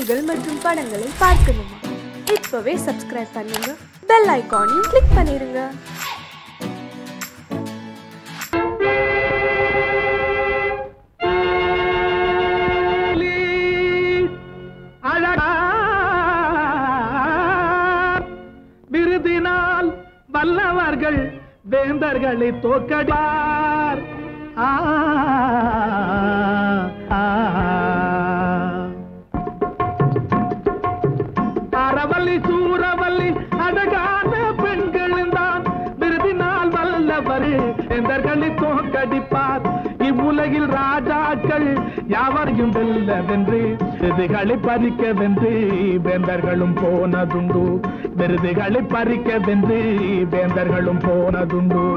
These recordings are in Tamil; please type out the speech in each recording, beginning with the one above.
பாடல்கள் மற்றும் படங்களை பார்க்கணுமா இப்பவே சப்ஸ்கிரைப் பண்ணுங்க பெல் ஐகானையும் கிளிக் பண்ணிருங்க அழகா விருதினால் வல்லவர்கள் வேந்தர்களை தோக்கடிப்பார் ஆ, ஆ, அறவல்லி சூரவல்லி அழகான பெண்களும் தான் விருதினால் வல்லவர் வேந்தர்களை தோக்கடிப்பார் இவ்வுலகில் ராஜாக்கள் யாவரையும் வெல்ல வென்று விருதுகளை பறிக்க வென்று வேந்தர்களும் போனதுண்டு விருதுகளை பறிக்க வென்று வேந்தர்களும் போனதுண்டு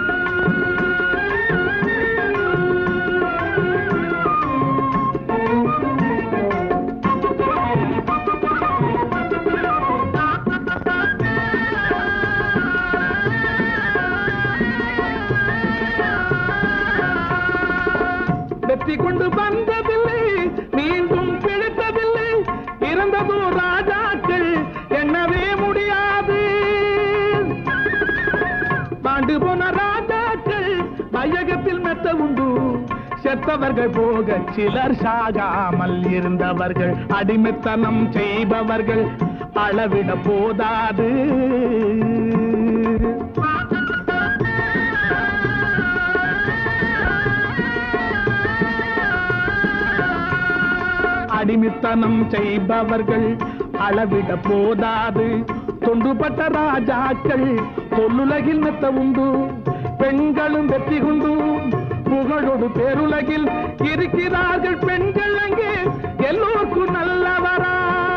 வெற்றி கொண்டு வந்ததில்லை மீண்டும் பிழைத்ததில்லை இறந்ததோ ராஜாக்கள் எண்ணவே முடியாது பாண்டு போன ராஜாக்கள் வையகத்தில் மெத்த உண்டு செத்தவர்கள் போக சிலர் சாகாமல் இருந்தவர்கள் அடிமைத்தனம் செய்பவர்கள் அளவிட போதாது அடிமைத்தனம் செய்பவர்கள் அளவிட போதாது தொண்டுபட்ட ராஜாக்கள் தொல்லுலகில் மெத்த உண்டு பெண்களும் வெற்றி கொண்டு புகழோடு பேருலகில் இருக்கிறார்கள் பெண்கள் அங்கே எல்லோருக்கும் நல்லவரா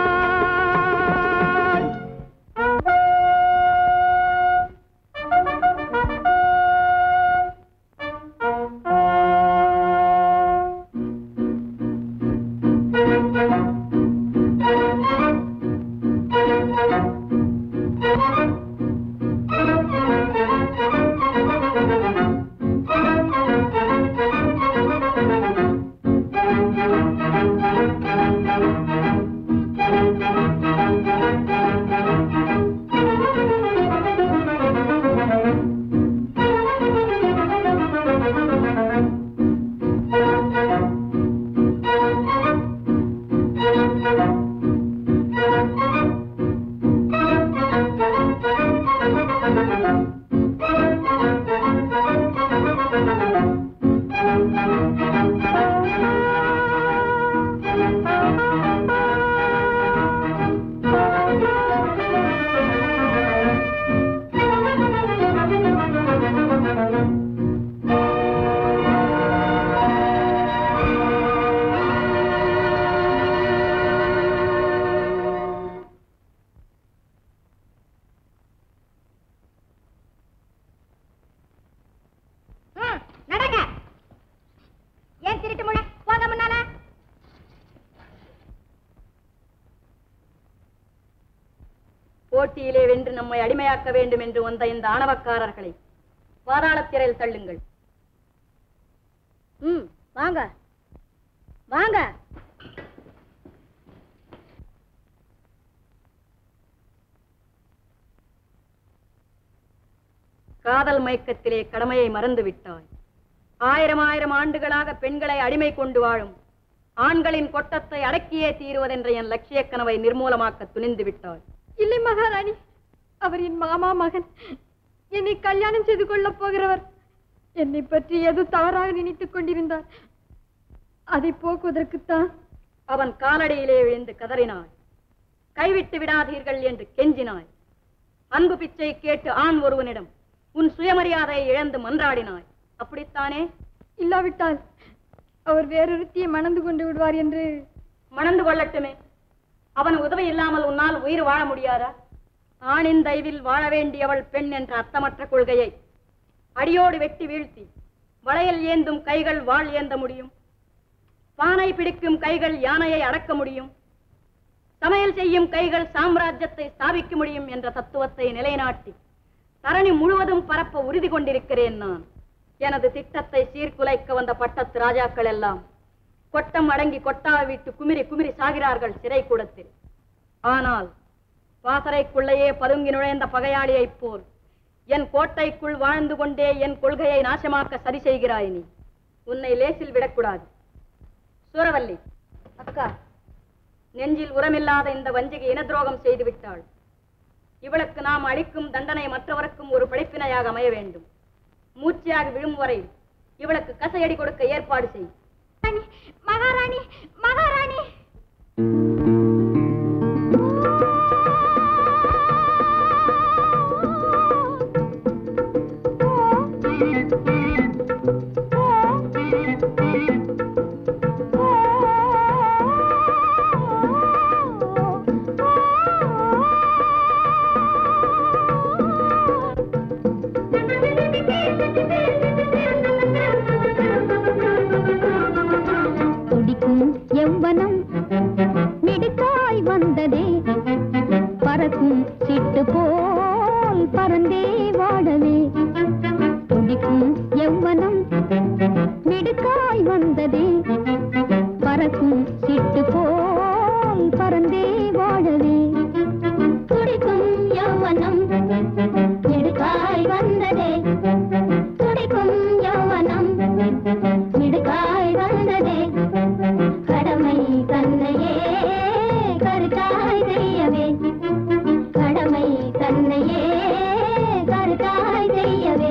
ம், நடங்க ஏன் திருட்டு முனை போங்க முன்னால போட்டியிலே வென்று நம்மை அடிமையாக்க வேண்டும் என்று வந்த இந்த ஆணவக்காரர்களை பாதாளத்திரையில் தள்ளுங்கள் ம் வாங்க வாங்க காதல் மயக்கத்திலே கடமையை மறந்து விட்டாய் ஆயிரம் ஆயிரம் ஆண்டுகளாக பெண்களை அடிமை கொண்டு வாழும் ஆண்களின் கொட்டத்தை அடக்கியே தீருவதென்ற என் லட்சிய கனவை நிர்மூலமாக்க துணிந்து விட்டாய் இல்லை மகாராணி அவர் என் மாமா மகன் என்னை கல்யாணம் செய்து கொள்ளப் போகிறவர் என்னை பற்றி ஏதோ தவறாக நினைத்துக் கொண்டிருந்தார் அதை போக்குவதற்குத்தான் அவன் காலடியிலே விழுந்து கதறினாய் கைவிட்டு விடாதீர்கள் என்று கெஞ்சினாய் அன்பு பிச்சை கேட்டு ஆண் ஒருவனிடம் உன் சுயமரியாதையை இழந்து மன்றாடினாய் அப்படித்தானே இல்லாவிட்டால் அவர் வேறொருத்தியை மணந்து கொண்டு விடுவார் என்று மணந்து கொள்ளட்டுமே அவன் உதவி இல்லாமல் உன்னால் உயிர் வாழ முடியாதா ஆணின் தயவில் வாழ வேண்டியவள் பெண் என்ற அர்த்தமற்ற கொள்கையை அடியோடு வெட்டி வீழ்த்தி வளையல் ஏந்தும் கைகள் வாழ் ஏந்த முடியும் பானை பிடிக்கும் கைகள் யானையை அடக்க முடியும் சமையல் செய்யும் கைகள் சாம்ராஜ்யத்தை ஸ்தாபிக்க முடியும் என்ற தத்துவத்தை நிலைநாட்டி தரணி முழுவதும் பரப்ப உறுதி கொண்டிருக்கிறேன் நான் எனது திட்டத்தை சீர்குலைக்க வந்த பட்டத்து ராஜாக்கள் எல்லாம் கொட்டம் அடங்கி கொட்டாவை விட்டு குமிரி குமிரி சாகிறார்கள் சிறை கூடத்தில் ஆனால் பாசறைக்குள்ளேயே பதுங்கி நுழைந்த பகையாளியைப் போல் என் கோட்டைக்குள் வாழ்ந்து கொண்டே என் கொள்கையை நாசமாக்க சரி செய்கிறாய் நீ உன்னை லேசில் விடக்கூடாது சூரவல்லி அக்கா நெஞ்சில் உரமில்லாத இந்த வஞ்சிகை இன துரோகம் செய்து விட்டாள் இவளுக்கு நாம் அளிக்கும் தண்டனை மற்றவருக்கும் ஒரு படிப்பினையாக அமைய வேண்டும் மூச்சியாக விழும் வரை இவளுக்கு கசையடி கொடுக்க ஏற்பாடு செய் மகாராணி மகாராணி துடிக்கும் எவ்வனம் மிடுக்காய் வந்ததே பறக்கும் சிட்டு போல் பறந்தே வாழவே துடிக்கும் எவ்வனம் மிடுக்காய் வந்ததே பறக்கும் சிட்டு போல் பறந்தே வாழவே துடிக்கும் யௌவனம் மிடுக்காய் வந்ததே துடிக்கும் யௌவனம் மிடுக்காய் வந்ததே கடமை தன்னையே கருத்தாய் செய்யவே கடமை தன்னையே கருத்தாய் செய்யவே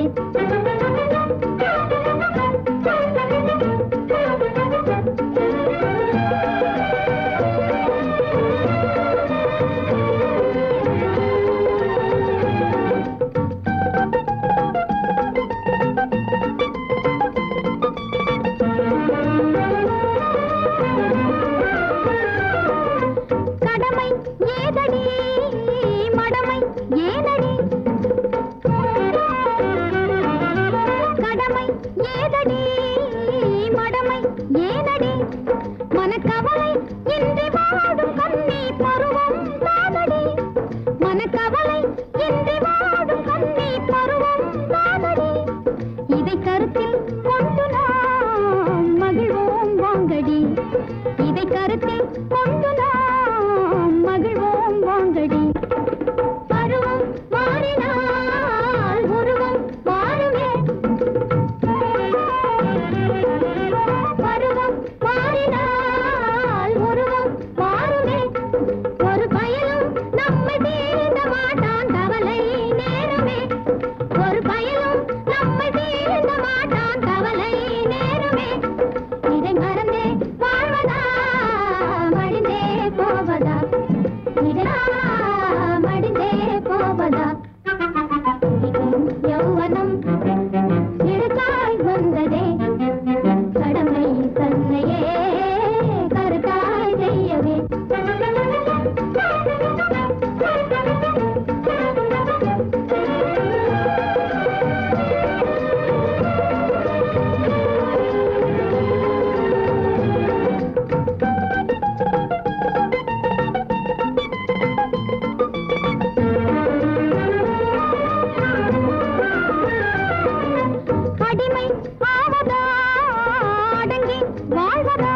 கடமை ஏதடி மடமை ஏனடி கடமை ஏதடி மடமை ஏனடி மனக்கவலை இன்றி வாடும் கண்ணி பருவம் தானடி மனக்கவலை இன்றி வாடும் கண்ணி பருவம் தானடி இதை கருத்தில் கொண்டு நாம் மகிழ்வோம் வாங்கடி இதை கருத்தில் கொண்டு நாம் மகிழ்வோம் வாங்கடி பருவம் மாறினால் உருவம் மாறுமே பருவம் மாறினால் உருவம் மாறுமே ஒரு பயனும் நம்மை தீர்ந்த மாட்டான் கவலை நேருமே ஒரு பயனும் நம்மை தீர்ந்த மாட்டான் கவலை நேருமே இதை மறந்தே வாழ்வதா மடிந்தே போவதா இதா மடிந்தே போவதா துடிக்கும் யௌவனம் இழுக்காய் வந்ததே கடமை தன்னையே கருத்தாய் செய்யவே அடிமை ஆவதா அடங்கி வாழ்வதா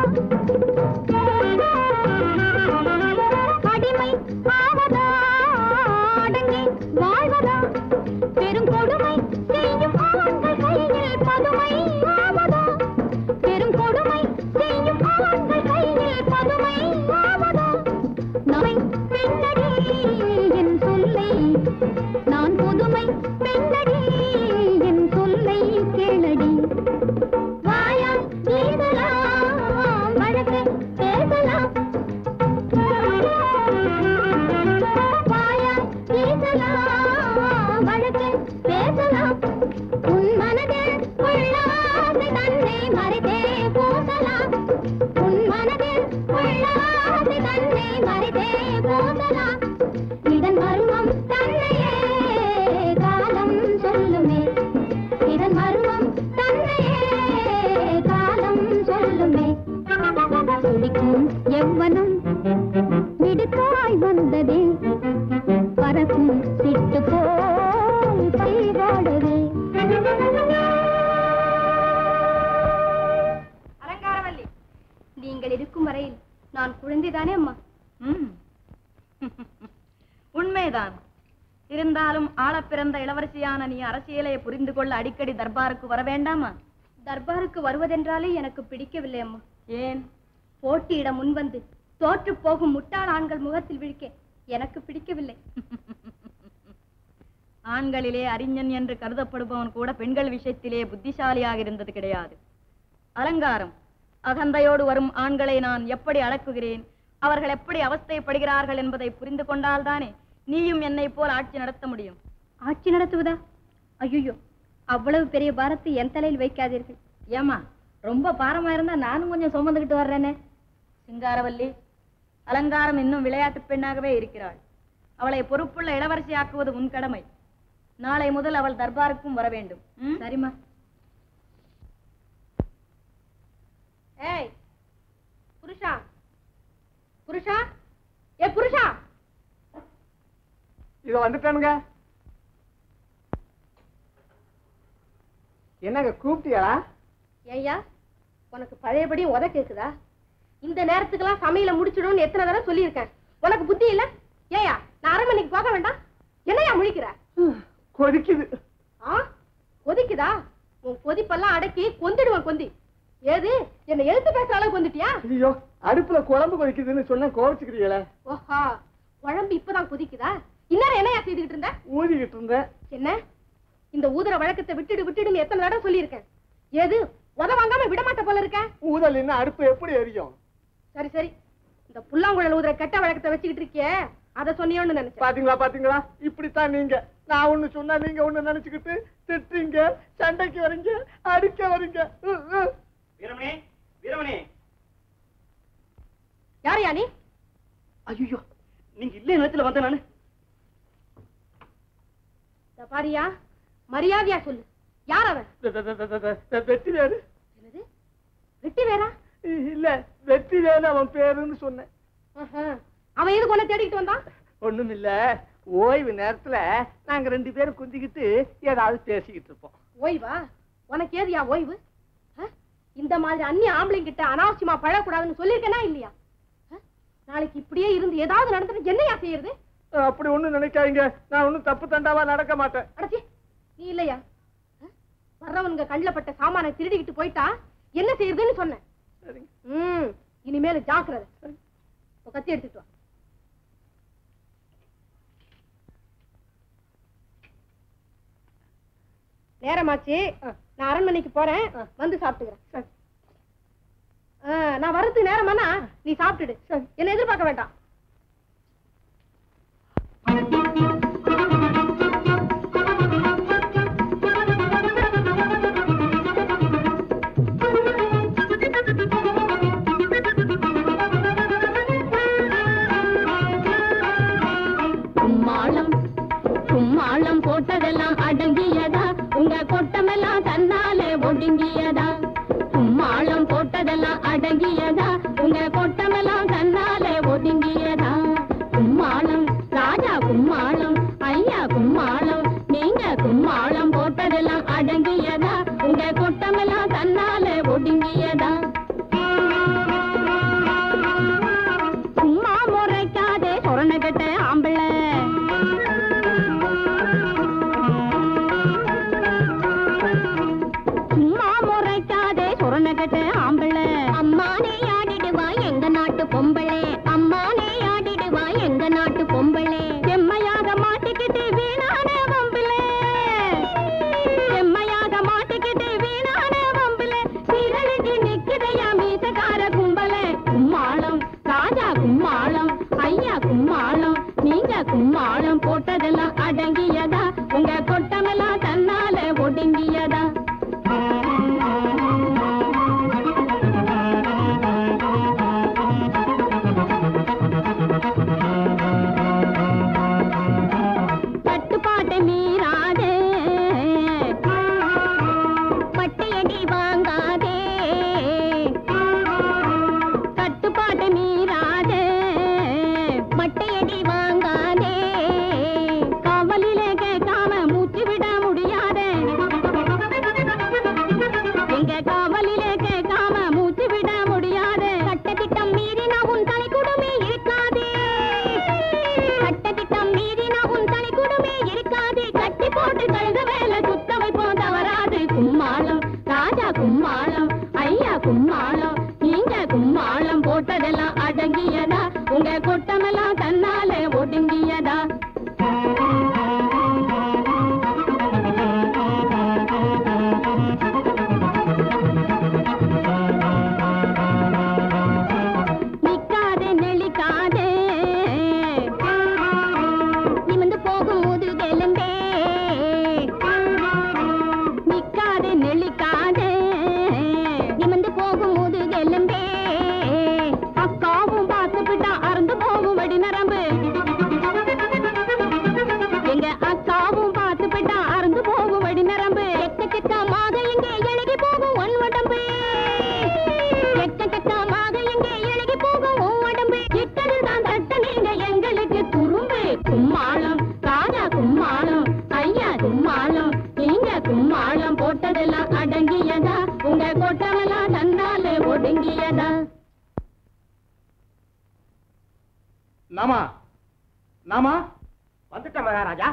அடிமை ஆவதா அடங்கி வாழ்வதா பெரும் கொடுமை செய்யும் ஆண்கள் கையில் பதுமை ஆவதா பெரும் கொடுமை செய்யும் ஆண்கள் கையில் பதுமை ஆவதா நம்மை பெண்ணடி என் சொல்லை நான் புதுமை பெண்ணடி என் சொல்லை கேளடி வாயால் பேசலாம் வழக்கு பேசலாம் வாயால் பேசலாம் வழக்கு பேசலாம் உன் மனதில் உள்ள ஆசை தன்னை மறைத்தே பூசலாம் உன் மனதில் உள்ள ஆசை தன்னை மறைத்தே பூசலாம் இதன் மர்மம் தன்னையே காலம் சொல்லுமே இதன் மர்மம் தன்னையே காலம் சொல்லுமே துடிக்கும் எவ்வனம் மிடுக்காய் வந்ததே பறக்கும் சிட்டு போல் பைவாடவே அலங்காரவல்லி ம். உண்மைதான் இருந்தாலும் ஆளப் பிறந்த இளவரசியான நீ அரசியலை புரிந்து கொள்ள அடிக்கடி தர்பாருக்கு வர வேண்டாமா தர்பாருக்கு வருவதென்றாலே எனக்கு பிடிக்கவில்லை அம்மா ஏன் போட்டியிட முன்வந்து தோற்று போகும் முட்டாள் ஆண்கள் முகத்தில் விழிக்க எனக்கு பிடிக்கவில்லை ஆண்களிலே அறிஞன் என்று கருதப்படுபவன் கூட பெண்கள் விஷயத்திலே புத்திசாலியாக இருந்தது கிடையாது அலங்காரம் அகந்தையோடு வரும் ஆண்களை நான் எப்படி அடக்குகிறேன் அவர்கள் எப்படி அவஸ்தைப்படுகிறார்கள் என்பதை புரிந்து கொண்டால்தானே நீயும் என்னை போல் ஆட்சி நடத்த முடியும் ஆட்சி நடத்துவதா ஐயோ அவ்வளவு பெரிய பாரத்தை என் தலையில் வைக்காதீர்கள் ஏமா ரொம்ப பாரமா இருந்தா நானும் கொஞ்சம் சுமந்துக்கிட்டு வர்றேனே சிங்காரவல்லி அலங்காரம் இன்னும் விளையாட்டு பெண்ணாகவே இருக்கிறாள் அவளை பொறுப்புள்ள இளவரசியாக்குவது உன் கடமை நாளை முதல் அவள் தர்பாருக்கும் வர வேண்டும் ம்? சரிம்மா ஏய் புருஷா புருஷா ஏ புருஷா இத வந்துட்டானுங்க என்னங்க கூப்பிட்டியா ஏய்யா உனக்கு பழையபடி உத கேக்குதா இந்த நேரத்துக்கெல்லாம் சமையல முடிச்சிடும்னு எத்தனை தடவை சொல்லியிருக்கேன் உனக்கு புத்தி இல்ல ஏயா நான் அரை மணிக்கு போக வேண்டாம் என்னையா முழிக்கிற கொதிக்குது ஆ கொதிக்குதா உன் கொதிப்பெல்லாம் அடக்கி கொந்திடுவேன் கொந்தி ஏது என்ன எழுத்து பேசுற அளவுக்கு வந்துட்டியா ஐயோ அடுப்புல குழம்பு கொதிக்குதுன்னு சொன்ன கோவிச்சுக்கிறீங்களே ஓஹா குழம்பு இப்பதான் கொதிக்குதா இன்னும் என்னையா செய்துகிட்டு இருந்த ஊதிக்கிட்டு இருந்தேன் என்ன இந்த ஊதுற வழக்கத்தை விட்டுடு விட்டுடுன்னு எத்தனை தடவை சொல்லியிருக்கேன் ஏது உத வாங்காம விட மாட்ட போல இருக்க ஊதல் என்ன அடுப்பு எப்படி எரியும் சரி சரி இந்த புல்லாங்குழல் ஊதுற கெட்ட வழக்கத்தை வச்சுக்கிட்டு இருக்கியே அதை சொன்னியோன்னு நினைச்சேன் பாத்தீங்களா பாத்தீங்களா இப்படித்தான் நீங்க நான் ஒண்ணு சொன்னா நீங்க ஒண்ணு நினைச்சுக்கிட்டு திட்டுறீங்க சண்டைக்கு வரீங்க அடிக்க வரீங்க உ, உ. வீரமணி வீரமணி யாரையா நீ ஐயோ நீங்க இல்ல நேரத்துல வந்த நானு இந்த பாரியா மரியாதையா சொல்லு யார் அவன் வெ- வெ- வெ- வெ- வெ- வெ- வெற்றி வேறு என்னது வெட்டி வேறா இல்ல வெற்றி வேறு அவன் பேருன்னு சொன்னேன் ஆஹா. அவன் எதுக்கு உன்னை தேடிக்கிட்டு வந்தான் ஒண்ணும் இல்ல ஓய்வு நேரத்துல நாங்க ரெண்டு பேரும் குந்திக்கிட்டு ஏதாவது பேசிக்கிட்டு இருப்போம் ஓய்வா உனக்கு ஏதுயா ஓய்வு ஆ? இந்த மாதிரி அந்நிய ஆம்பளைங்க கிட்ட அனாவசியமா பழக்கூடாதுன்னு சொல்லியிருக்கேனா இல்லையா ஆ? நாளைக்கு இப்படியே இருந்து ஏதாவது நடந்துட்டு என்னையா செய்யறது அப்படி ஒண்ணும் நினைக்காதீங்க நான் ஒண்ணும் தப்பு தண்டாவா நடக்க மாட்டேன் அடச்சி நீ இல்லையா ஆ? வர்றவனுங்க கண்ணில் பட்ட சாமானை திருடிக்கிட்டு போயிட்டா என்ன செய்யறதுன்னு சொன்னேன் சரிங்க ம் இனிமேல் ஜாக்கிரதை இப்ப கத்தி எடுத்துட்டு வா நேரமாச்சு நான் அரண்மனைக்கு போறேன் வந்து சாப்பிட்டுக்கிறேன் ஆ, நான் வர்றதுக்கு நேரமானா நீ சாப்பிட்டுடு என்ன எதிர்பார்க்க வேண்டாம் கும்மாளம் கும்மாளம் போட்டதெல்லாம் அடங்கியதா உங்க கொட்டமெல்லாம் தன்னாலே ஒடுங்கியதா கும்மாளம் போட்டதெல்லாம் அடங்கியதா உங்க கொட்டமெல்லாம் தன்னாலே ஒடுங்கியதா கும்மாளம் ராஜா கும்மாளம் ஐயா கும்மாளம் நீங்க கும்மாளம் போட்டதெல்லாம் அடங்கியதா உங்க கொட்டமெல்லாம் தன்னாலே ஒடுங்கியதா சும்மா முறைக்காதே சொரணகட்ட ஆம்பளை சும்மா முறைக்காதே சொரணகட்ட ஆம்பளை அம்மானே ஆடிடுவா எங்க நாட்டு பொம்பளை அம்மானே ஆடிடுவா எங்க நாட்டு பொம்பளை செம்மையாக மாட்டிக்கிட்டு வீணான வம்பளை செம்மையாக மாட்டிக்கிட்டு வீணான வம்பளை சீரழிஞ்சு நிக்குதையா மீசக்கார கும்பலை கும்மாளம் ராஜா கும்மாளம் ஐயா கும்மாளம் நீங்க கும்மாளம் போட்டதெல்லாம் அடங்கியதா உங்க கொட்டமெல்லாம் தன்னால ஒடுங்கியதா கட்டுப்பாட்டை மீறாதே பட்டியடி வாங்காதே கட்டுப்பாட்டை மீறாதே மட்டையடி வாங்காதே காவலிலே கேட்காம மூச்சு விட முடியாதே எங்க காவலிலே கேட்காம மூச்சு விட முடியாதே சட்டத்திட்டம் மீறினா உன் தலை குடுமே இருக்காதே உங்க கூட்டமெல்லாம் தன்னாலே ஒடுங்கியதா நிக்காதே நெளிக்காதே நிமிந்து போகும் முதுகெலும்பே நிக்காதே நெளிக்காதே நிமிந்து போகும் முதுகெலும்பே அக்காவும் பார்த்துக்கிட்டா அறந்து போகும் வடி நரம்பு எங்க அக்காவும் பார்த்துக்கிட்டா அறந்து போகும் வடி நரம்பு எக்கச்சக்கமாக எங்கே எழுகி போகும் ஒன் உடம்பு எக்கச்சக்கமாக எங்கே எழுகி போகும் உன் உடம்பு இட்டதில் தான் தட்ட நீங்க எங்களுக்கு குறும்பு கும்மாளம் ராஜா கும்மாளம் ஐயா கும்மாளம் நீங்க கும்மாளம் போட்டதெல்லாம் அடங்கியதா உங்க கொட்டமெல்லாம் தன்னாலே ஒடுங்கியதா நாமா நாமா வந்துட்டேன் மகாராஜா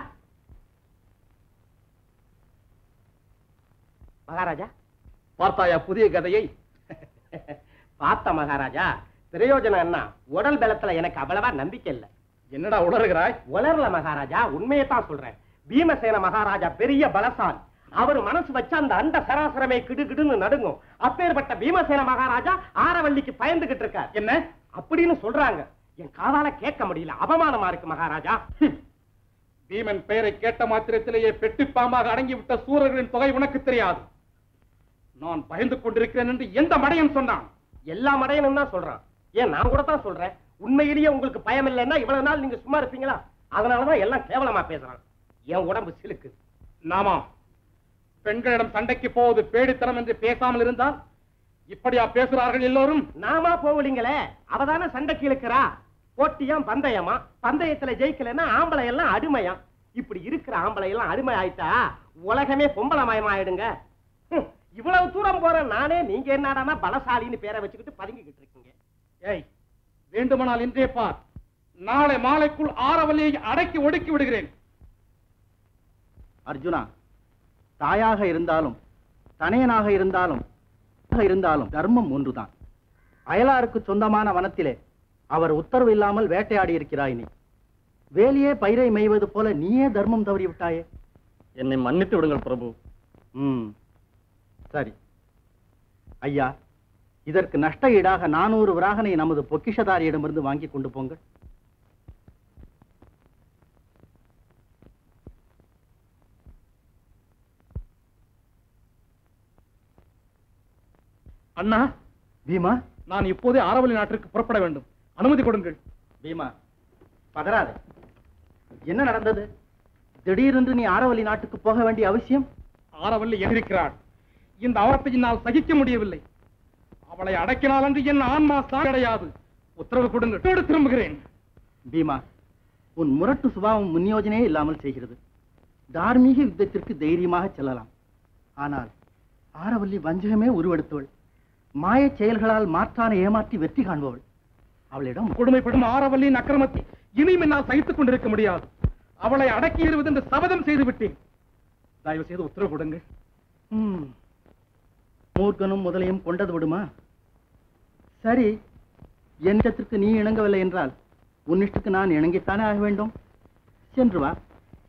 மகாராஜா பார்த்தாயா புதிய கதையை பார்த்த மகாராஜா பிரயோஜனம் என்ன உடல் பலத்துல எனக்கு அவ்வளவா நம்பிக்கை இல்ல என்னடா உளறுகிறாய் உலர்ல மகாராஜா உண்மையை தான் சொல்றேன் பீமசேன மகாராஜா பெரிய பலசாலி அவர் மனசு வச்சா அந்த அண்ட சராசரமே கிடுகிடுன்னு நடுங்கும் அப்பேற்பட்ட பீமசேன மகாராஜா ஆரவல்லிக்கு பயந்துகிட்டு இருக்கார் என்ன அப்படின்னு சொல்றாங்க என் காதால கேட்க முடியல அவமானமா இருக்கு மகாராஜா பீமன் பெயரை கேட்ட மாத்திரத்திலேயே பெட்டி பாம்பாக அடங்கிவிட்ட சூரர்களின் தொகை உனக்கு தெரியாது நான் பயந்து கொண்டிருக்கிறேன் என்று எந்த மடையன் சொன்னான் எல்லா மடையனும் தான் சொல்றான் ஏன் நான் கூட தான் சொல்றேன் உண்மையிலேயே உங்களுக்கு பயம் இல்லைன்னா இவ்வளவு நாள் நீங்க சும்மா இருப்பீங்களா அதனாலதான் எல்லாம் கேவலமா பேசுறான் என் உடம்பு சிலுக்கு நாமா பெண்களிடம் சண்டைக்கு போவது பேடித்தனம் என்று பேசாமல் இருந்தால் இப்படியா பேசுகிறார்கள் எல்லோரும் நாமா போகலீங்களே அவதானே சண்டைக்கு இழுக்கிறா போட்டியாம் பந்தயமா பந்தயத்துல ஜெயிக்கலைன்னா ஆம்பளை எல்லாம் அடிமையா இப்படி இருக்கிற ஆம்பளை எல்லாம் அடிமை ஆயிட்டா உலகமே பொம்பளை மயமாயிடுங்க ஹம், இவ்வளவு தூரம் போற நானே நீங்க என்னடானா பலசாலின்னு பேரை வச்சுக்கிட்டு பதுங்கிக்கிட்டு இருக்கீங்க ஏய் வேண்டுமானால் இன்றே பார் நாளை மாலைக்குள் ஆரவல்லியை அடக்கி ஒடுக்கி விடுகிறேன் அர்ஜுனா தாயாக இருந்தாலும் தனையனாக இருந்தாலும் இருந்தாலும் தர்மம் ஒன்றுதான் அயலாருக்கு சொந்தமான வனத்திலே அவர் உத்தரவு இல்லாமல் வேட்டையாடி இருக்கிறாய் நீ வேலியே பயிரை மேய்வது போல நீயே தர்மம் தவறி விட்டாயே என்னை மன்னித்து விடுங்கள் பிரபு ம் சரி ஐயா இதற்கு நஷ்ட ஈடாக நானூறு விராகனை நமது பொக்கிஷதாரியிடமிருந்து வாங்கி கொண்டு போங்கள் அண்ணா பீமா நான் இப்போதே ஆரவல்லி நாட்டிற்கு புறப்பட வேண்டும் அனுமதி கொடுங்கள் பீமா பதறாதே என்ன நடந்தது திடீரென்று நீ ஆரவல்லி நாட்டுக்கு போக வேண்டிய அவசியம் ஆரவல்லி எதிர்க்கிறாள் இந்த அவலத்தை என்னால் சகிக்க முடியவில்லை அவளை அடக்கினால் என்று என் ஆன்மா சாக கிடையாது உத்தரவு கொடுங்கள் வீடு திரும்புகிறேன் பீமா உன் முரட்டு சுபாவம் முன்யோஜனையே இல்லாமல் செய்கிறது தார்மீக யுத்தத்திற்கு தைரியமாக செல்லலாம் ஆனால் ஆரவல்லி வஞ்சகமே உருவெடுத்தவள் மாயச் செயல்களால் மாற்றான ஏமாற்றி வெற்றி காண்பவள் அவளிடம் கொடுமைப்படும் ஆரவல்லியின் அக்கிரமத்தை இனியும் என்னால் சகித்துக் கொண்டிருக்க முடியாது அவளை அடக்கி எறிவது என்று சபதம் செய்து விட்டேன் தயவு செய்து உத்தரவு கொடுங்கள் ம், மூர்க்கனும் முதலையும் கொண்டது விடுமா சரி என் இஷ்டத்திற்கு நீ இணங்கவில்லை என்றால் உன் இஷ்டத்துக்கு நான் இணங்கித்தானே ஆக வேண்டும் சென்று வா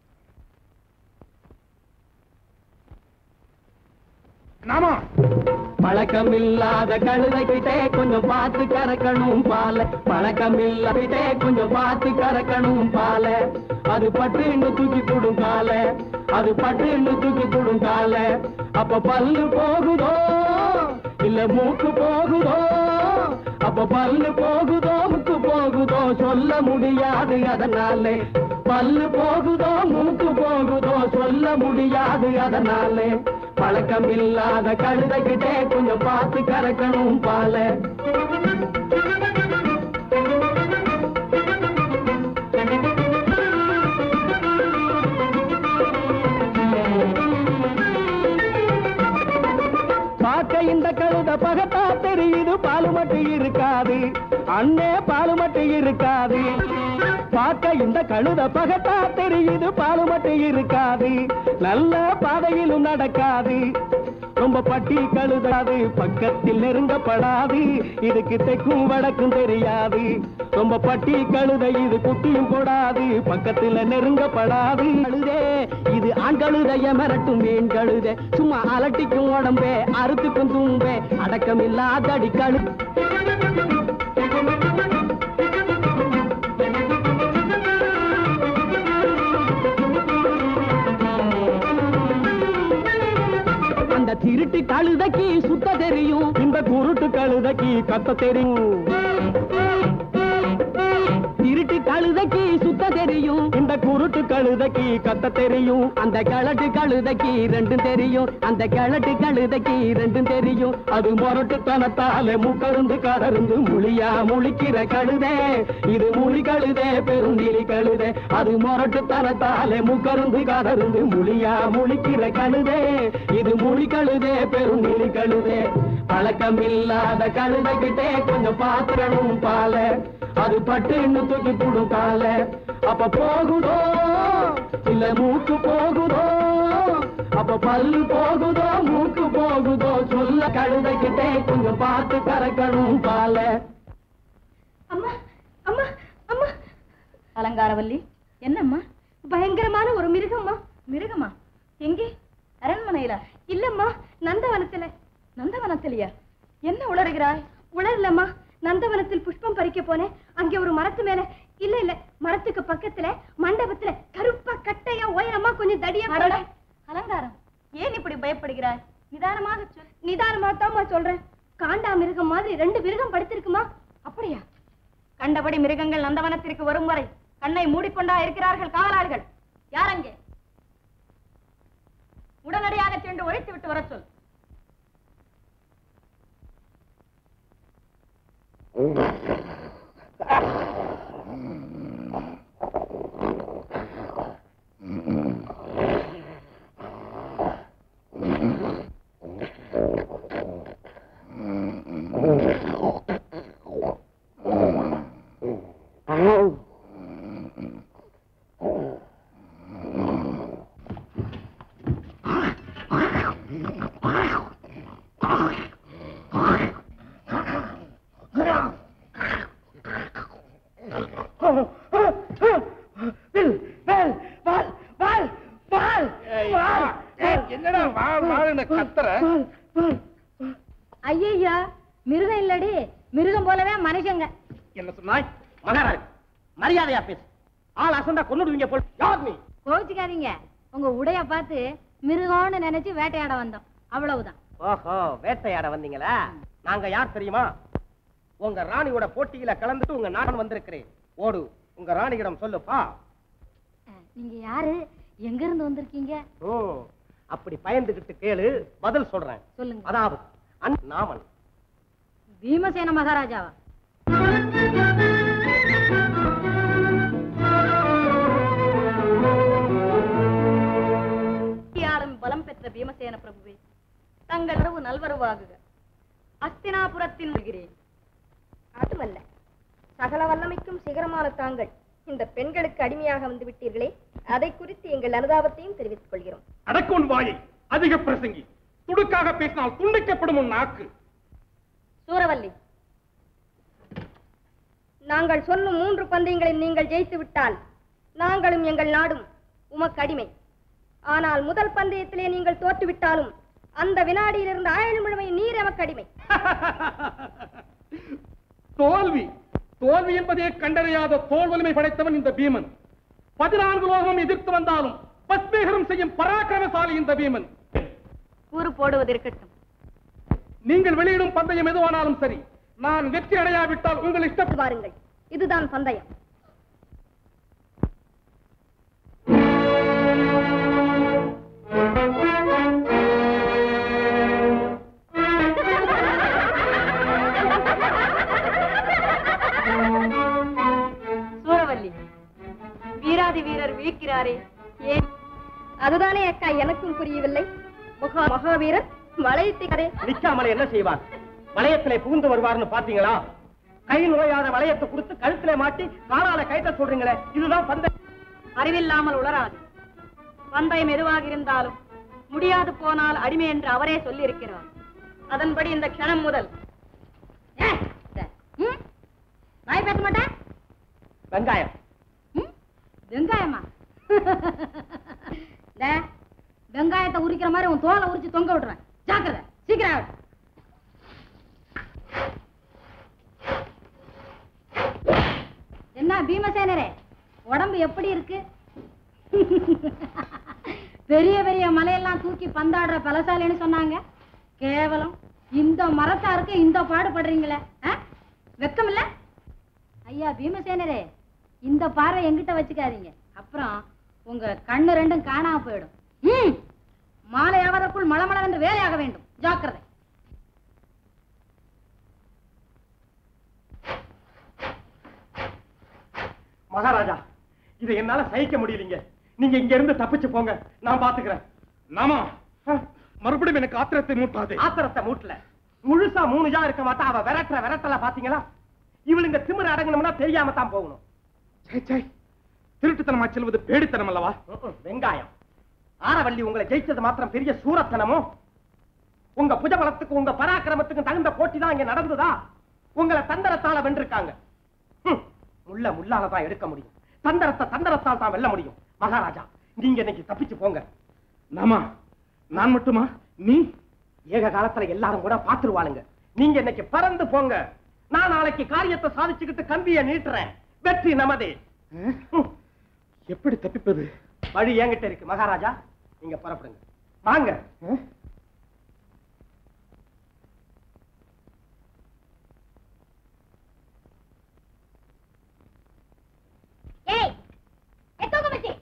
நாமா பழக்கமில்லாத கழுதைகிட்டே கொஞ்சம் பார்த்து கறக்கணும் பால பழக்கமில்லாதே கொஞ்சம் பார்த்து கறக்கணும் பால அது பட்டுன்னு தூக்கி போடும் கால அது பட்டுன்னு தூக்கி போடும் கால அப்ப பல்லு போகுதோ இல்ல மூக்கு போகுதோ அப்ப பல்லு போகுதோ மூக்கு போகுதோ சொல்ல முடியாது அதனாலே பல்லு போகுதோ மூக்கு போகுதோ சொல்ல முடியாது அதனாலே பழக்கம் இல்லாத கழுதைகிட்டே கொஞ்சம் பார்த்து கறக்கணும் பால பார்க்க இந்த கழுத பகத்தா தெரியுது பாலு மட்டும் இருக்காது அண்ணே பாலு மட்டும் இருக்காது பார்க்க இந்த கழுத பகத்தா தெரியுது பாலு மட்டும் இருக்காது நல்ல பாதையிலும் நடக்காது ரொம்ப பட்டி கழுதாது பக்கத்தில் நெருங்கப்படாது இதுக்கு தெக்கும் வடக்கும் தெரியாது ரொம்ப பட்டி கழுத இது குட்டியும் போடாது பக்கத்துல நெருங்கப்படாது கழுதே இது ஆண் கழுதைய மிரட்டும் மீன் கழுதே சும்மா அலட்டிக்கும் உடம்பே அறுத்துக்கும் தும்பே அடக்கம் இல்லாதடி கழு அந்த திருட்டு கழுதைக்கு சுத்த தெரியும் இந்த குருட்டு கழுதைக்கு கத்த தெரியும் திருட்டு கழுதைக்கு சுத்த தெரியும் இந்த குருட்டு கழுதைக்கு கத்த தெரியும் அந்த கிழட்டு கழுதைக்கு ரெண்டும் தெரியும் அந்த கிழட்டு கழுதைக்கு ரெண்டும் தெரியும் அது முரட்டுத்தனத்தால முக்கருந்து கலருந்து முழியா முழிக்கிற கழுதே இது முழி கழுதே பெருந்திலி கழுதே அது முரட்டுத்தனத்தால முக்கருந்து கலருந்து முழியா முழிக்கிற கழுதே இது முழி கழுதே பெருந்திலி கழுதே பழக்கமில்லாத கழுதைகிட்டே கொஞ்சம் பாத்திரணும் பால அது பட்டுன்னு தூக்கி போடும் கால அப்ப போகுதோ இல்ல மூக்கு போகுதோ அப்ப பல்லு போகுதோ மூக்கு போகுதோ சொல்ல கழுதைகிட்டே கொஞ்சம் பார்த்து கறக்கணும் பால அம்மா அம்மா அம்மா அலங்காரவல்லி என்னம்மா பயங்கரமான ஒரு மிருகம்மா மிருகமா எங்கே அரண்மனையில இல்லம்மா நந்தவனத்துல நந்தவனத்திலையா என்ன உளறுகிறாய் உணரலம்மா நந்தவனத்தில் புஷ்பம் பறிக்க போனேன் அங்கே ஒரு மரத்து மேல இல்ல இல்ல மரத்துக்கு பக்கத்துல மண்டபத்துல கருப்பா கட்டையா உயரமா கொஞ்சம் தடியா அடடா, அலங்காரம் ஏன் இப்படி பயப்படுகிறாய் நிதானமாக சொல் நிதானமா தாம்மா சொல்றேன் காண்டா மிருகம் மாதிரி ரெண்டு மிருகம் படுத்திருக்குமா அப்படியா கண்டபடி மிருகங்கள் நந்தவனத்திற்கு வரும் வரை கண்ணை மூடிக்கொண்டா இருக்கிறார்கள் காவலாளிகள் யார் அங்கே உடனடியாக சென்று ஒழித்து விட்டு வரச் சொல் என்னடா வாழ் வாழ்னு கத்துற ஐயா மிருகம் இல்லடி மிருகம் போலவே மனுஷங்க என்ன சொன்னாய் மகாராஜ் மரியாதையா பேசு ஆள் அசந்தா கொண்டுடுவீங்க போல் யார் நீ கோவிச்சுக்காதீங்க உங்க உடைய பார்த்து மிருகம்னு நினைச்சு வேட்டையாட வந்தோம் அவ்வளவுதான் ஓஹோ வேட்டையாட வந்தீங்களா நாங்க யார் தெரியுமா உங்க ராணியோட போட்டியில கலந்துட்டு உங்க நாடன் வந்திருக்கிறேன் ஓடு உங்க ராணியிடம் சொல்லுப்பா நீங்க யாரு எங்க இருந்து வந்திருக்கீங்க ஓ அப்படி பயந்துகிட்டு கேளு பதில் சொல்றேன் சொல்லுங்க அதாவது அன் நாமன் பீமசேன மகாராஜாவா ஆளும் பலம் பெற்ற பீமசேன பிரபுவே தங்கள் உறவு நல்வரவாகுக அஸ்தினாபுரத்தின் வருகிறேன் அதுமல்ல சகல வல்லமைக்கும் சிகரமான தாங்கள் இந்த பெண்களுக்கு அடிமையாக வந்து விட்டீர்களே அதை குறித்து எங்கள் அனுதாபத்தையும் தெரிவித்துக் கொள்கிறோம் அடக்கோன் வாயை அதிக பிரசங்கி துடுக்காக பேசினால் துண்டிக்கப்படும் உன் நாக்கு சூரவல்லி நாங்கள் சொல்லும் மூன்று பந்தயங்களில் நீங்கள் ஜெயித்து விட்டால் நாங்களும் எங்கள் நாடும் உமக்கு அடிமை ஆனால் முதல் பந்தயத்திலே நீங்கள் தோற்றுவிட்டாலும் அந்த வினாடியிலிருந்து ஆயுள் முழுமை நீர் எமக்கு அடிமை தோல்வி தோல்வி என்பதே கண்டறியாத தோல் வலிமை படைத்தவன் இந்த பீமன் பதினான்கு லோகம் எதிர்த்து வந்தாலும் பஸ்மேகரம் செய்யும் பராக்கிரமசாலி இந்த பீமன் கூறு போடுவது இருக்கட்டும் நீங்கள் வெளியிடும் பந்தயம் எதுவானாலும் சரி நான் வெற்றி அடையாவிட்டால் உங்கள் இஷ்ட வாருங்கள் இதுதான் பந்தயம் சூரவல்லி வீராதி வீரர் விழிக்கிறாரே ஏன் அதுதானே அக்கா எனக்கும் புரியவில்லை மகா மகாவீரர் வளையத்திக்கரே நிக்காமல் என்ன செய்வார் வளையத்திலே புகுந்து வருவார்னு பாத்தீங்களா கை நுழையாத வளையத்தை கொடுத்து கழுத்திலே மாட்டி காலால கைட்ட சொல்றீங்களே இதுதான் பந்த அறிவில்லாமல் உளராது பந்தயம் எதுவாக இருந்தாலும் முடியாது போனால் அடிமை என்று அவரே சொல்லியிருக்கிறார் அதன்படி இந்த க்ஷணம் முதல் ஏய், ம்? வாய் பேச மாட்டேன் வெங்காயம் ம்? வெங்காயமா டே, வெங்காயத்தை உரிக்கிற மாதிரி உன் தோலை உரிச்சு தொங்க விடுறேன் ஜாக்கிரதை சீக்கிரம் ஆகு. என்ன பீமசேனரே உடம்பு எப்படி இருக்கு பெரிய பெரிய மலையெல்லாம் தூக்கி பந்தாடுற பலசாலின்னு சொன்னாங்க கேவலம் இந்த மரத்தாருக்கு இந்த பாடுபடுறீங்களே ஆ? வெக்கம் இல்ல ஐயா பீமசேனரே இந்த பார்வை எங்கிட்ட வச்சுக்காதீங்க அப்புறம் உங்க கண்ணு ரெண்டும் காணாம போயிடும் ம் மாலை ஆவதற்குள் மளமளவென்று வேலையாக வேண்டும் ஜாக்கிரதை மகாராஜா இதை என்னால சகிக்க முடியலீங்க நீங்க இங்க இருந்து தப்பிச்சு போங்க நான் பாத்துக்கிறேன் நாமா மறுபடியும் எனக்கு ஆத்திரத்தை மூட்டாதே ஆத்திரத்தை மூட்டல முழுசா மூணு ஜா இருக்க மாட்டா அவ விரட்டுற விரட்டல பாத்தீங்களா இவளுங்க திமிர அடங்கணும்னா தெரியாம தான் போகணும் சே சே திருட்டுத்தனமா செல்வது பேடித்தனம் அல்லவா ம்ம், வெங்காயம் ஆரவள்ளி உங்களை ஜெயிச்சது மாத்திரம் பெரிய சூரத்தனமோ உங்க புஜபலத்துக்கு உங்க பராக்கிரமத்துக்கு தகுந்த போட்டி தான் இங்க நடந்ததா உங்களை தந்தரத்தால வென்றிருக்காங்க ஹம், முள்ள முள்ளால தான் எடுக்க முடியும் தந்தரத்தை தந்தரத்தால் தான் வெல்ல முடியும் மகாராஜா நீங்க இன்னைக்கு தப்பிச்சு போங்க நாமா நான் மட்டுமா நீ ஏக காலத்துல எல்லாரும் கூட பாத்துருவாளுங்க நீங்க இன்னைக்கு பறந்து போங்க நான் நாளைக்கு காரியத்தை சாதிச்சுக்கிட்டு கம்பியை நீட்டுறேன் வெற்றி நமதே ஹம். எப்படி தப்பிப்பது வழி என்கிட்ட இருக்கு மகாராஜா நீங்க புறப்படுங்க வாங்க ஏய் எத்தோக மச்சி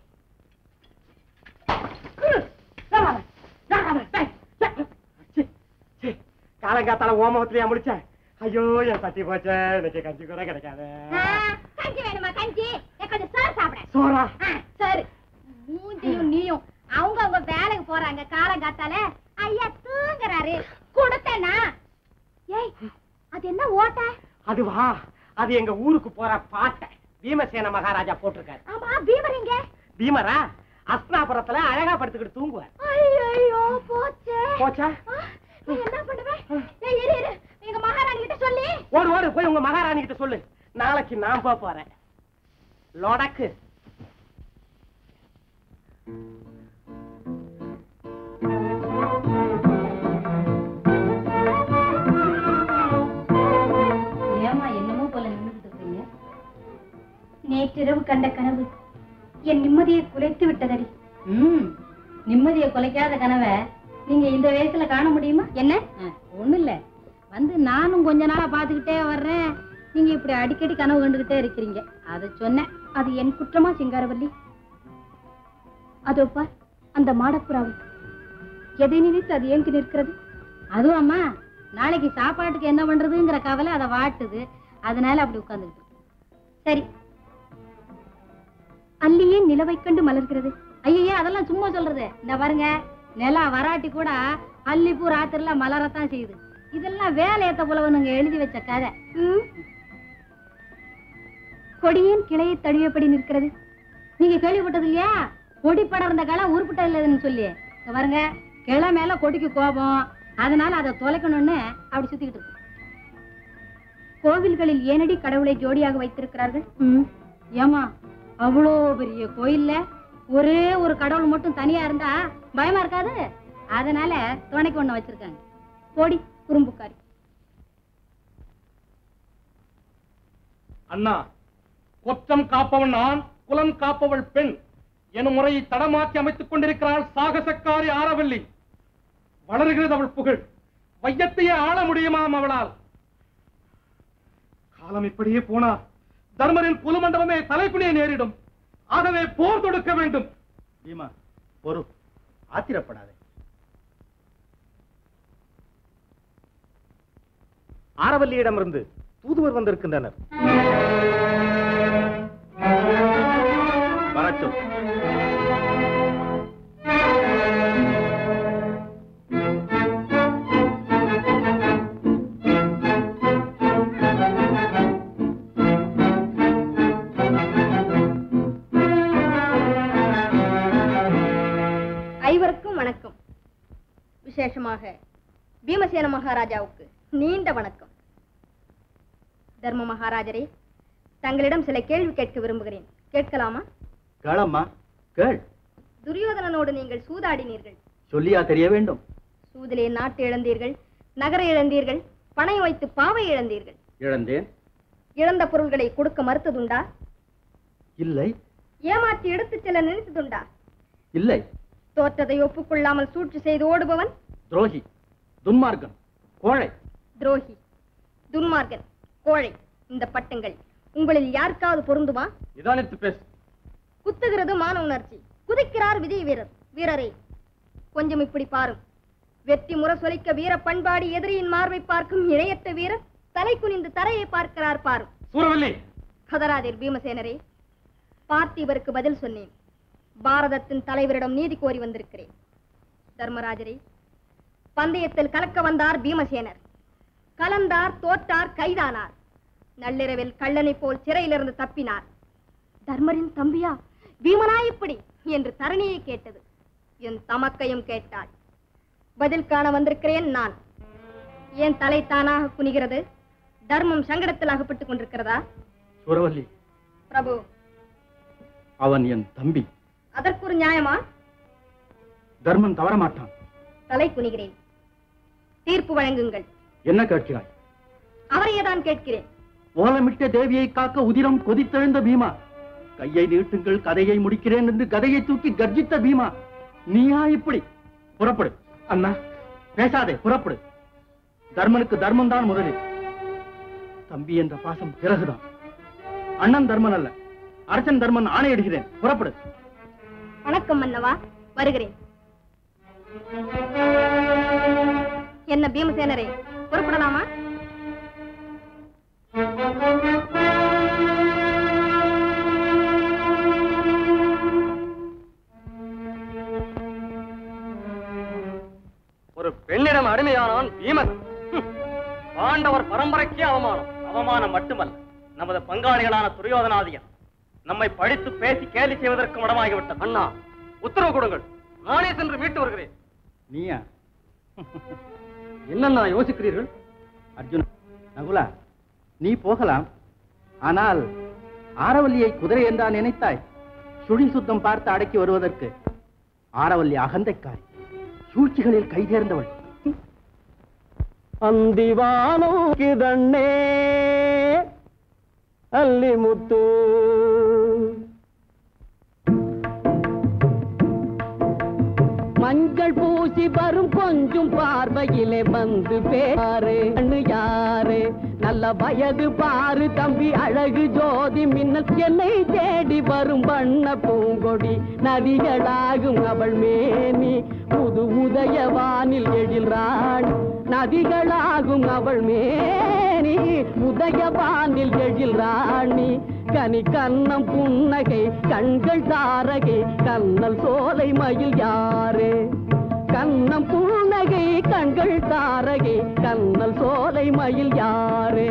காலங்காத்தால ஓமவத்திலையா முடிச்சேன் ஐயோ என் பத்தி போச்சே இன்னைக்கு கஞ்சி கூட கிடைக்காது கஞ்சி வேணுமா கஞ்சி எனக்கு கொஞ்சம் சோறு சாப்பிட சோறா ஆ, சரி மூஞ்சியும் நீயும் அவங்க அவங்க வேலைக்கு போறாங்க காலங்காத்தால ஐயா தூங்குறாரு கொடுத்தேனா ஏய் அது என்ன ஓட்ட அதுவா அது எங்க ஊருக்கு போற பாட்டை பீமசேன மகாராஜா போட்டிருக்காரு ஆமா பீமரிங்க பீமரா அஸ்னாபுரத்துல அழகா படுத்துக்கிட்டு தூங்குவார் ஐயோ போச்சே போச்சா ஆ, நான் என்ன பண்ணுவேன் ஏய் இரு இரு எங்க மகாராணி கிட்ட சொல்லி ஓடு ஓடு போய் உங்க மகாராணி கிட்ட சொல்லு நாளைக்கு நான் போக போறேன் லொடக்கு ஏமா என்னமோ போல நின்றுட்டு இருக்கீங்க நேற்றிரவு கண்ட கனவு என் நிம்மதியை குலைத்து விட்டதடி ம் நிம்மதியை குலைக்காத கனவை நீங்க இந்த வயசுல காண முடியுமா என்ன ஒண்ணு இல்ல வந்து நானும் கொஞ்ச நாளா பாத்துக்கிட்டே வர்றேன் நீங்க இப்படி அடிக்கடி கனவு கண்டுகிட்டே இருக்கிறீங்க அதை சொன்னேன் அது என் குற்றமா சிங்காரவல்லி அதோ பார் அந்த மாடப்புறாவு எதை நினைத்து அது ஏங்கி நிற்கிறது அதுவும் அம்மா நாளைக்கு சாப்பாட்டுக்கு என்ன பண்றதுங்கிற கவலை அதை வாட்டுது அதனால அப்படி உட்கார்ந்துகிட்டு இருக்கு. சரி அல்லியே நிலவை கண்டு மலர்கிறது ஐயோ அதெல்லாம் சும்மா சொல்றது இந்த பாருங்க நிலா வராட்டி கூட அல்லிப்பூ ராத்திரில மலரத்தான் செய்யுது இதெல்லாம் வேலையத்த புலவனுங்க எழுதி வச்ச கதை ம். கொடியேன் கிளையை தழுவியபடி நிற்கிறது நீங்க கேள்விப்பட்டது இல்லையா கொடி படர்ந்த களை உருப்பிட்ட இல்லைன்னு சொல்லி இங்க பாருங்க கிளை மேல கொடிக்கு கோபம் அதனால அதை தொலைக்கணும்னு அப்படி சுத்திக்கிட்டு இருக்கு கோவில்களில் ஏனடி கடவுளை ஜோடியாக வைத்திருக்கிறார்கள் ம். ஏமா அவ்வளோ பெரிய கோயில்ல ஒரே ஒரு கடவுள் மட்டும் தனியா இருந்தா பயமா இருக்காது அதனால துணைக்கு ஒண்ணு வச்சிருக்காங்க போடி குறும்புக்காரி அண்ணா கொற்றம் காப்பவன் நான் குலம் காப்பவள் பெண் எனும் முறையை தடமாற்றி அமைத்துக் கொண்டிருக்கிறாள் சாகசக்காரி ஆரவல்லி வளர்கிறது அவள் புகழ் வையத்தையே ஆள முடியுமாம் அவளால் காலம் இப்படியே போனால் தர்மரின் புலுமண்டபமே தலைக்குனியே நேரிடும் ஆகவே போர் தொடுக்க வேண்டும் பீமா பொறு ஆத்திரப்படாதே ஆரவல்லியிடமிருந்து தூதுவர் வந்திருக்கின்றனர் வரட்டும் ஐவருக்கும் வணக்கம் விதமாக பீமசேன மகாராஜாவுக்கு நீண்ட வணக்கம் தர்ம மகாராஜரே தங்களிடம் சில கேள்வி கேட்க விரும்புகிறேன் கேட்கலாமா கேளம்மா கேள் துரியோதனனோடு நீங்கள் சூதாடினீர்கள் சொல்லியா தெரிய வேண்டும் சூதிலே நாட்டு இழந்தீர்கள் நகர இழந்தீர்கள் பணம் வைத்து பாவை இழந்தீர்கள் இழந்தேன் இழந்த பொருள்களை கொடுக்க மறுத்ததுண்டா இல்லை ஏமாற்றி எடுத்துச் செல்ல நினைத்ததுண்டா இல்லை தோற்றதை ஒப்புக்கொள்ளாமல் சூழ்ச்சி செய்து ஓடுபவன் துரோகி துன்மார்க்கன் கோழை துரோகி துன்மார்கன் கோழை இந்த பட்டங்கள் உங்களில் யாருக்காவது பொருந்துமா நிதானித்து பேசு குத்துகிறது மான உணர்ச்சி குதிக்கிறார் விஜய் வீரர் வீரரே கொஞ்சம் இப்படி பாரும் வெற்றி முரசொலிக்க வீர பண்பாடி எதிரியின் மார்பை பார்க்கும் இணையற்ற வீரர் தலை குனிந்து தரையை பார்க்கிறார் பாரும் சூரவல்லி கதராதீர் பீமசேனரே பார்த்திபருக்கு பதில் சொன்னேன் பாரதத்தின் தலைவரிடம் நீதி கோரி வந்திருக்கிறேன் தர்மராஜரே பந்தயத்தில் கலக்க வந்தார் பீமசேனர் கலந்தார் தோற்றார் கைதானார் நள்ளிரவில் கள்ளனை போல் சிறையிலிருந்து தப்பினார் தர்மரின் தம்பியா பீமனா இப்படி என்று தரணியை கேட்டது என் தமக்கையும் கேட்டாள் பதில் காண வந்திருக்கிறேன் நான் ஏன் தலை தானாக குனிகிறது தர்மம் சங்கடத்தில் அகப்பட்டுக் கொண்டிருக்கிறதா சூரவல்லி பிரபு அவன் என் தம்பி அதற்கு ஒரு நியாயமா தர்மன் தவறமாட்டான் தலை குனிகிறேன் தீர்ப்பு வழங்குங்கள் என்ன கேட்கிறாய் அவரையே தான் கேட்கிறேன் ஓலமிட்ட தேவியை காக்க உதிரம் கொதித்தெழுந்த பீமா கையை நீட்டுங்கள் கதையை முடிக்கிறேன் என்று கதையை தூக்கி கர்ஜித்த பீமா நீயா இப்படி புறப்படு அண்ணா பேசாதே புறப்படு தர்மனுக்கு தர்மம் தான் முதலில் தம்பி என்ற பாசம் பிறகுதான் அண்ணன் தர்மன் அல்ல அரசன் தர்மன் ஆணையிடுகிறேன் புறப்படு வணக்கம் மன்னவா வருகிறேன் என்ன பீமசேனரே புறப்படலாமா ஒரு பெண்ணிடம் அடிமையானான் பீமன் ஹம். பாண்டவர் பரம்பரைக்கே அவமானம் அவமானம் மட்டுமல்ல நமது பங்காளிகளான துரியோதனாதியர் நம்மை படித்து பேசி கேலி செய்வதற்கு இடமாகிவிட்டது அண்ணா உத்தரவு கொடுங்கள் நானே சென்று மீட்டு வருகிறேன் நீயா என்னண்ணா யோசிக்கிறீர்கள் அர்ஜுன் நகுலா நீ போகலாம் ஆனால் ஆரவல்லியை குதிரை என்றா நினைத்தாய் சுழி சுத்தம் பார்த்து அடக்கி வருவதற்கு ஆரவல்லி அகந்தைக்காரி சூழ்ச்சிகளில் கைதேர்ந்தவள் ಅಂದಿವಾನೋ ಕಿದಣ್ಣೆ ಅಲ್ಲಿ ಮುತ್ತು மஞ்சள் பூசி வரும் கொஞ்சம் பார்வையிலே வந்து பேரு கண்ணு யாரு நல்ல வயது பாரு தம்பி அழகு ஜோதி மின்னல் என்னை தேடி வரும் வண்ண பூங்கொடி நதிகளாகும் அவள் மேனி புது உதயவானில் எழில் ராணி நதிகளாகும் அவள் மேனி உதயவானில் எழில் ராணி கனி கண்ணம் புன்னகை கண்கள் தாரகை கண்ணல் சோலை மயில் யாரே கண்ணம் புன்னகை கண்கள் தாரகை கண்ணல் சோலை மயில் யாரே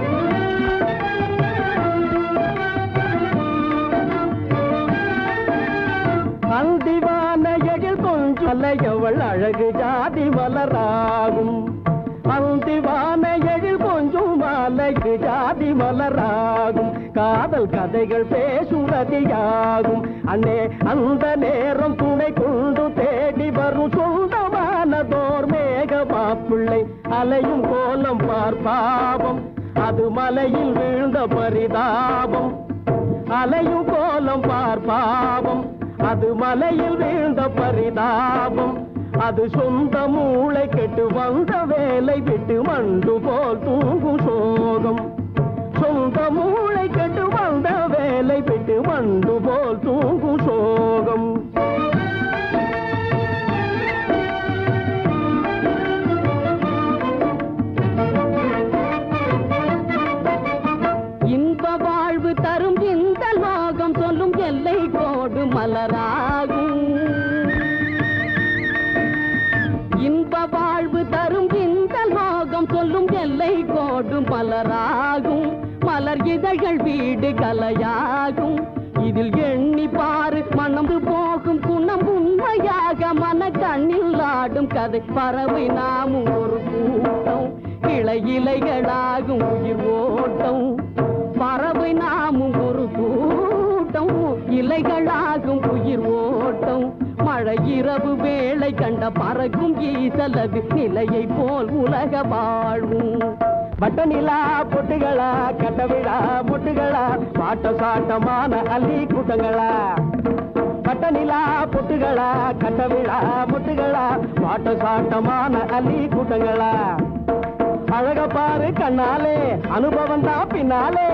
அந்திவான எழில் கொஞ்சம் அலையவள் அழகு ஜாதி மலராகும் அந்திவான எழில் கொஞ்சம் அழகு ஜாதி மலராகும் காதல் கதைகள் பேசும் நதியாகும் அண்ணே அந்த நேரம் துணை கொண்டு தேடி வரும் சொந்தமானதோர் மேக மாப்பிள்ளை அலையும் கோலம் பார்ப்பாவம் அது மலையில் வீழ்ந்த பரிதாபம் அலையும் கோலம் பார்ப்பாவம் அது மலையில் வீழ்ந்த பரிதாபம் அது சொந்த மூளை கெட்டு வந்த வேலை விட்டு மண்டு போல் தூங்கும் சோகம் சொந்த மூளை கெட்டு வந்த வேலை விட்டு மண்டு போல் தூங்கும் சோகம் இன்ப வாழ்வு தரும் இந்த லோகம் சொல்லும் எல்லை கோடு மலராகும் இன்ப வாழ்வு தரும் இந்த லோகம் சொல்லும் எல்லை கோடு மலராகும் மலர் இதழ்கள் வீடு கலையாகும் இதில் எண்ணி பாரு மனம் போகும் குணம் உண்மையாக மன கண்ணில் ஆடும் முடியாத பறவை நாமும் ஒரு கூட்டம் இலை இலைகளாகும் உயிர் ஓட்டம் பறவை நாமும் ஒரு கூட்டம் இலைகளாகும் உயிர் ஓட்டம் மழை இரவு வேளை கண்ட பறக்கும் ஈசலது நிலையை போல் உலக வாழ்வும் வட்ட நிலா பொட்டுகளா கட்ட விழா முட்டுகளா பாட்ட சாட்டமான அள்ளி கூட்டங்களா பட்ட நிலா பொட்டுகளா கட்ட விழா முட்டுகளா பாட்ட சாட்டமான அள்ளி கூட்டங்களா அழக பாரு கண்ணாலே அனுபவம் தான் பின்னாலே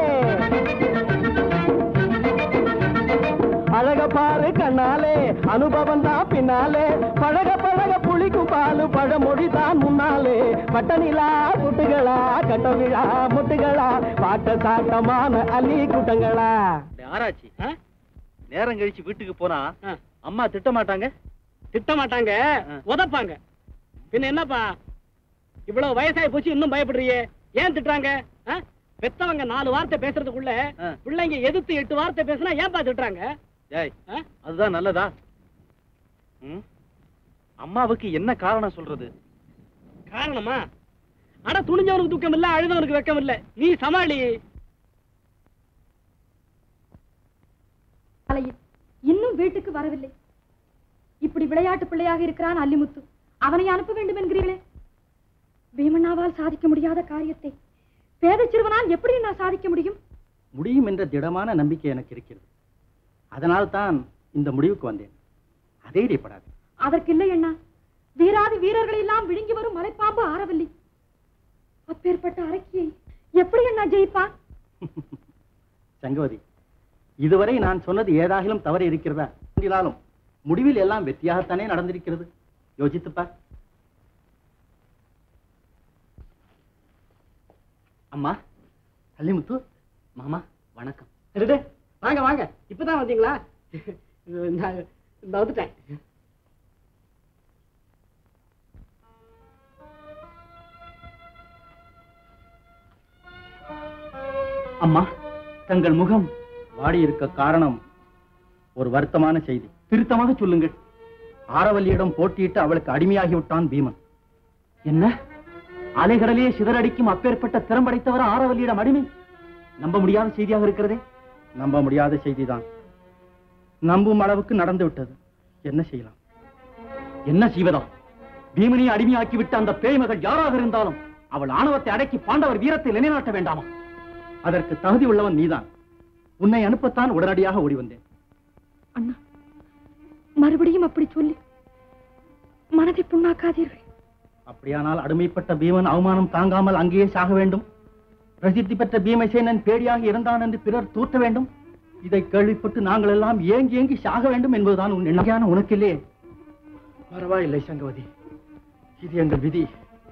அழக பாரு கண்ணாலே அனுபவம் தான் பின்னாலே பழக பழக புளிக்கும் பாலு பழமொழி தான் முன்னாலே பட்ட நிலா குட்டுகளா கட்ட விழா முட்டுகளா பாட்ட சாட்டமான அள்ளி கூட்டங்களா ஆராய்ச்சி நேரம் கழிச்சு வீட்டுக்கு போனா அம்மா திட்ட மாட்டாங்க திட்ட மாட்டாங்க உதப்பாங்க பின்ன என்னப்பா இவ்வளவு வயசாகி போச்சு இன்னும் பயப்படுறியே ஏன் திட்டுறாங்க ஆ? பெத்தவங்க நாலு வார்த்தை பேசுறதுக்குள்ள பிள்ளைங்க எதிர்த்து எட்டு வார்த்தை பேசினா ஏன்பா திட்டுறாங்க ஏய் அதுதான் நல்லதா ம்? அம்மாவுக்கு என்ன காரணம் சொல்றது காரணமா அட துணிஞ்சவனுக்கு துக்கம் இல்ல அழுதவனுக்கு வெக்கம் இல்ல நீ சமாளி அலையில் இன்னும் வீட்டுக்கு வரவில்லை இப்படி விளையாட்டு பிள்ளையாக இருக்கிறான் அல்லிமுத்து அவனை அனுப்ப வேண்டும் என்கிறீர்களே பீமண்ணாவால் சாதிக்க முடியாத காரியத்தை பேத சிறுவனால் எப்படி நான் சாதிக்க முடியும் முடியும் என்ற திடமான நம்பிக்கை எனக்கு இருக்கிறது அதனால் தான் இந்த முடிவுக்கு வந்தேன் அதேரியப்படாது அதற்கு இல்லை அண்ணா வீராதி வீரர்களை எல்லாம் விழுங்கி வரும் மலைப்பாம்பு ஆரவல்லி அப்பேற்பட்ட அரக்கியை எப்படி அண்ணா ஜெயிப்பான் சங்கவதி இதுவரை நான் சொன்னது ஏதாகிலும் தவறு இருக்கிறதா என்றாலும் முடிவில் எல்லாம் வெற்றியாகத்தானே நடந்திருக்கிறது யோசித்துப் பார் அம்மா அல்லிமுத்து மாமா வணக்கம் அடடே, வாங்க வாங்க இப்பதான் வந்தீங்களா நான் இந்த வந்துட்டேன் அம்மா தங்கள் முகம் வாடி இருக்க காரணம் ஒரு வருத்தமான செய்தி திருத்தமாக சொல்லுங்கள் ஆரவல்லியிடம் போட்டியிட்டு அவளுக்கு அடிமையாகி விட்டான் பீமன் என்ன அலைகடலையே சிதறடிக்கும் அப்பேற்பட்ட திறம்படைத்தவர் ஆரவல்லியிடம் அடிமை நம்ப முடியாத செய்தியாக இருக்கிறதே நம்ப முடியாத செய்திதான் நம்பும் அளவுக்கு நடந்து விட்டது என்ன செய்யலாம் என்ன செய்வதா பீமனை அடிமையாக்கி விட்ட அந்த பேய்மகள் யாராக இருந்தாலும் அவள் ஆணவத்தை அடக்கி பாண்டவர் வீரத்தை நிலைநாட்ட வேண்டாமா அதற்கு தகுதி உள்ளவன் நீதான் உன்னை அனுப்பத்தான் உடனடியாக ஓடி வந்தேன் அண்ணா மறுபடியும் அப்படி சொல்லி மனதை புண்ணாக்காதீர்கள் அப்படியானால் அடிமைப்பட்ட பீமன் அவமானம் தாங்காமல் அங்கேயே சாக வேண்டும் பிரசித்தி பெற்ற பீமசேனன் பேடியாக இருந்தான் என்று பிறர் தூற்ற வேண்டும் இதை கேள்விப்பட்டு நாங்கள் எல்லாம் ஏங்கி ஏங்கி சாக வேண்டும் என்பதுதான் உன் எண்ணகையான உனக்கில்லே பரவாயில்லை சங்கவதி இது எங்கள் விதி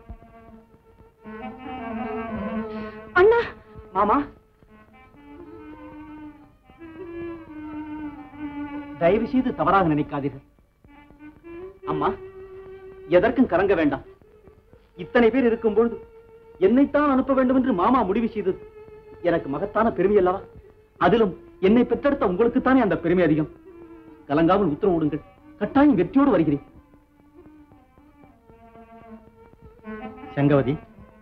அண்ணா மாமா தயவு செய்து தவறாக நினைக்காதீர்கள் அம்மா எதற்கும் கலங்க வேண்டாம் இத்தனை பேர் இருக்கும்பொழுது என்னைத்தான் அனுப்ப வேண்டும் என்று மாமா முடிவு செய்தது எனக்கு மகத்தான பெருமை அல்லவா அதிலும் என்னை பெற்றெடுத்த உங்களுக்குத்தானே அந்த பெருமை அதிகம் கலங்காமல் உத்தரவு விடுங்கள் கட்டாயம் வெற்றியோடு வருகிறேன் சங்கவதி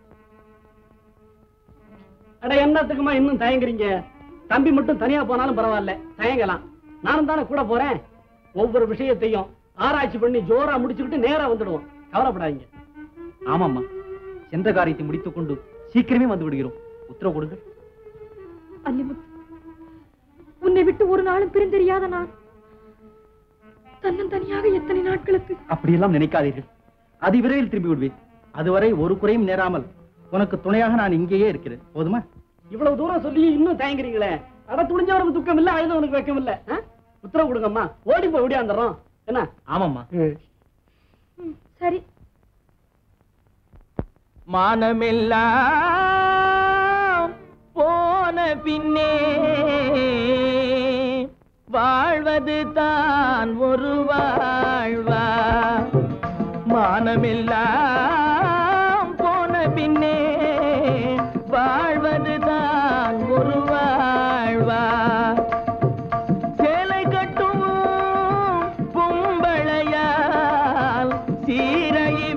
அட என்னத்துக்குமா இன்னும் தயங்குறீங்க தம்பி மட்டும் தனியா போனாலும் பரவாயில்ல தயங்கலாம் நானும் தானே கூட போறேன் ஒவ்வொரு விஷயத்தையும் ஆராய்ச்சி பண்ணி ஜோரா முடிச்சுக்கிட்டு நேரா வந்துடுவோம் கவலைப்படாதீங்க ஆமாம்மா சென்ற காரியத்தை முடித்துக் கொண்டு சீக்கிரமே வந்து விடுகிறோம் உத்தரவு கொடுங்கள் அல்லிமுத்து உன்னை விட்டு ஒரு நாளும் பிரிந்தெரியாத நான் தன்னந்தனியாக எத்தனை நாட்களுக்கு அப்படியெல்லாம் நினைக்காதீர்கள் அதிவிரைவில் திரும்பி விடுவேன் அதுவரை ஒரு குறையும் நேராமல் உனக்கு துணையாக நான் இங்கேயே இருக்கிறேன் போதுமா இவ்வளவு தூரம் சொல்லி இன்னும் தயங்குறீங்களே அட துணிஞ்சவனுக்கு துக்கம் இல்ல அழுதவனுக்கு வெக்கம் இல்ல ஆ? உத்தரவு கொடுங்கம்மா ஓடி போய் ஓடியாந்துடுறோம் என்ன ஆமாம்மா சரி மானமெல்லாம் போன பின்னே வாழ்வது தான் ஒரு வாழ்வா மானமெல்லாம் போன பின்னே வாழ்வது தான் ஒரு வாழ்வா சேலை கட்டும் பொம்பளையால் சீரையை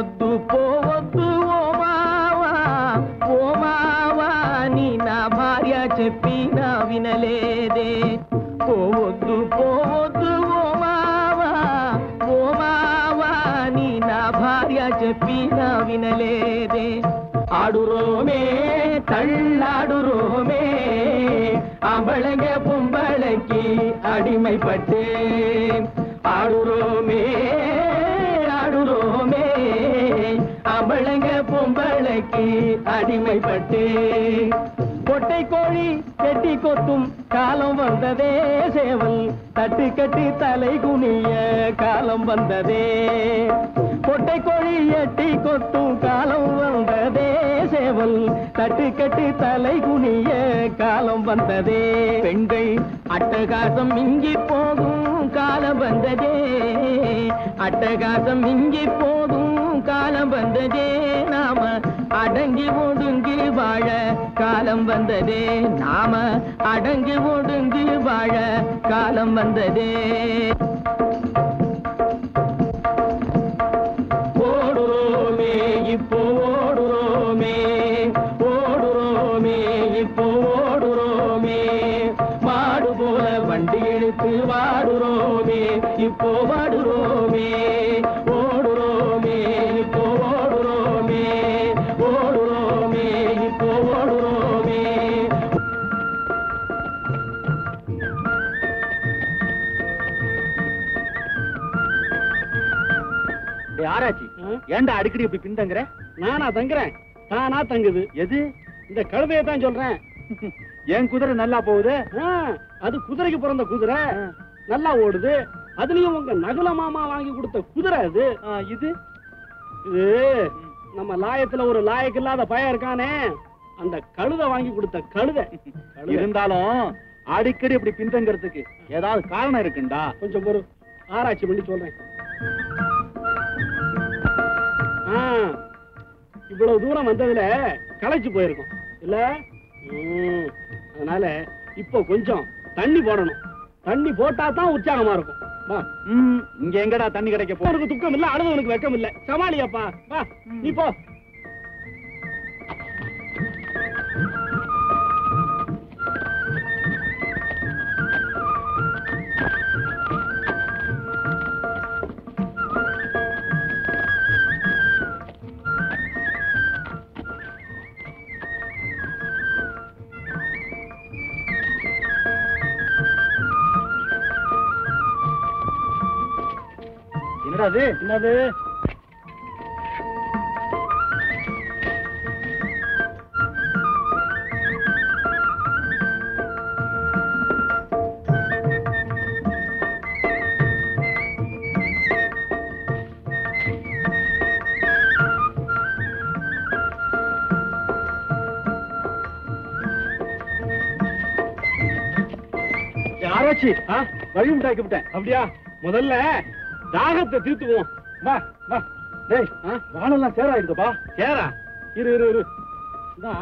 పోవద్దు పోవద్దు ఓ మావా ఓ మావా నీ నా భార్య చెప్పినా వినలేదే పోవద్దు పోవద్దు ఓ మావా ఓ మావా నీ నా భార్య చెప్పినా వినలేదే ஆடுறோமே தள்ளாடுறோமே அவளங்க பொம்பளைக்கு அடிமைப்பட்டேன் ஆடுறோமே ஆடுறோமே அவளங்க பொம்பளைக்கு அடிமைப்பட்டேன் கொட்டை கோழி கெட்டி கொத்தும் காலம் வந்ததே சேவல் தட்டு கட்டி தலை குனிய காலம் வந்ததே கொட்டை கோழி எட்டி கொத்தும் காலம் வந்ததே சேவல் தட்டு கட்டி தலை குனிய காலம் வந்ததே பெண்கள் அட்டகாசம் மிஞ்சி போகும் காலம் வந்ததே அட்டகாசம் மிஞ்சி போகும் காலம் வந்ததே நாம அடங்கி ஒடுங்கி வாழ காலம் வந்ததே நாம அடங்கி ஒடுங்கி வாழ காலம் வந்ததே ஓடுறோமே இப்போ ஓடுறோமே ஓடுறோமே இப்போ ஓடுறோமே மாடு போல வண்டி இழுத்து வாடுறோமே இப்போ வாடுறோமே ஓடுறோமே இப்போ ஓடுறோமே ஓடுறோமே இப்போ ஓடுறோமே டேய் ஆராய்ச்சி ஏன்டா அடிக்கடி இப்படி பின்தங்குற நானா தங்குறேன் தானா தங்குது எது இந்த கழுதையை தான் சொல்றேன் என் குதிரை நல்லா போகுது ஆ, அது குதிரைக்கு பிறந்த குதிரை நல்லா ஓடுது அதுலயும் உங்க நகுல மாமா வாங்கி கொடுத்த குதிரை அது இது இது நம்ம லாயத்துல ஒரு லாயக்கு இல்லாத பையன் இருக்கானே அந்த கழுதை வாங்கி கொடுத்த கழுதை கழுதை. இருந்தாலும் அடிக்கடி இப்படி பின்தங்கறதுக்கு ஏதாவது காரணம் இருக்குண்டா கொஞ்சம் ஒரு ஆராய்ச்சி பண்ணி சொல்றேன் ஆ, இவ்வளவு தூரம் வந்ததுல களைச்சு போயிருக்கும் இல்ல ம், அதனால இப்போ கொஞ்சம் தண்ணி போடணும் தண்ணி போட்டா தான் உற்சாகமா இருக்கும் வா ம், இங்க எங்கடா தண்ணி கிடைக்க போ உனக்கு துக்கம் இல்ல அழுதவனுக்கு வெக்கம் இல்ல சமாளியப்பா வா நீ போ என்னடா அது என்னது ஆராய்ச்சி ஆ? வழி உண்டாக்கி விட்டேன் அப்படியா முதல்ல தாகத்தை தீர்த்துக்குவோம் வா வா டேய் ஆ? வானெல்லாம் சேராயிருக்குப்பா சேரா இரு இரு இரு இந்தா.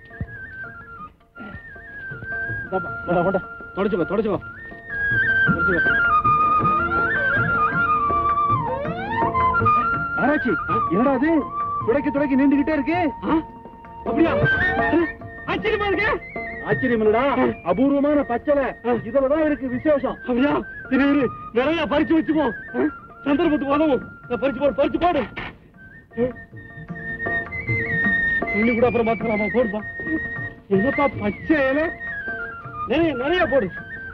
இந்தாப்பா, கொண்டா, கொண்டா. தொடச்சுக்கோ தொடச்சுக்கோ தொடச்சுக்கோ ஆராய்ச்சி என்னடா அது துடைக்க துடைக்க நீண்டுகிட்டே இருக்கு ஆ? அப்படியா அरे, ஆச்சரியமா இருக்கு ஆச்சரியம் இல்லடா அபூர்வமான பச்சளை இதுலதான் இருக்கு விசேஷம் அப்படியா இரு இரு நிறைய பறிச்சு வச்சுக்கோ ஆ? சந்தர்ப்பத்துக்கு உதவும் இதை பறிச்சு போடு பறிச்சு போடு துணி கூட அப்புறம் பார்த்துக்கலாமா போடுப்பா என்னப்பா பச்சை இலை நிறைய நிறைய போடு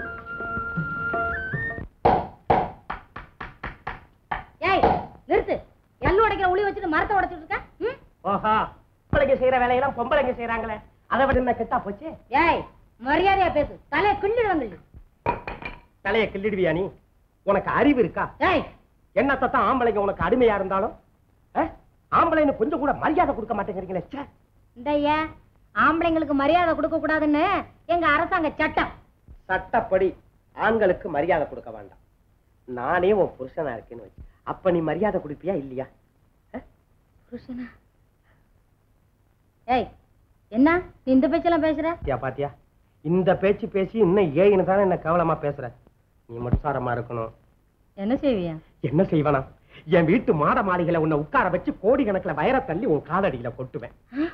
ஏய் நிறுத்து எள்ளு உடைக்கிற உளி வச்சுட்டு மரத்தை உடைச்சிட்டு இருக்க ம்? ஓஹா பொம்பளைங்க செய்யற வேலையெல்லாம் பொம்பளைங்க செய்யறாங்களே அதை விட என்ன கெட்டா போச்சு ஏய் மரியாதையா பேசு தலையை கிள்ளிடுவாங்க தலைய கிள்ளிடுவியா நீ உனக்கு அறிவு இருக்கா ஏய் என்னத்தை தான் ஆம்பளைங்க உனக்கு அடிமையா இருந்தாலும் அஹ்? ஆம்பளைன்னு கொஞ்சம் கூட மரியாதை கொடுக்க மாட்டேங்கிறீங்களே ச்சே. இந்த ஐயா ஆம்பளைங்களுக்கு மரியாதை கொடுக்க கூடாதுன்னு எங்க அரசாங்க சட்டம் சட்டப்படி ஆண்களுக்கு மரியாதை கொடுக்க வேண்டாம் நானே உன் புருஷனா இருக்கேன்னு வச்சு அப்ப நீ மரியாதை கொடுப்பியா இல்லையா புருஷனா ஏய் என்ன நீ இந்த பேச்செல்லாம் பேசுற பாத்தியா பாத்தியா இந்த பேச்சு பேசி இன்னும் ஏன்னு தானே என்ன கவலமா பேசுற நீ மட்சாரமா இருக்கணும் என்ன செய்வியா என்ன செய்வனா என் வீட்டு மாட மாளிகையில உன்னை உட்கார வச்சு கோடி கணக்குல வயர தள்ளி உன் காலடியில கொட்டுவேன்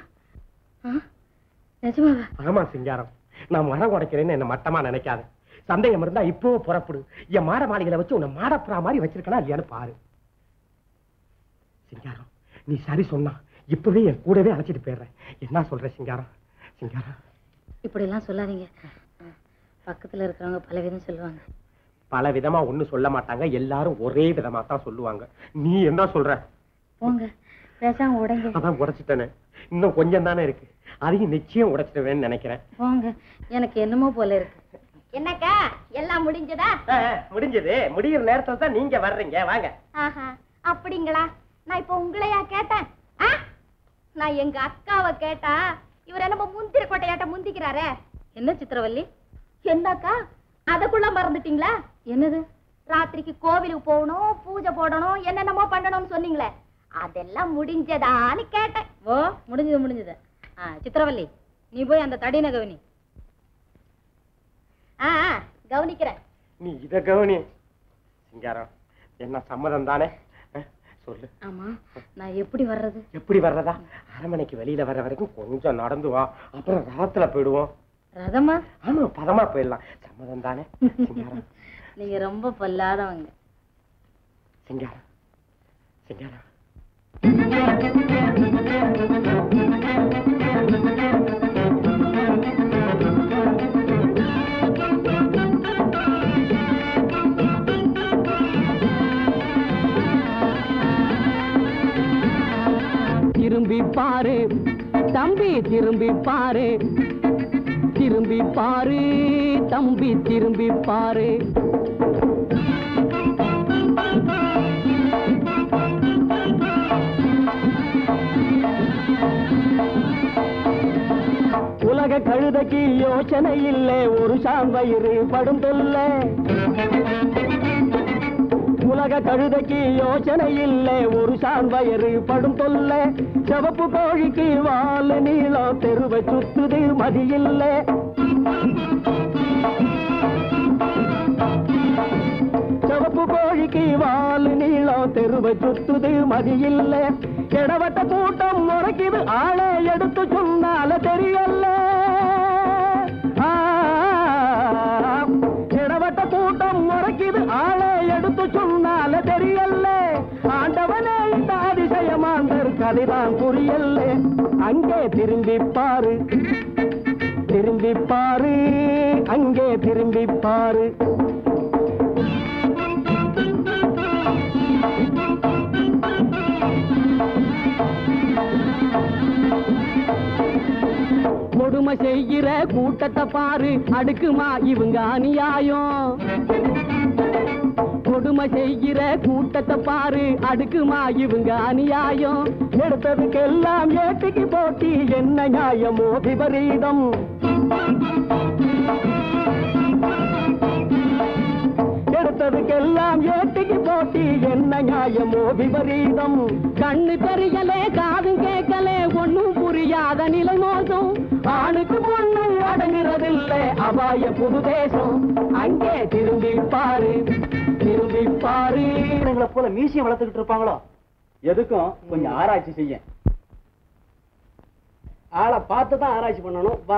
நிஜமாவா ஆமா சிங்காரம் நான் மரம் உடைக்கிறேன்னு என்ன மட்டமா நினைக்காத சந்தேகம் இருந்தா இப்போ புறப்படு என் மாட மாளிகையில வச்சு உன்னை மாடப்புறா மாதிரி வச்சிருக்கனா இல்லையான்னு பாரு சிங்காரம் நீ சரி சொன்னா இப்பவே என் கூடவே அழைச்சிட்டு போயிடுறேன் என்ன சொல்ற சிங்காரம் சிங்காரம் இப்படி எல்லாம் சொல்லாதீங்க பக்கத்துல இருக்கிறவங்க பல விதம் சொல்லுவாங்க பல விதமா ஒண்ணு சொல்ல மாட்டாங்க எல்லாரும் ஒரே விதமா தான் சொல்லுவாங்க நீ என்ன சொல்ற போங்க பேசாம உடைங்க அதான் உடைச்சிட்டேனே இன்னும் கொஞ்சம் தானே இருக்கு அதையும் நிச்சயம் உடைச்சிடுவேன்னு நினைக்கிறேன் போங்க எனக்கு என்னமோ போல இருக்கு என்னக்கா எல்லாம் முடிஞ்சதா ஆ, ஆ, முடிஞ்சது முடியிற நேரத்துல தான் நீங்க வர்றீங்க வாங்க ஆஹா அப்படிங்களா நான் இப்ப உங்களையா கேட்டேன் ஆ? நான் எங்க அக்காவை கேட்டா இவர் என்னமோ முந்திரி கொட்டையாட்ட முந்திக்கிறாரே என்ன சித்திரவல்லி என்னக்கா அதக்குள்ள மறந்துட்டீங்களா என்னது ராத்திரிக்கு கோவிலுக்கு போகணும் பூஜை போடணும் என்னென்னமோ பண்ணணும்னு சொன்னீங்களே அதெல்லாம் முடிஞ்சதான்னு கேட்டேன் ஓ முடிஞ்சது முடிஞ்சது ஆ சித்திரவல்லி நீ போய் அந்த தடின கவனி ஆ ஆ, கவனிக்கிறேன் நீ இத கவனி சிங்காரம் என்ன சம்மதம் தானே ஆ, சொல்லு ஆமா நான் எப்படி வர்றது எப்படி வர்றதா அரண்மனைக்கு வெளியில வர்ற வரைக்கும் கொஞ்சம் நடந்து வா அப்புறம் ரதத்துல போயிடுவோம் ரதமா ஆமா பதமா போயிடலாம் சம்மதம் தானே சிங்காரம் நீங்க ரொம்ப பொல்லாதவங்க சிங்காரம் சிங்காரம் திரும்பி பாரு தம்பி திரும்பி பாரு திரும்பி பாரு தம்பி திரும்பி பாரு உலக கழுதைக்கு யோசனை இல்லை ஒரு சாம்பயிறு படும் தொல்லை உலக கழுதைக்கு யோசனை இல்லை ஒரு சாம்பயரு படும் தொல்லை சிவப்பு கோழிக்கு வால் நீளம் தெருவை சுத்துது மதியில்லை சிவப்பு கோழிக்கு வால் நீளம் தெருவை சுத்துது மதியில்லை இடவட்ட கூட்டம் முறைக்குது ஆளை எடுத்து சொன்னால தெரியல ஆ, இடவட்ட கூட்டம் முறைக்குது ஆளை எடுத்து சொன்னால தெரியல ஆண்டவனே இந்த அதிசயமாந்தர் கதைதான் புரியல அங்கே திரும்பி பாரு திரும்பி பாரு அங்கே திரும்பி பாரு கொடுமை செய்கிற கூட்டத்தை பாரு அடுக்குமா இவங்க அநியாயம் கொடுமை செய்கிற கூட்டத்தை பாரு அடுக்குமா இவங்க அநியாயம் எடுத்ததுக்கெல்லாம் ஏட்டிக்கு போட்டி என்ன நியாயமோ விபரீதம் எடுத்ததுக்கெல்லாம் ஏட்டிக்கு போட்டி என்ன நியாயமோ விபரீதம் கண்ணு தெரியலே காது கேட்கலே ஒண்ணும் புரியாத நிலை மோசம் ஆணுக்கு பொண்ணு அடங்குறதில்லை அபாய புது தேசம் அங்கே திரும்பி பாரு திரும்பி பாரு எங்களை போல மீசியம் வளர்த்துக்கிட்டு இருப்பாங்களோ எதுக்கும் கொஞ்சம் ஆராய்ச்சி செய்ய ஆளை பார்த்து தான் ஆராய்ச்சி பண்ணணும் வா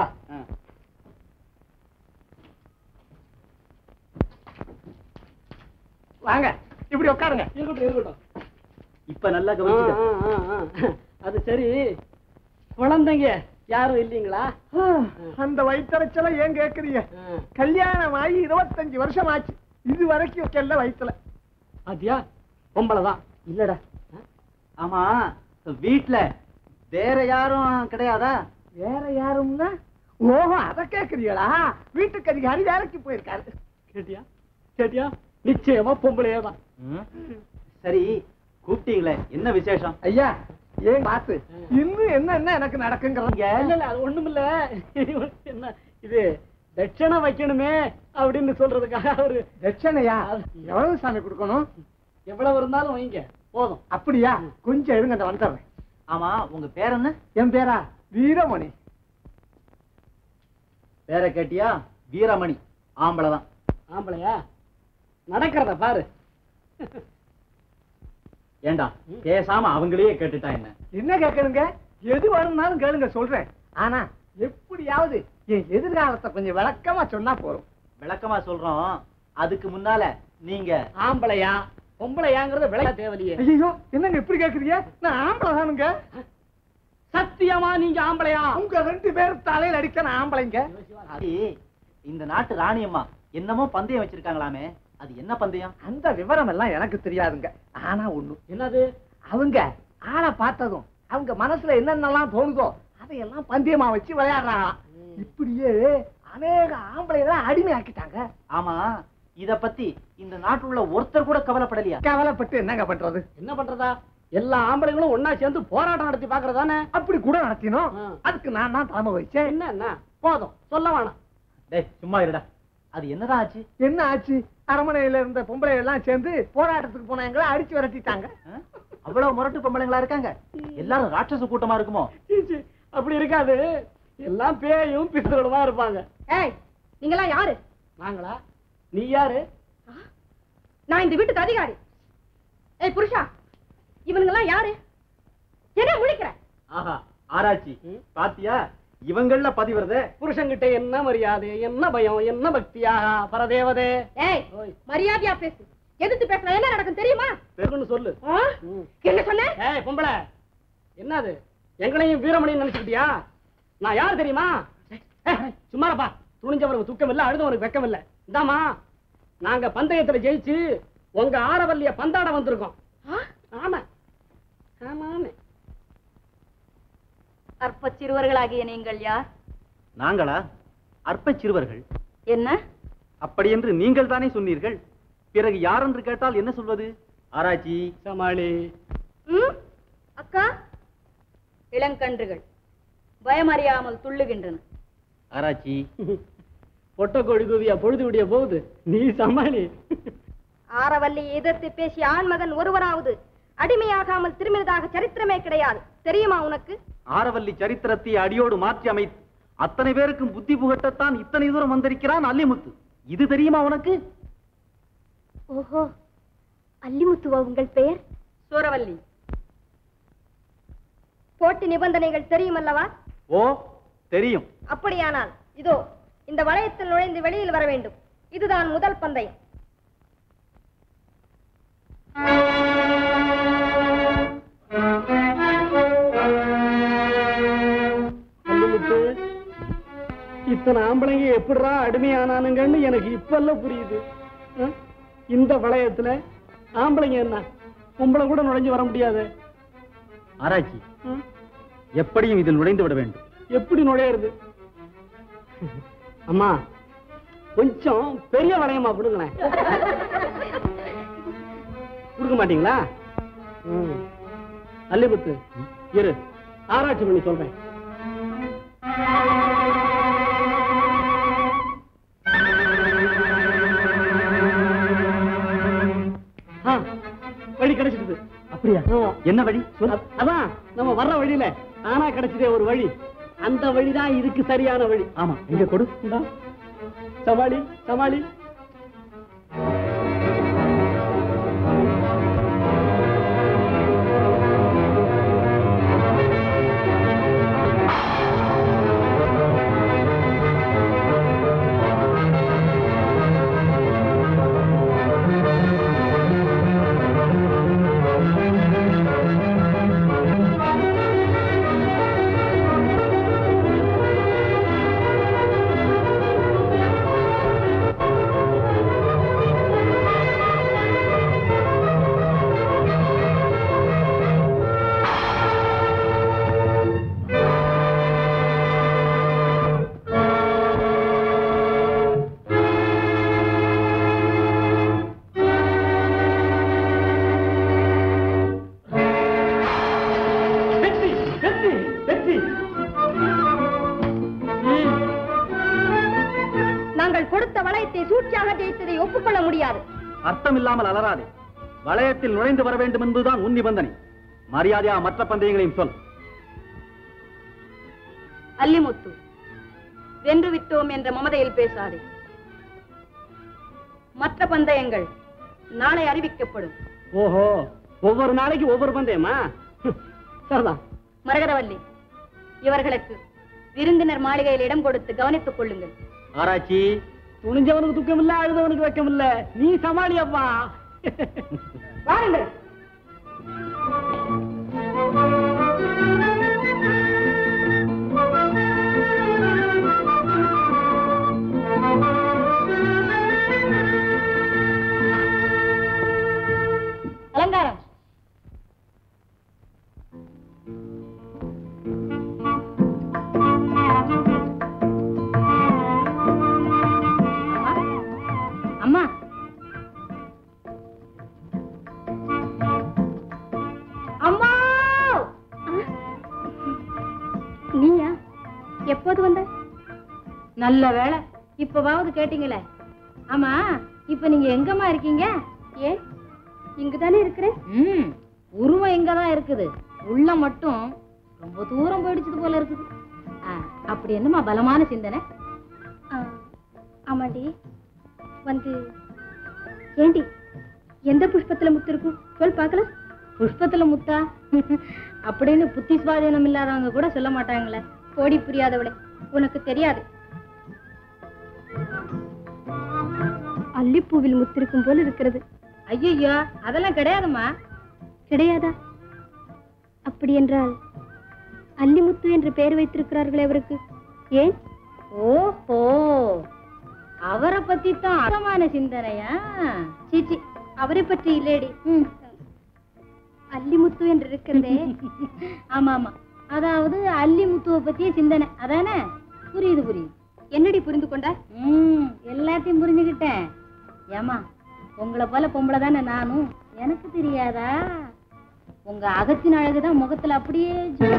வாங்க இப்படி உட்காருங்க இருக்கட்டும் இருக்கட்டும் இப்ப நல்லா ஆ, கவனிச்சுக்க ஆ, ஆ, ஆ. அது சரி குழந்தைங்க யாரும் இல்லைங்களா அந்த வயிற்றுச்சல ஏன் கேக்குறீங்க ஆ. கல்யாணம் ஆகி இருபத்தஞ்சு வருஷம் ஆச்சு இது வரைக்கும் வைக்கல வயிற்றுல பாத்தியா பொம்பளை தான் இல்லடா ஆமா வீட்ல வேற யாரும் கிடையாதா வேற யாரும்னா ஓஹோ அத கேக்குறீங்களா வீட்டுக்கு அதிகாரி வேலைக்கு போயிருக்காரு கேட்டியா கேட்டியா நிச்சயமா பொம்பளையே தான் சரி கூப்பிட்டீங்களே என்ன விசேஷம் ஐயா ஏன் பார்த்து இன்னும் என்ன என்ன எனக்கு நடக்குங்கிறாங்க இல்ல இல்ல அது ஒண்ணுமில்ல என்ன இது தட்சணை வைக்கணுமே அப்படின்னு சொல்றதுக்காக அவரு தட்சணையா எவ்வளவு சாமி கொடுக்கணும் எவ்வளவு இருந்தாலும் வைங்க போதும் அப்படியா கொஞ்சம் இருங்க அந்த வந்துடுறேன் ஆமா உங்க பேர் என்ன என் பேரா வீரமணி பேர கேட்டியா வீரமணி ஆம்பளை தான் ஆம்பளையா நடக்கிறத பாரு ஏண்டா பேசாம அவங்களையே கேட்டுட்டா என்ன என்ன கேட்கணுங்க எது வரும்னாலும் கேளுங்க சொல்றேன் ஆனா எப்படியாவது என் எதிர்காலத்தை கொஞ்சம் விளக்கமா சொன்னா போதும் விளக்கமா சொல்றோம் அதுக்கு முன்னால நீங்க ஆம்பளையா பொம்பளையாங்கிறத விளையா தேவையில்லையே ஐயோ என்னங்க இப்படி கேக்குறீங்க நான் ஆம்பளை தானுங்க சத்தியமா நீங்க ஆம்பளையா உங்க ரெண்டு பேரும் தலையில அடிக்க நான் ஆம்பளைங்க அது இந்த நாட்டு ராணியம்மா என்னமோ பந்தயம் வச்சிருக்காங்களாமே அது என்ன பந்தயம் அந்த விவரம் எல்லாம் எனக்கு தெரியாதுங்க ஆனா ஒண்ணு என்னது அவங்க ஆளை பார்த்ததும் அவங்க மனசுல என்னென்னலாம் தோணுதோ அதையெல்லாம் பந்தயமா வச்சு விளையாடுறாங்க இப்படியே அநேக ஆம்பளைகளை அடிமை ஆக்கிட்டாங்க ஆமா இத பத்தி இந்த நாட்டுல உள்ள ஒருத்தர் கூட கவலைப்படலையா கவலைப்பட்டு என்னங்க பண்றது என்ன பண்றதா எல்லா ஆம்பளைங்களும் ஒன்னா சேர்ந்து போராட்டம் நடத்தி பாக்குறதானே அப்படி கூட நடத்தினோம் ஆ. அதுக்கு நான் தான் தலைமை வச்சேன் என்ன என்ன போதும் சொல்ல வேணாம் டேய் சும்மா இருடா அது என்னதான் ஆச்சு என்ன ஆச்சு அரமனையில இருந்த பொம்பளை எல்லாம் சேர்ந்து போராட்டத்துக்கு போனாங்களா அடிச்சு விரட்டிட்டாங்க ஆ? அவ்வளவு முரட்டு பொம்பளைங்களா இருக்காங்க எல்லாரும் ராட்சச கூட்டமா இருக்குமோ சீ, சீ, அப்படி இருக்காது எல்லாம் பேயும் பிசுகளுமா இருப்பாங்க ஏய் நீங்களாம் யாரு நாங்களா நீ யாரு நான் இந்த வீட்டுக்கு அதிகாரி ஏய் புருஷா இவனுங்கெல்லாம் யாரு என்ன முழிக்கிற ஆஹா ஆராய்ச்சி பாத்தியா இவங்கள பதிவுறதே புருஷன்கிட்ட என்ன மரியாதை என்ன பயம் என்ன பக்தியா பரதேவதே ஏய் ஓய். மரியாதையா பேசு எதிர்த்து பேசுனா என்ன நடக்கும் தெரியுமா பேருன்னு சொல்லு ஆ? ம். என்ன சொன்ன ஏய் பொம்பளை என்னது எங்களையும் வீரமணின்னு நினைச்சுக்கிட்டியா நான் யார் தெரியுமா ஏய், சும்மாரப்பா துணிஞ்சவனுக்கு துக்கம் இல்ல அழுதவனுக்கு வெக்கம் இல்ல இந்தாமா நாங்க பந்தயத்துல ஜெயிச்சு உங்க ஆரவல்லிய பந்தாட வந்திருக்கோம் ஆ? ஆமா ஆமாமே அற்ப சிறுவர்களாகிய நீங்கள் யார் நாங்களா அற்ப சிறுவர்கள் என்ன அப்படி என்று நீங்கள் தானே சொன்னீர்கள் பிறகு யார் என்று கேட்டால் என்ன சொல்வது ஆராய்ச்சி சமாளி ம்? அக்கா இளங்கன்றுகள் பயமறியாமல் துள்ளுகின்றன ஆராய்ச்சி பொட்ட கோழி கூவியா பொழுது விடிய போகுது நீ சமாளி ஆரவல்லி எதிர்த்து பேசிய ஆண்மகன் ஒருவராவது அடிமையாகாமல் திரும்பினதாக சரித்திரமே கிடையாது தெரியுமா உனக்கு ஆரவல்லி சரித்திரத்தை அடியோடு மாற்றி அமைத்து அத்தனை பேருக்கும் புத்தி புகட்டத்தான் இத்தனை தூரம் வந்திருக்கிறான் அல்லிமுத்து இது தெரியுமா உனக்கு ஓஹோ அல்லிமுத்துவா உங்கள் பெயர் சூரவல்லி போட்டி நிபந்தனைகள் தெரியுமல்லவா ஓ தெரியும் அப்படியானால் இதோ இந்த வளையத்தில் நுழைந்து வெளியில் வர வேண்டும் இதுதான் முதல் பந்தயம் அல்லுமுத்து இத்தனை ஆம்பளைங்க எப்படிடா அடிமையானானுங்கன்னு எனக்கு இப்பெல்லாம் புரியுது ஆ? இந்த வளையத்துல ஆம்பளைங்க என்ன பொம்பளை கூட நுழைஞ்சு வர முடியாது ஆராய்ச்சி எப்படியும் இதில் நுழைந்து விட வேண்டும் எப்படி நுழையிறது அம்மா கொஞ்சம் பெரிய வளையமா கொடுங்களேன் கொடுக்க மாட்டீங்களா ம். அல்லிமுத்து இரு ஆராய்ச்சி பண்ணி சொல்றேன் ஆ, வழி கிடைச்சிடுது அப்படியா ஆமா. என்ன வழி சொல் அ- அதான் நம்ம வர்ற வழியில ஆனா கிடைச்சதே ஒரு வழி அந்த வழிதான் இதுக்கு சரியான வழி ஆமா இங்க கொடு இந்தா. சமாளி சமாளி வெற்றி வெற்றி வெற்றி நாங்கள் கொடுத்த வளையத்தை சூழ்ச்சியாக ஜெயித்ததை ஒப்புக்கொள்ள முடியாது அர்த்தம் இல்லாமல் அலறாதே வளையத்தில் நுழைந்து வர வேண்டும் என்பதுதான் உன் நிபந்தனை மரியாதையா மற்ற பந்தயங்களையும் சொல் அல்லிமுத்து வென்று விட்டோம் என்ற மமதையில் பேசாதே மற்ற பந்தயங்கள் நாளை அறிவிக்கப்படும் ஓஹோ ஒவ்வொரு நாளைக்கு ஒவ்வொரு பந்தயமா சரிதான் மரகதவல்லி இவர்களுக்கு விருந்தினர் மாளிகையில் இடம் கொடுத்து கவனித்துக் கொள்ளுங்கள் ஆராய்ச்சி துணிஞ்சவனுக்கு துக்கம் இல்ல அழுதவனுக்கு வெக்கம் இல்ல நீ சமாளியப்பா வாருங்கள் அலங்காரம் அம்மா அம்மா நீயா எப்போது வந்த நல்ல வேளை இப்பவாவது கேட்டீங்களே ஆமா இப்ப நீங்க எங்கம்மா இருக்கீங்க ஏன் இங்குதானே இருக்கிறேன் ம் உருவம் எங்கதான் இருக்குது உள்ள மட்டும் ரொம்ப தூரம் போயிடுச்சது போல இருக்குது ஆ, அப்படி என்னம்மா பலமான சிந்தனை ஆ, ஆமாண்டி வந்து ஏண்டி எந்த புஷ்பத்துல முத்து இருக்கும் சொல் பார்க்கலாம் புஷ்பத்துல முத்தா அப்படின்னு புத்தி சுவாதீனம் இல்லாதவங்க கூட சொல்ல மாட்டாங்களே போடி புரியாதவளே உனக்கு தெரியாது அல்லிப்பூவில் முத்திருக்கும் போல் இருக்கிறது ஐயோ அதெல்லாம் கிடையாதும்மா கிடையாதா அப்படி என்றால் அல்லிமுத்து என்று பெயர் வைத்திருக்கிறார்களே அவருக்கு ஏன் ஓஹோ அவரை பத்தி தான் அகமான சிந்தனையா சீச்சி அவரை பற்றி இல்லேடி ம். அல்லிமுத்து என்று இருக்கிறதே ஆமா ஆமா அதாவது அல்லி முத்துவ பத்திய சிந்தனை அதானே புரியுது புரியுது என்னடி புரிந்து கொண்டாய் ம் எல்லாத்தையும் புரிஞ்சுக்கிட்டேன் ஏமா உங்களை போல பொம்பளை தானே நானும் எனக்கு தெரியாதா உங்க அகத்தின் அழகுதான் முகத்துல அப்படியே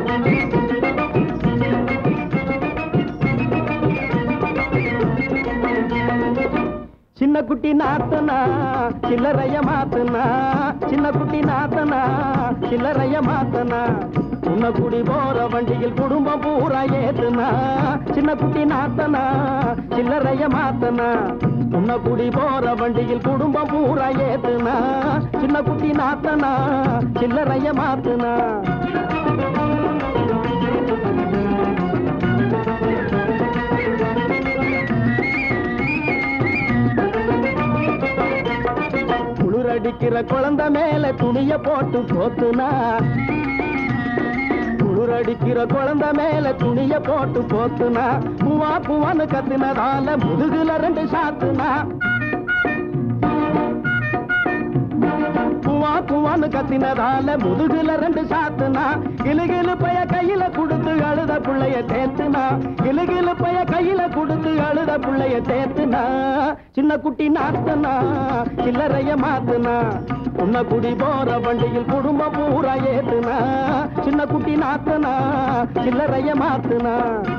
சின்ன குட்டி நாத்தனா சில்லறைய மாத்தனா சின்ன குட்டி நாத்தனா சில்லறைய மாத்தனா உன்ன குடி போற வண்டியில் குடும்பம் பூரா ஏத்துனா சின்ன குட்டி நாத்தனா சில்லறைய மாத்தனா உன்ன குடி போற வண்டியில் குடும்பம் பூரா ஏத்துனா சின்ன குட்டி நாத்தனா சில்லறைய மாத்துனா குளிரடிக்கிற குழந்தை மேல துணிய போட்டு போத்துனா குளிரடிக்கிற குழந்தை மேல துணிய போட்டு போத்துனா பூவா பூவான்னு கத்துனதால முதுகுல ரெண்டு சாத்துனா பூவா பூவான்னு கத்தினதால முதுகுல ரெண்டு சாத்துனா கிளுகிளு பைய கையில கொடுத்து அழுத புள்ளைய தேத்துனா கிளுகிளு பைய கையில கொடுத்து அழுத புள்ளைய தேத்துனா சின்ன குட்டி நாத்துனா சில்லறைய மாத்துனா உன்ன குடி போற வண்டியில் குடும்பம் பூரா ஏத்துனா சின்ன குட்டி நாத்துனா சில்லறைய மாத்துனா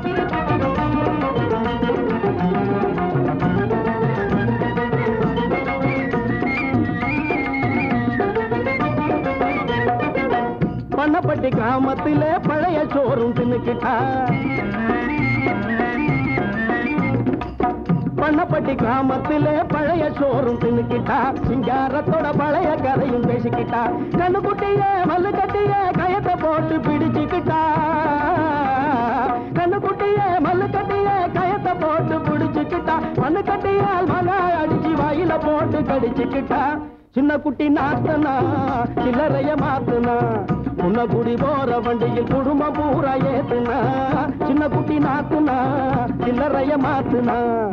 பண்ணப்பட்டி கிராமத்தில பழைய சோறும் தின்னுக்கிட்டா பண்ணப்பட்டி கிராமத்தில பழைய சோறும் தின்னுக்கிட்டா சிங்காரத்தோட பழைய கதையும் பேசிக்கிட்டா கண்ணு குட்டிய மல்லு கட்டிய கயத்தை போட்டு பிடிச்சுக்கிட்டா கண்ணு குட்டிய மல்லு கட்டிய கயத்தை போட்டு பிடிச்சுக்கிட்டா மண்ணு கட்டியால் மன அடிச்சு வாயில போட்டு கடிச்சுக்கிட்டா சின்ன குட்டி நாத்தனா சில்லறைய மாத்துனா உன்ன குடி போற வண்டியில் குடும்பம் பூரா ஏத்துனா சின்ன குட்டி நாத்துனா சில்லறைய மாத்துனா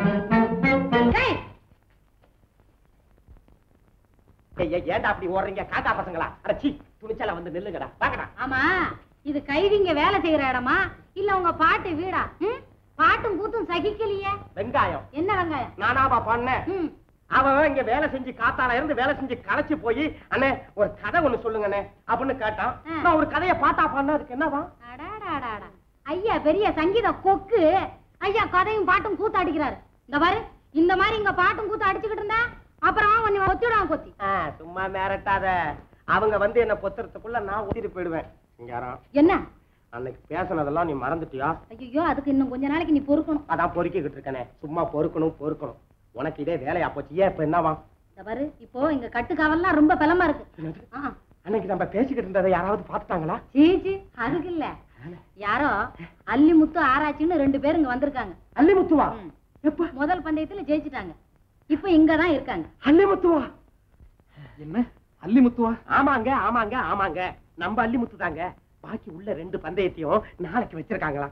ஏய், ஏய், ஏன்டா அப்படி ஓடுறீங்க காக்கா பசங்களா அடச்சி துணிச்சல வந்து நில்லுங்கடா வாங்கடா ஆமா இது கைதிங்க வேலை செய்யற இடமா இல்ல உங்க பாட்டு வீடா ம்? பாட்டும் கூத்தும் சகிக்கலையே வெங்காயம் என்ன வெங்காயம் நானாவா பண்ணேன் ம். அவன் இங்க வேலை செஞ்சு காத்தால இருந்து வேலை செஞ்சு களைச்சு போய் அண்ணே ஒரு கதை ஒண்ணு சொல்லுங்கண்ணே அப்படின்னு கேட்டான் ஆ. நான் ஒரு கதையை பார்த்தா பண்ண அதுக்கு என்னவா அடாடாடாடா. ஐயா பெரிய சங்கீத கொக்கு ஐயா கதையும் பாட்டும் கூத்து அடிக்கிறாரு இந்த பாரு இந்த மாதிரி இங்க பாட்டும் கூத்து அடிச்சுக்கிட்டு இருந்தா அப்புறம் உன்னை ஒத்திடுவான் கொத்தி ஆ, சும்மா மிரட்டாத அவங்க வந்து என்ன பொத்துறதுக்குள்ள நான் ஊத்திட்டு போயிடுவேன் சிங்காரம் என்ன அன்னைக்கு பேசுனதெல்லாம் நீ மறந்துட்டியா ஐயோ அதுக்கு இன்னும் கொஞ்ச நாளைக்கு நீ பொறுக்கணும் அதான் பொறுக்கிக்கிட்டு இருக்கனே சும்மா பொறுக்கணும் பொறுக்கணும் உனக்கு இதே வேலையா போச்சு ஏன் இப்ப என்னவா இந்த பாரு இப்போ இங்க கட்டுக்காவல்லாம் ரொம்ப பலமா இருக்கு ஆ, அன்னைக்கு நம்ம பேசிக்கிட்டு இருந்ததை யாராவது பார்த்துட்டாங்களா சீச்சி அதுக்கு இல்ல யாரோ அல்லி முத்து ஆராய்ச்சின்னு ரெண்டு பேரும் இங்க வந்திருக்காங்க அல்லிமுத்துவா ம். எப்ப முதல் பந்தயத்துல ஜெயிச்சிட்டாங்க இப்ப இங்கதான் இருக்காங்க அல்லிமுத்துவா என்ன அல்லிமுத்துவா ஆமாங்க ஆமாங்க ஆமாங்க நம்ம அல்லிமுத்து தாங்க பாக்கி உள்ள ரெண்டு பந்தயத்தையும் நாளைக்கு வச்சிருக்காங்களா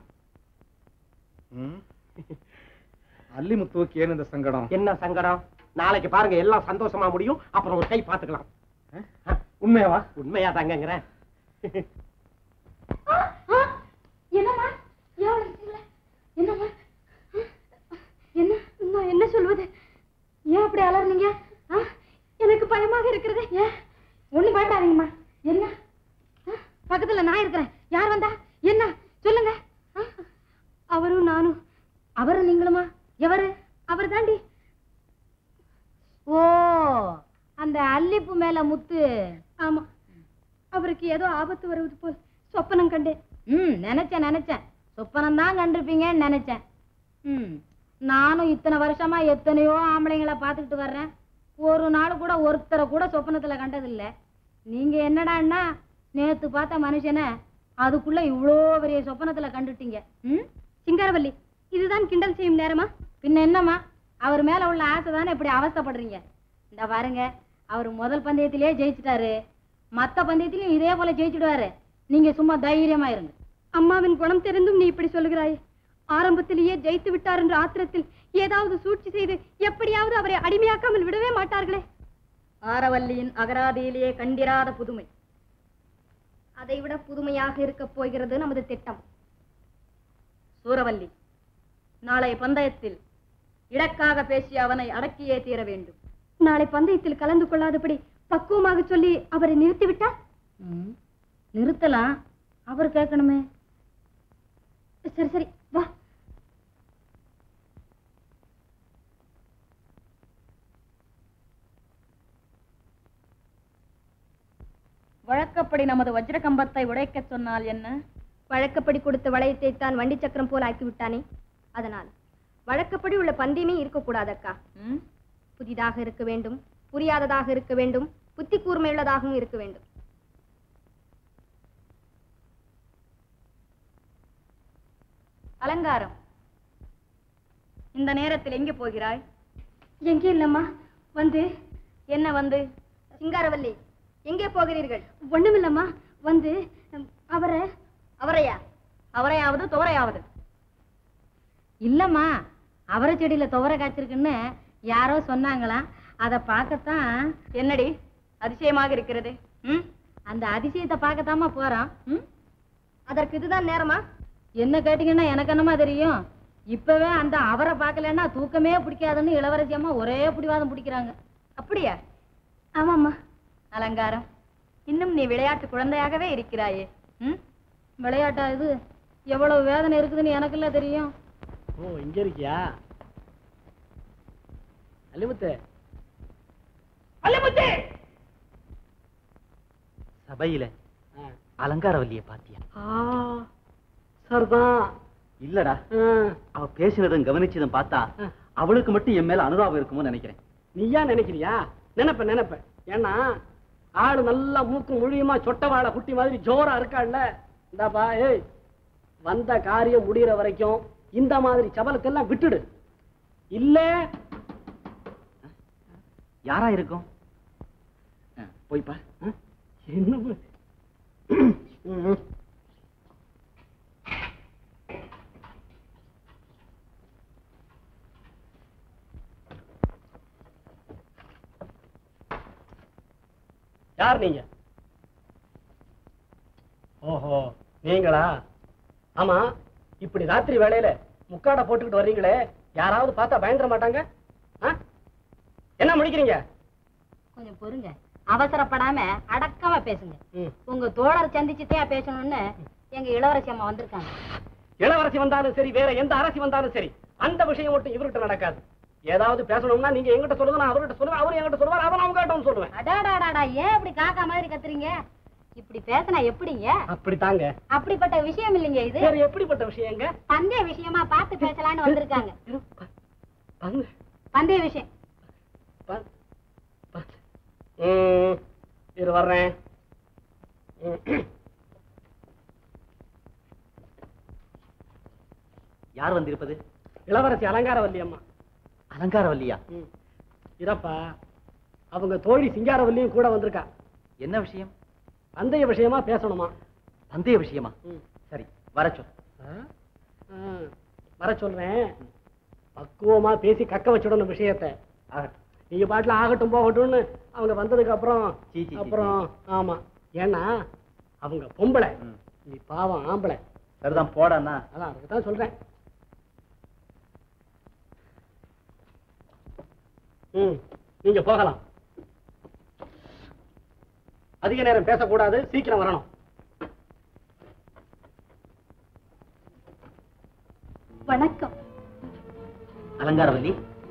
அல்லிமுத்துவுக்கு ஏன் இந்த சங்கடம் என்ன சங்கடம் நாளைக்கு பாருங்க எல்லாம் சந்தோஷமா முடியும் அப்புறம் ஒரு கை பாத்துக்கலாம் உண்மையாவா உண்மையா தாங்கங்கிறேன் என்னம்மா ஏன் அழைச்சீங்களே? என்னம்மா என்ன நான் என்ன சொல்வது ஏன் அப்படி அலர்னீங்க ஆ? எனக்கு பயமாக இருக்கிறது ஏன் ஒண்ணும் பயப்படாதீங்கம்மா என்ன ஆ? பக்கத்துல நான் இருக்கிறேன் யார் வந்தா என்ன சொல்லுங்க ஆ? அவரும் நானும் அவரும் நீங்களுமா எவரு அவர் தாண்டி ஓ அந்த அல்லிப்பு மேல முத்து ஆமா அவருக்கு ஏதோ ஆபத்து வருவது போல் சொப்பனம் கண்டேன் ம் நினைச்சேன் நினைச்சேன் சொப்பனம் தான் கண்டிருப்பீங்கன்னு நினைச்சேன் ம் நானும் இத்தனை வருஷமா எத்தனையோ ஆம்பளைங்களை பார்த்துக்கிட்டு வர்றேன் ஒரு நாள் கூட ஒருத்தரை கூட சொப்பனத்துல கண்டதில்ல நீங்க என்னடான்னா நேத்து பார்த்த மனுஷனை அதுக்குள்ள இவ்வளோ பெரிய சொப்பனத்துல கண்டுட்டீங்க ம் சிங்காரவல்லி இதுதான் கிண்டல் செய்யும் நேரமா பின்ன என்னம்மா அவர் மேல உள்ள ஆசை தானே இப்படி அவஸ்தைப்படுறீங்க இந்த பாருங்க அவர் முதல் பந்தயத்திலேயே ஜெயிச்சிட்டாரு மத்த பந்தயத்திலயும் இதே போல ஜெயிச்சிடுவாரு நீங்க சும்மா தைரியமா இருங்க அம்மாவின் குணம் தெரிந்தும் நீ இப்படி சொல்லுகிறாய் ஆரம்பத்திலேயே ஜெயித்து விட்டார் என்ற ஆத்திரத்தில் ஏதாவது சூழ்ச்சி செய்து எப்படியாவது அவரை அடிமையாக்காமல் விடவே மாட்டார்களே ஆரவல்லியின் அகராதியிலேயே கண்டிராத புதுமை அதைவிட புதுமையாக இருக்கப் போகிறது நமது திட்டம் சூரவல்லி நாளைய பந்தயத்தில் இடக்காக பேசி அவனை அடக்கியே தீர வேண்டும் நாளை பந்தயத்தில் கலந்து கொள்ளாதபடி பக்குவமாக சொல்லி அவரை நிறுத்திவிட்டார் நிறுத்தலாம் அவர் கேட்கணுமே சரி சரி வா வழக்கப்படி நமது வஜ்ர கம்பத்தை உடைக்கச் சொன்னால் என்ன வழக்கப்படி கொடுத்த வளையத்தை தான் வண்டி சக்கரம் போல் ஆக்கி விட்டானே அதனால் வழக்கப்படி உள்ள பந்தயமே இருக்கக்கூடாதக்கா ம்? புதிதாக இருக்க வேண்டும் புரியாததாக இருக்க வேண்டும் புத்தி கூர்மையுள்ளதாகவும் இருக்க வேண்டும் அலங்காரம் இந்த நேரத்தில் எங்கே போகிறாய் எங்கே இல்லம்மா வந்து என்ன வந்து சிங்காரவல்லி எங்கே போகிறீர்கள் ஒண்ணுமில்லம்மா வந்து ம், அவரை அவரையா அவரையாவது துவரையாவது இல்லம்மா அவரை செடியில துவரை காய்ச்சிருக்குன்னு யாரோ சொன்னாங்களாம் அதை பார்க்கத்தான் என்னடி அதிசயமாக இருக்கிறது ம் அந்த அதிசயத்தை பார்க்கத்தாம்மா போறோம் ம் அதற்கு இதுதான் நேரமா என்ன கேட்டீங்கன்னா எனக்கு என்னமா தெரியும் இப்பவே அந்த அவரை பார்க்கலன்னா தூக்கமே பிடிக்காதுன்னு இளவரசி அம்மா ஒரே பிடிவாதம் பிடிக்கிறாங்க அப்படியா ஆமாம்மா அலங்காரம் இன்னும் நீ விளையாட்டு குழந்தையாகவே இருக்கிறாயே ம் விளையாட்டா இது எவ்வளவு வேதனை இருக்குதுன்னு எனக்குல்ல தெரியும் ஓ இங்க இருக்கியா அல்லிமுத்து அல்லிமுத்து சபையில ஆ. அலங்காரவல்லிய பாத்தியா ஆ சரிதான் இல்லடா ஆ, அவ பேசினதும் கவனிச்சதும் பார்த்தா ஆ. அவளுக்கு மட்டும் என் மேல அனுதாபம் இருக்குமோ நினைக்கிறேன் நீயா நினைக்கிறியா நினைப்ப நினைப்ப ஏன்னா ஆளு நல்லா மூக்கு முழியுமா சொட்ட வாழை குட்டி மாதிரி ஜோரா இருக்காள்ல இந்தாப்பா ஏய் வந்த காரியம் முடியற வரைக்கும் இந்த மாதிரி சபலத்தெல்லாம் விட்டுடு இல்ல யாரா இருக்கும் ஆ, போய் பார் என்ன பு- ம். யார் நீங்க ஓஹோ நீங்களா ஆமா இப்படி ராத்திரி வேளையில முக்காட போட்டுக்கிட்டு வர்றீங்களே யாராவது பார்த்தா பயந்துட மாட்டாங்க ஆ? என்ன முடிக்கிறீங்க கொஞ்சம் பொறுங்க அவசரப்படாம அடக்கமா பேசுங்க ம். உங்க தோழர் சந்திச்சுட்டே பேசணும்னு எங்க இளவரசி அம்மா வந்திருக்காங்க இளவரசி வந்தாலும் சரி வேற எந்த அரசி வந்தாலும் சரி அந்த விஷயம் மட்டும் இவர்கிட்ட நடக்காது ஏதாவது பேசணும்னா நீங்க எங்கிட்ட சொல்லுங்க நான் அவர்கிட்ட சொல்லுவேன் அவரு என்கிட்ட சொல்லுவார் அதை நான் உங்ககிட்ட சொல்லுவேன் அடாடாடாடா ஏன் இப்படி காக்கா மாதிரி கத்துறீங்க இப்படி பேசினா எப்படிங்க அப்படித்தாங்க அப்படிப்பட்ட விஷயம் இல்லைங்க இது வேற எப்படிப்பட்ட விஷயங்க பந்தய விஷயமா பார்த்து பேசலாம்னு வந்திருக்காங்க இரு, ப- பங்கு. 嗯 பந்தய விஷயம் ப- ப- ம், இரு வர்றேன் யார் வந்திருப்பது இளவரசி அலங்காரவல்லி அம்மா அலங்காரவல்லியா ம். இரப்பா அவங்க தோழி சிங்காரவல்லியும் கூட வந்திருக்கா என்ன விஷயம் பந்தய விஷயமா பேசணுமா பந்தய விஷயமா ம். சரி வர சொல் ஆ? ஆ, வர சொல்றேன் பக்குவமா பேசி கக்க வச்சுடணும் விஷயத்தை ஆகட்டும் நீங்க பாட்டுல ஆகட்டும் போகட்டும்னு அவங்க வந்ததுக்கு அப்புறம் சீ, சீ, சீ, அப்புறம் ஆமா ஏன்னா அவங்க பொம்பளை ம். நீ பாவம் ஆம்பளை சரிதான் போடாண்ணா அதான் அதுக்கு தான் சொல்றேன் ம் நீங்க போகலாம் அதிக நேரம் பேசக்கூடாது சீக்கிரம் வரணும் வணக்கம் அலங்காரவல்லி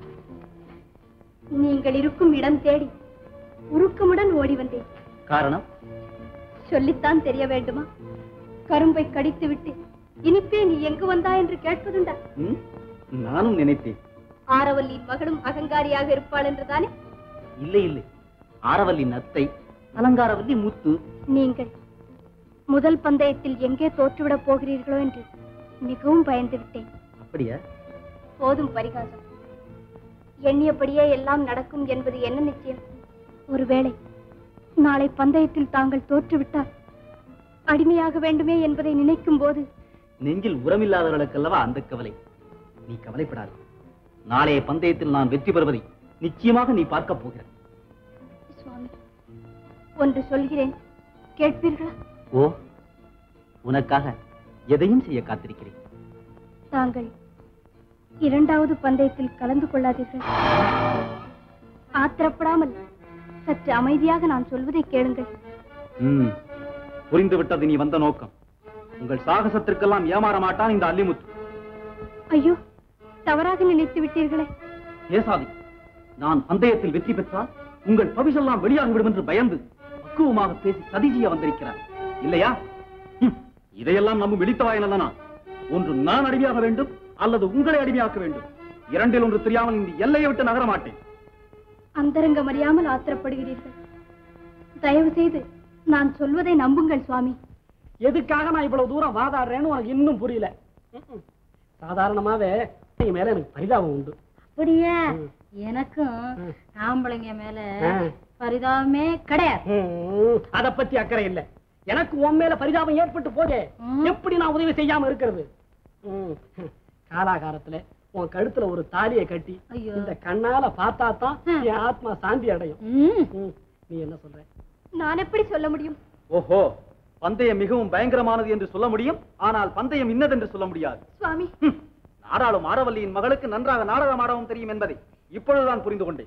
நீங்கள் இருக்கும் இடம் தேடி உருக்கமுடன் ஓடி வந்தேன் காரணம் சொல்லித்தான் தெரிய வேண்டுமா கரும்பை கடித்து விட்டு இனிப்பே நீ எங்கு வந்தாய் என்று கேட்பதுண்டா ம்? நானும் நினைத்தேன் ஆரவல்லியின் மகளும் அகங்காரியாக இருப்பாள் என்றுதானே இல்லை இல்லை ஆரவல்லி நத்தை அலங்காரவல்லி முத்து நீங்கள் முதல் பந்தயத்தில் எங்கே தோற்றுவிடப் போகிறீர்களோ என்று மிகவும் பயந்து விட்டேன் அப்படியா போதும் பரிகாசம் எண்ணியபடியே எல்லாம் நடக்கும் என்பது என்ன நிச்சயம் ஒருவேளை நாளை பந்தயத்தில் தாங்கள் தோற்றுவிட்டால் அடிமையாக வேண்டுமே என்பதை நினைக்கும் போது நெஞ்சில் உரமில்லாதவர்களுக்கல்லவா அந்த கவலை நீ கவலைப்படாது நாளைய பந்தயத்தில் நான் வெற்றி பெறுவதை நிச்சயமாக நீ பார்க்க போகிறாய் சுவாமி ஒன்று சொல்கிறேன் கேட்பீர்களா ஓ உனக்காக எதையும் செய்ய காத்திருக்கிறேன் தாங்கள் இரண்டாவது பந்தயத்தில் கலந்து கொள்ளாதீர்கள் ஆத்திரப்படாமல் சற்று அமைதியாக நான் சொல்வதை கேளுங்கள் ம் புரிந்து விட்டது நீ வந்த நோக்கம் உங்கள் சாகசத்திற்கெல்லாம் ஏமாற மாட்டான் இந்த அல்லிமுத்து ஐயோ தவறாக நினைத்து விட்டீர்களே பேசாதே நான் பந்தயத்தில் வெற்றி பெற்றால் உங்கள் பவிசெல்லாம் வெளியாகிவிடும் என்று பயந்து பக்குவமாக பேசி சதி செய்ய வந்திருக்கிறார் இல்லையா ஹம், இதையெல்லாம் நம்பும் விழித்தவாயன் நான் ஒன்று நான் அடிமையாக வேண்டும் அல்லது உங்களை அடிமையாக்க வேண்டும் இரண்டில் ஒன்று தெரியாமல் இந்த எல்லையை விட்டு நகர மாட்டேன் அந்தரங்கம் அறியாமல் ஆத்திரப்படுகிறீர்கள் தயவு செய்து நான் சொல்வதை நம்புங்கள் சுவாமி எதுக்காக நான் இவ்வளவு தூரம் வாதாடுறேன்னு உனக்கு இன்னும் புரியல ம்ம். சாதாரணமாவே நீ மேல எனக்கு பரிதாபம் உண்டு அப்படியே ம். எனக்கும் ம். ஆம்பளைங்க மேல ஆ. பரிதாபமே கிடையாது ம், அத பத்தி அக்கறை இல்ல எனக்கு உன் மேல பரிதாபம் ஏற்பட்டு போதே ம். எப்படி நான் உதவி செய்யாம இருக்கிறது ம், காலாகாலத்துல உன் கழுத்துல ஒரு தாலியை கட்டி ஐயோ. இந்த கண்ணால பார்த்தா தான் ம். என் ஆத்மா சாந்தி அடையும் ம். ம், நீ என்ன சொல்ற நான் எப்படி சொல்ல முடியும் ஓஹோ பந்தயம் மிகவும் பயங்கரமானது என்று சொல்ல முடியும் ஆனால் பந்தயம் இன்னதென்று சொல்ல முடியாது சுவாமி ஹம், நாடாளும் ஆரவல்லியின் மகளுக்கு நன்றாக நாடகம் ஆடவும் தெரியும் என்பதை இப்பொழுதுதான் புரிந்து கொண்டேன்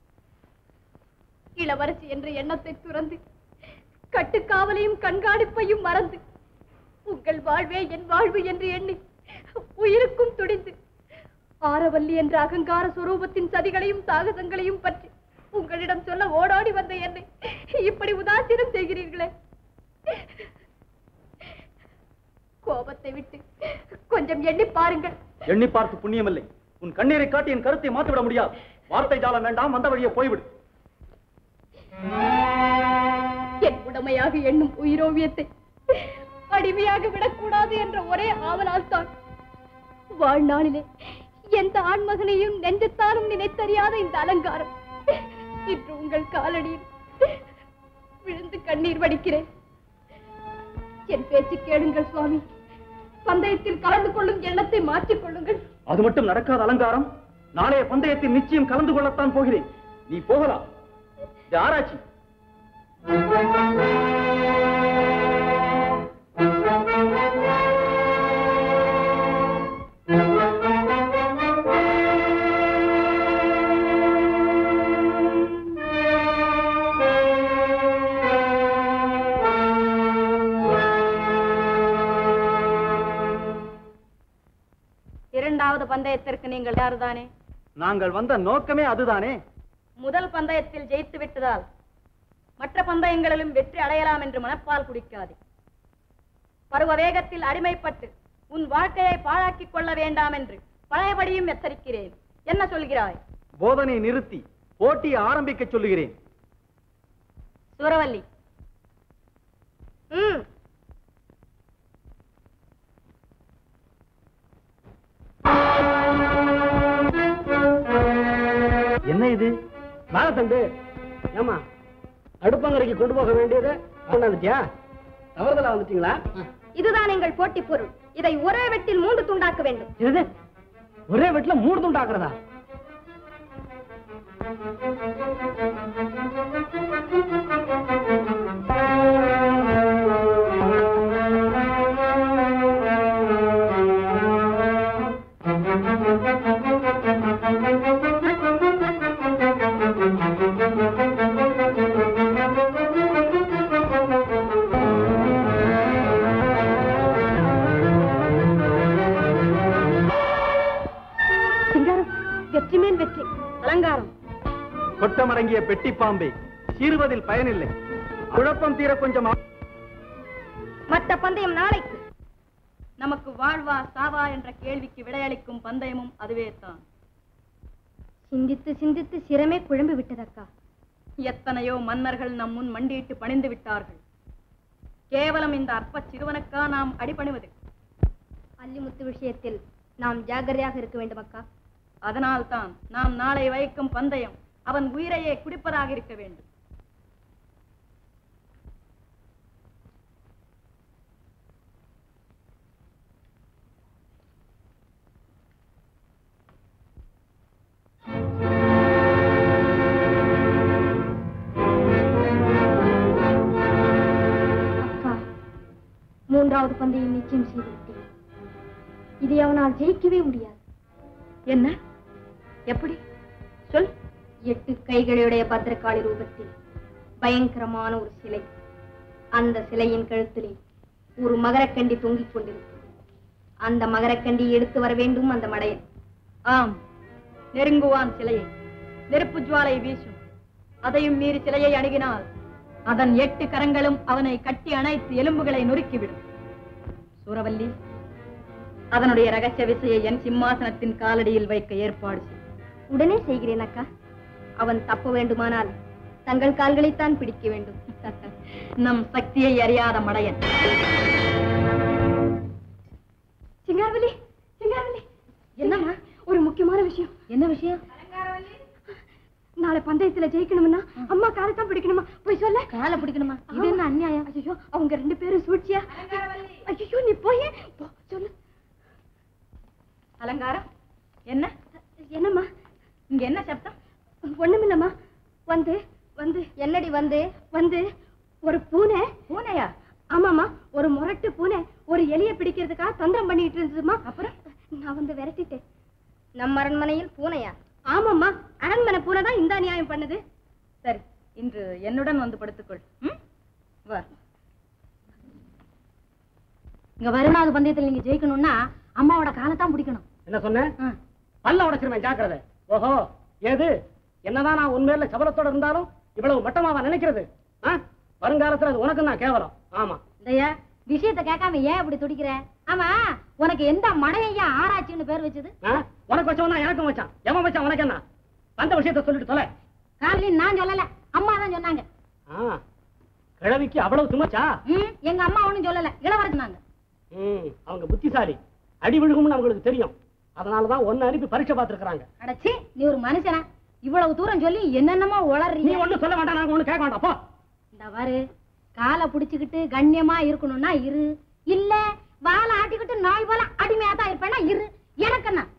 இளவரசி என்ற எண்ணத்தை துறந்து கட்டுக்காவலையும் கண்காணிப்பையும் மறந்து உங்கள் வாழ்வே என் வாழ்வு என்று எண்ணி உயிருக்கும் துடிந்து ஆரவல்லி என்ற அகங்கார சுரூபத்தின் சதிகளையும் சாகசங்களையும் பற்றி உங்களிடம் சொல்ல ஓடோடி வந்த என்னை இப்படி உதாசீனம் செய்கிறீர்களே கோபத்தை விட்டு கொஞ்சம் எண்ணி பாருங்கள் எண்ணி பார்த்து புண்ணியமில்லை உன் கண்ணீரை காட்டி என் கருத்தை மாற்றிவிட முடியாது வார்த்தை ஜாலம் வேண்டாம் வந்த வழியே போய்விடு என் உடமையாக எண்ணும் உயிரோவியத்தை அடிமையாக விடக்கூடாது என்ற ஒரே ஆவலால் தான் வாழ்நாளிலே எந்த ஆண்மகனையும் நெஞ்சத்தாலும் நினைத்தறியாத இந்த அலங்காரம் இன்று உங்கள் காலடியில் விழுந்து கண்ணீர் வடிக்கிறேன் என் பேச்சு கேளுங்கள் சுவாமி பந்தயத்தில் கலந்து கொள்ளும் எண்ணத்தை மாற்றிக் கொள்ளுங்கள் அது மட்டும் நடக்காத அலங்காரம் நாளைய பந்தயத்தில் நிச்சயம் கலந்து கொள்ளத்தான் போகிறேன் நீ போகலாம் இது ஆராய்ச்சி இரண்டாவது பந்தயத்திற்கு நீங்கள் யாருதானே நாங்கள் வந்த நோக்கமே அதுதானே முதல் பந்தயத்தில் ஜெயித்து விட்டதால் மற்ற பந்தயங்களிலும் வெற்றி அடையலாம் என்று மனப்பால் குடிக்காதே பருவ வேகத்தில் அடிமைப்பட்டு உன் வாழ்க்கையை பாழாக்கிக் கொள்ள வேண்டாம் என்று பழையபடியும் எச்சரிக்கிறேன் என்ன சொல்கிறாய் போதனை நிறுத்தி போட்டியை ஆரம்பிக்க சொல்லுகிறேன் சூரவல்லி ம் என்ன இது வாழைத்தண்டு ஏமா அடுப்பங்கரைக்கு கொண்டு போக வேண்டியது கொண்டாந்துட்டியா தவறுதலா வந்துட்டீங்களா இதுதான் எங்கள் போட்டி பொருள் இதை ஒரே வெட்டில் மூன்று துண்டாக்க வேண்டும் இது ஒரே வீட்டுல மூணு துண்டாக்குறதா சிங்காரம் வெற்றி மேல் வெற்றி அலங்காரம் கொட்டமடங்கிய பெட்டி பாம்பே சீறுவதில் பயனில்லை குழப்பம் தீர கொஞ்சம் ஆ- மற்ற பந்தயம் நாளைக்கு நமக்கு வாழ்வா சாவா என்ற கேள்விக்கு விடையளிக்கும் பந்தயமும் அதுவே தான் சிந்தித்து சிந்தித்து சிரமே குழம்பு விட்டதக்கா எத்தனையோ மன்னர்கள் நம் முன் மண்டியிட்டு பணிந்து விட்டார்கள் கேவலம் இந்த அற்ப சிறுவனுக்கா நாம் அடிபணிவது அல்லிமுத்து விஷயத்தில் நாம் ஜாக்கிரதையாக இருக்க வேண்டும் அக்கா அதனால்தான் நாம் நாளை வைக்கும் பந்தயம் அவன் உயிரையே குடிப்பதாக இருக்க வேண்டும் அக்கா மூன்றாவது பந்தயம் நிச்சயம் செய்து விட்டேன் இதை அவனால் ஜெயிக்கவே முடியாது என்ன எப்படி சொல் எட்டு கைகளுடைய பத்திரகாளி ரூபத்தில் பயங்கரமான ஒரு சிலை அந்த சிலையின் கழுத்திலே ஒரு மகரக்கண்டி தொங்கிக் கொண்டிருக்கிறது அந்த மகரக்கண்டி எடுத்து வர வேண்டும் அந்த மடையன் ஆம் நெருங்குவான் சிலையை நெருப்பு ஜுவாலை வீசும் அதையும் மீறி சிலையை அணுகினால் அதன் எட்டு கரங்களும் அவனை கட்டி அணைத்து எலும்புகளை நொறுக்கிவிடும் சூரவல்லி அதனுடைய ரகசிய விசையை என் சிம்மாசனத்தின் காலடியில் வைக்க ஏற்பாடு செய் உடனே செய்கிறேன் அக்கா அவன் தப்ப வேண்டுமானால் தங்கள் கால்களைத்தான் பிடிக்க வேண்டும் நம் சக்தியை அறியாத மடையன் சிங்காரவலி சிங்காரவலி என்னம்மா ஒரு முக்கியமான விஷயம் என்ன விஷயம் நாளை பந்தயத்துல ஜெயிக்கணும்னா அம்மா காலை தான் பிடிக்கணுமா போய் சொல்ல காலை பிடிக்கணுமா இது என்ன அநியாயம் ஐயோ அவங்க ரெண்டு பேரும் சூழ்ச்சியா ஐயோ நீ போய் போ, சொல்லு அலங்காரம் என்ன என்னம்மா இங்க என்ன சப்தம் ஒண்ணுமில்லம்மா வந்து வந்து என்னடி வந்து வந்து ஒரு பூனை பூனையா ஆமாமா ஒரு முரட்டு பூனை ஒரு எலிய பிடிக்கிறதுக்காக தந்திரம் பண்ணிட்டு இருந்ததுமா அப்புறம் நான் வந்து விரட்டிட்டேன் நம்ம அரண்மனையில் பூனையா ஆமாம்மா அரண்மனை பூனை தான் இந்த அநியாயம் பண்ணுது சரி இன்று என்னுடன் வந்து படுத்துக்கொள் ம்? வா இங்க வருணாவது பந்தயத்துல நீங்க ஜெயிக்கணும்னா அம்மாவோட காலத்தான் பிடிக்கணும் என்ன சொன்னேன் பல்ல உடைச்சிருவேன் ஜாக்கிரதை ஓஹோ ஏது என்னதான் நான் உண்மையில சபலத்தோட இருந்தாலும் இவ்வளவு மட்டமாவா நினைக்கிறது ஆ? வருங்காலத்துல அது உனக்கு நான் கேவலம் ஆமா இதையா விஷயத்தை கேட்காம ஏன் இப்படி துடிக்கிற ஆமா உனக்கு எந்த மடையா ஆராய்ச்சின்னு பேர் வச்சது ஆ? உனக்கு வச்சவன் எனக்கும் வச்சான் எவன் வச்சான் உனக்கு என்ன அந்த விஷயத்த சொல்லிட்டு தொலை காலையில் நான் சொல்லல அம்மா தான் சொன்னாங்க ஆ, கிழவிக்கு அவ்வளவு சுமச்சா ம், எங்க அம்மா ஒண்ணும் சொல்லல இளவரசி சொன்னாங்க ம், அவங்க புத்திசாலி அடி விழுகும்னு அவங்களுக்கு தெரியும் அதனாலதான் ஒன்னு அனுப்பி பரீட்சை பார்த்திருக்கிறாங்க அடச்சி நீ ஒரு மனுஷனா இவ்வளவு தூரம் சொல்லி என்னென்னமோ நீ உளறீங்க ஒண்ணு சொல்ல வேண்டாம் நாங்க ஒண்ணு கேட்க வேண்டாம் போ இந்த பாரு காலை புடிச்சுக்கிட்டு கண்ணியமா இருக்கணும்னா இரு இல்ல வாழை ஆட்டிக்கிட்டு நாய் போல அடிமையா தான் இருப்பேன்னா இரு எனக்கு என்ன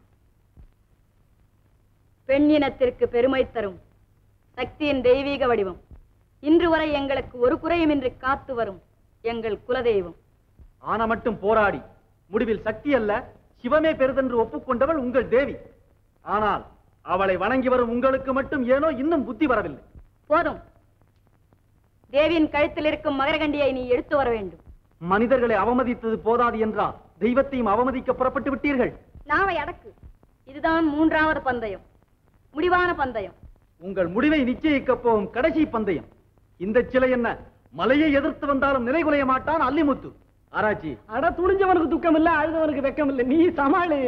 பெண் இனத்திற்கு பெருமை தரும் சக்தியின் தெய்வீக வடிவம் இன்று வரை எங்களுக்கு ஒரு குறையுமின்றி காத்து வரும் எங்கள் குலதெய்வம் ஆன மட்டும் போராடி முடிவில் சக்தி அல்ல சிவமே பெரிதென்று ஒப்புக்கொண்டவள் உங்கள் தேவி ஆனால் அவளை வணங்கி வரும் உங்களுக்கு மட்டும் ஏனோ இன்னும் புத்தி வரவில்லை போதும் தேவியின் கழுத்தில் இருக்கும் மகரகண்டியை நீ எடுத்து வர வேண்டும் மனிதர்களை அவமதித்தது போதாது என்றால் தெய்வத்தையும் அவமதிக்க புறப்பட்டு விட்டீர்கள் நாவை அடக்கு இதுதான் மூன்றாவது பந்தயம் முடிவான பந்தயம் உங்கள் முடிவை நிச்சயிக்கப் போகும் கடைசி பந்தயம் இந்த சிலை என்ன மலையை எதிர்த்து வந்தாலும் நிலைகுலைய மாட்டான் அல்லிமுத்து ஆராய்ச்சி அட துணிஞ்சவனுக்கு துக்கம் இல்ல அழுதவனுக்கு வெக்கம் இல்ல நீ சமாளி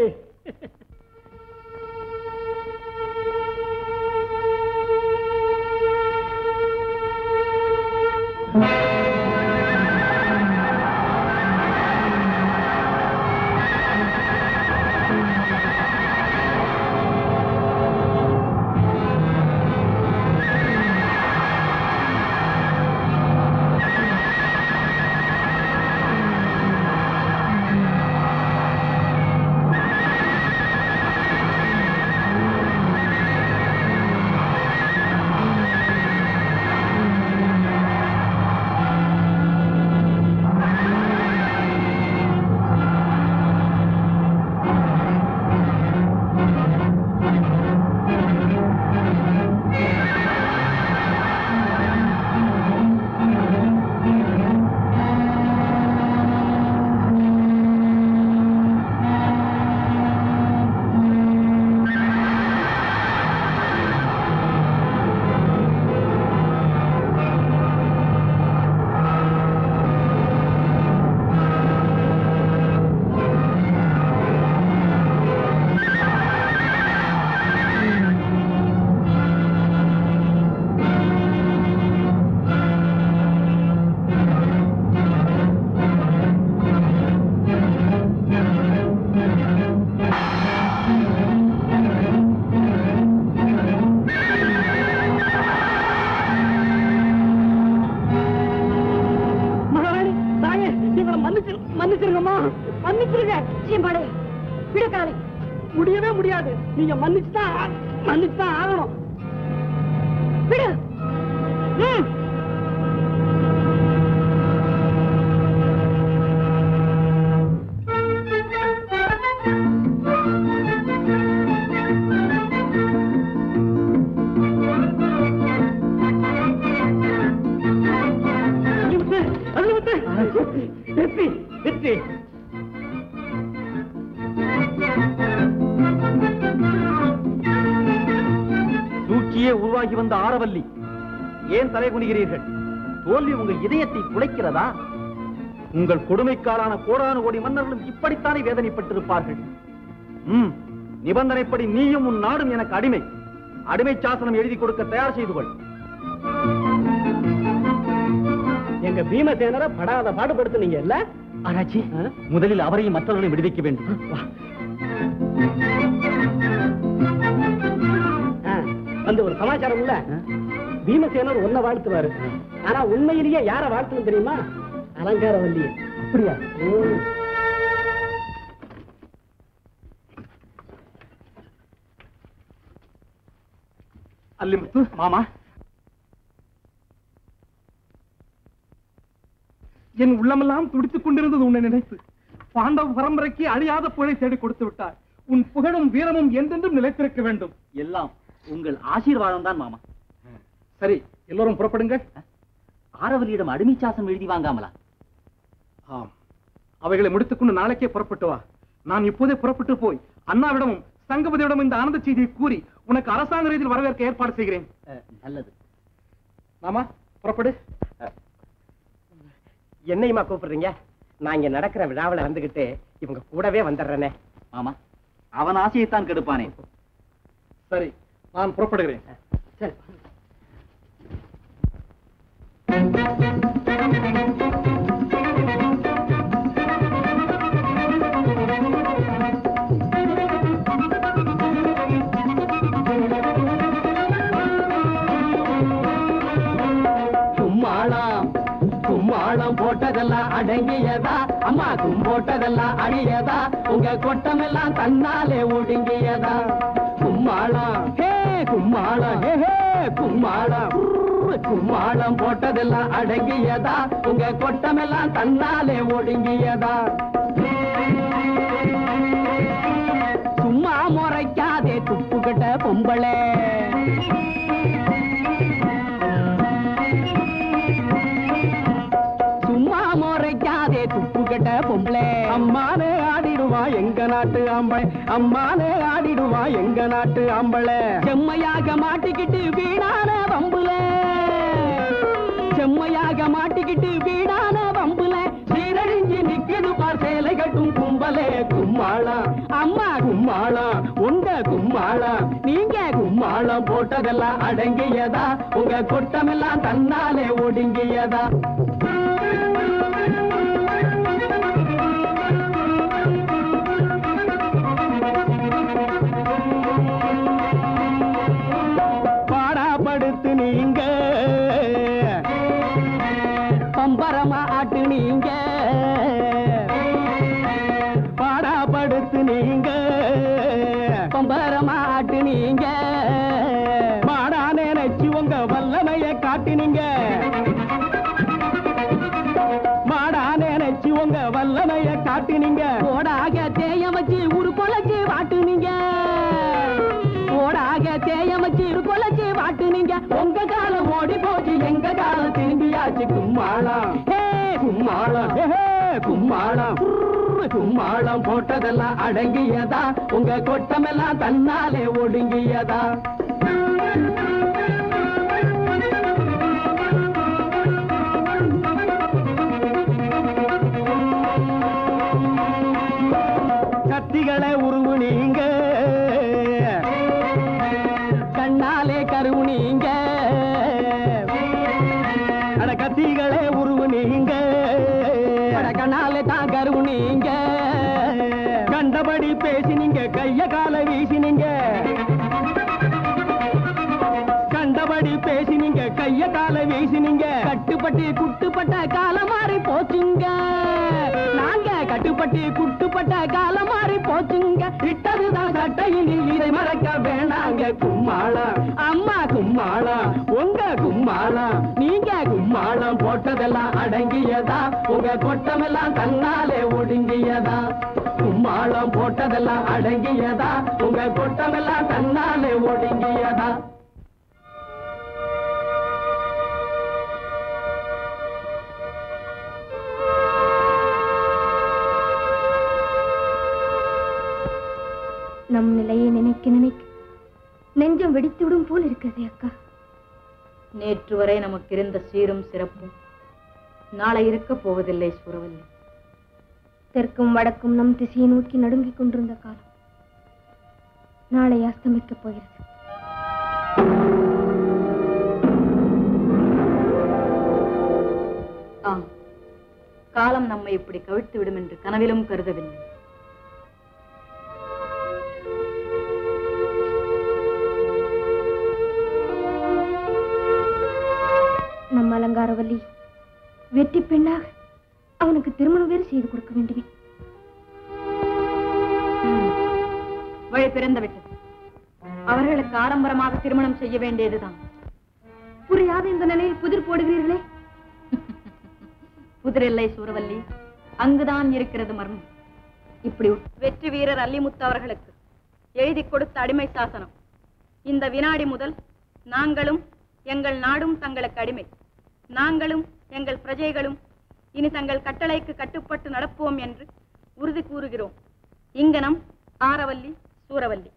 மன்னிச்சிருங்க சீம்பாடு விடு காலை முடியவே முடியாது நீங்க மன்னிச்சுதான் ஆ- மன்னிச்சுதான் ஆகணும் விடு ம் வெற்றி வெற்றி தூக்கியே உருவாகி வந்த ஆரவல்லி ஏன் தலை குனிகிறீர்கள் தோல்வி உங்கள் இதயத்தை குலைக்கிறதா உங்கள் கொடுமைக்காலான கோடானு கோடி மன்னர்களும் இப்படித்தானே வேதனைப்பட்டிருப்பார்கள் ம் நிபந்தனைப்படி நீயும் உன் நாடும் எனக்கு அடிமை அடிமை சாசனம் எழுதி கொடுக்க தயார் செய்து கொள் எங்க பீமசேனரை படாத பாடுபடுத்துனீங்க இல்ல ஆராய்ச்சி முதலில் அவரையும் மற்றவர்களையும் விடுவிக்க வேண்டும் வா. ஆ, வந்து ஒரு சமாச்சாரம் இல்ல பீமசேனர் ஒன்ன வாழ்த்துவாரு ஆனா உண்மையிலேயே யார வாழ்த்துன்னு தெரியுமா அலங்கார வள்ளி அப்படியா அல்லிமுத்து மாமா என் உள்ளமெல்லாம் துடித்துக் கொண்டிருந்தது உன்னை நினைத்து பாண்டவ பரம்பரைக்கு அழியாத புகழை தேடி கொடுத்து விட்டார் உன் புகழும் வீரமும் என்றென்றும் நிலைத்திருக்க வேண்டும் எல்லாம் உங்கள் ஆசீர்வாதம் தான் மாமா சரி எல்லோரும் புறப்படுங்க ஆரவல்லியிடம் அடிமை சாசனம் எழுதி வாங்காமலா ஆம் அவைகளை முடித்துக்கொண்டு நாளைக்கே புறப்பட்டு வா நான் இப்போதே புறப்பட்டு போய் அண்ணாவிடமும் சங்கபதியிடம் இந்த ஆனந்த செய்தியை கூறி உனக்கு அரசாங்க ரீதியில் வரவேற்க ஏற்பாடு செய்கிறேன் நல்லது மாமா புறப்படு என்னையுமா கூப்பிடுறீங்க நான் இங்க நடக்கிற விழாவில் வந்துகிட்டு இவங்க கூடவே வந்துடுறேனே மாமா அவன் ஆசையைத்தான் கெடுப்பானே சரி நான் புறப்படுகிறேன் சரி கும்மாளம் கும்மாளம் போட்டதெல்லாம் அடங்கியதா அம்மா கும் போட்டதெல்லாம் அழியதா உங்க கொட்டமெல்லாம் தன்னாலே ஒடுங்கியதா கும்மாளம் ஹே கும்மாளம் ஹே ஹே கும்மாளம் உர்ரு, கும்மாளம் போட்டதெல்லாம் அடங்கியதா உங்க கொட்டமெல்லாம் தன்னாலே ஒடுங்கியதா சும்மா முறைக்காதே துப்புக்கிட்ட பொம்பளை சும்மா முறைக்காதே துப்பு கட்ட பொம்பளை அம்மானே ஆடிடுவா எங்க நாட்டு ஆம்பளை அம்மானே ஆடிடுவா எங்க நாட்டு ஆம்பளை செம்மையாக மாட்டிக்கிட்டு வீணான வம்புல செம்மையாக மாட்டிக்கிட்டு வீணான வம்புல சீரழிஞ்சு நிக்குது பார் சேலை கட்டும் கும்பலே கும்மாளம் அம்மா கும்மாளம் உங்க கும்மாளம் நீங்க கும்மாளம் போட்டதெல்லாம் அடங்கியதா உங்க கொட்டமெல்லாம் தன்னாலே ஒடுங்கியதா பாடாப்படுத்து நீங்க பம்பரமா ஆட்டு நீங்க பாடாப்படுத்து நீங்க பம்பரமா ஆட்டு நீங்க மாடா நினைச்சு உங்க வல்லமைய காட்டினீங்க மாடா நினைச்சு உங்க வல்லமைய காட்டினீங்க ஓடாக தேய வச்சு ஒரு கொலைச்சு வாட்டுனீங்க ஓடாக தேய வச்சு ஒரு கொலைச்சு வாட்டுனீங்க உங்க காலம் ஓடி போச்சு எங்க காலம் திரும்பியாச்சு கும்மாளம் ஹே கும்மாளம் ஹே, ஹே, கும்மாளம் உர்ரு, கும்மாளம் போட்டதெல்லாம் அடங்கியதா உங்க கொட்டமெல்லாம் தன்னாலே ஒடுங்கியதா கத்திகளை உருவு நீங்க கண்ணாலே கருவு நீங்க அட கத்திகளே உருவு நீங்க அட கண்ணாலே தான் கருவு நீங்க கண்டபடி பேசினீங்க கைய கால வீசினீங்க கண்டபடி பேசினீங்க கைய கால வீசினீங்க கட்டுப்பட்டு குட்டுப்பட்ட காலம் மாறி போச்சுங்க நாங்க கட்டுப்பட்டு கட்டி குட்டுப்பட்ட காலம் மாறி போச்சுங்க இட்டதுதான் சட்டையில் இதை மறக்க வேணாங்க கும்மாளம் அம்மா கும்மாளம் உங்க கும்மாளம் நீங்க கும்மாளம் போட்டதெல்லாம் அடங்கியதா உங்க கொட்டமெல்லாம் தன்னாலே ஒடுங்கியதா கும்மாளம் போட்டதெல்லாம் அடங்கியதா உங்க கொட்டமெல்லாம் தன்னாலே ஒடுங்கியதா நம் நிலையை நினைக்க நினைக்க நெஞ்சம் வெடித்து விடும் போல் இருக்கிறதே அக்கா நேற்று வரை நமக்கு இருந்த சீரும் சிறப்பும் நாளை இருக்க போவதில்லை சூரவல்லி தெற்கும் வடக்கும் நம் திசையை நோக்கி நடுங்கிக் கொண்டிருந்த காலம் நாளை அஸ்தமிக்கப் போகிறது ஆம் காலம் நம்மை இப்படி கவிழ்த்து விடும் என்று கனவிலும் கருதவில்லை நம் அலங்காரவல்லி வெற்றி பெண்ணாக அவனுக்கு திருமணம் வேறு செய்து கொடுக்க வேண்டுமே ம். வழி பிறந்து விட்டது அவர்களுக்கு ஆடம்பரமாக திருமணம் செய்ய வேண்டியதுதான் புரியாத இந்த நிலையில் புதிர் போடுகிறீர்களே புதிரில்லை சூரவல்லி அங்குதான் இருக்கிறது மர்மம் இப்படி உட்- வெற்றி வீரர் அல்லிமுத்து அவர்களுக்கு எழுதி கொடுத்த அடிமை சாசனம் இந்த வினாடி முதல் நாங்களும் எங்கள் நாடும் தங்களுக்கு அடிமை நாங்களும் எங்கள் பிரஜைகளும் இனி தங்கள் கட்டளைக்கு கட்டுப்பட்டு நடப்போம் என்று உறுதி கூறுகிறோம் இங்கனம் ஆரவல்லி சூரவல்லி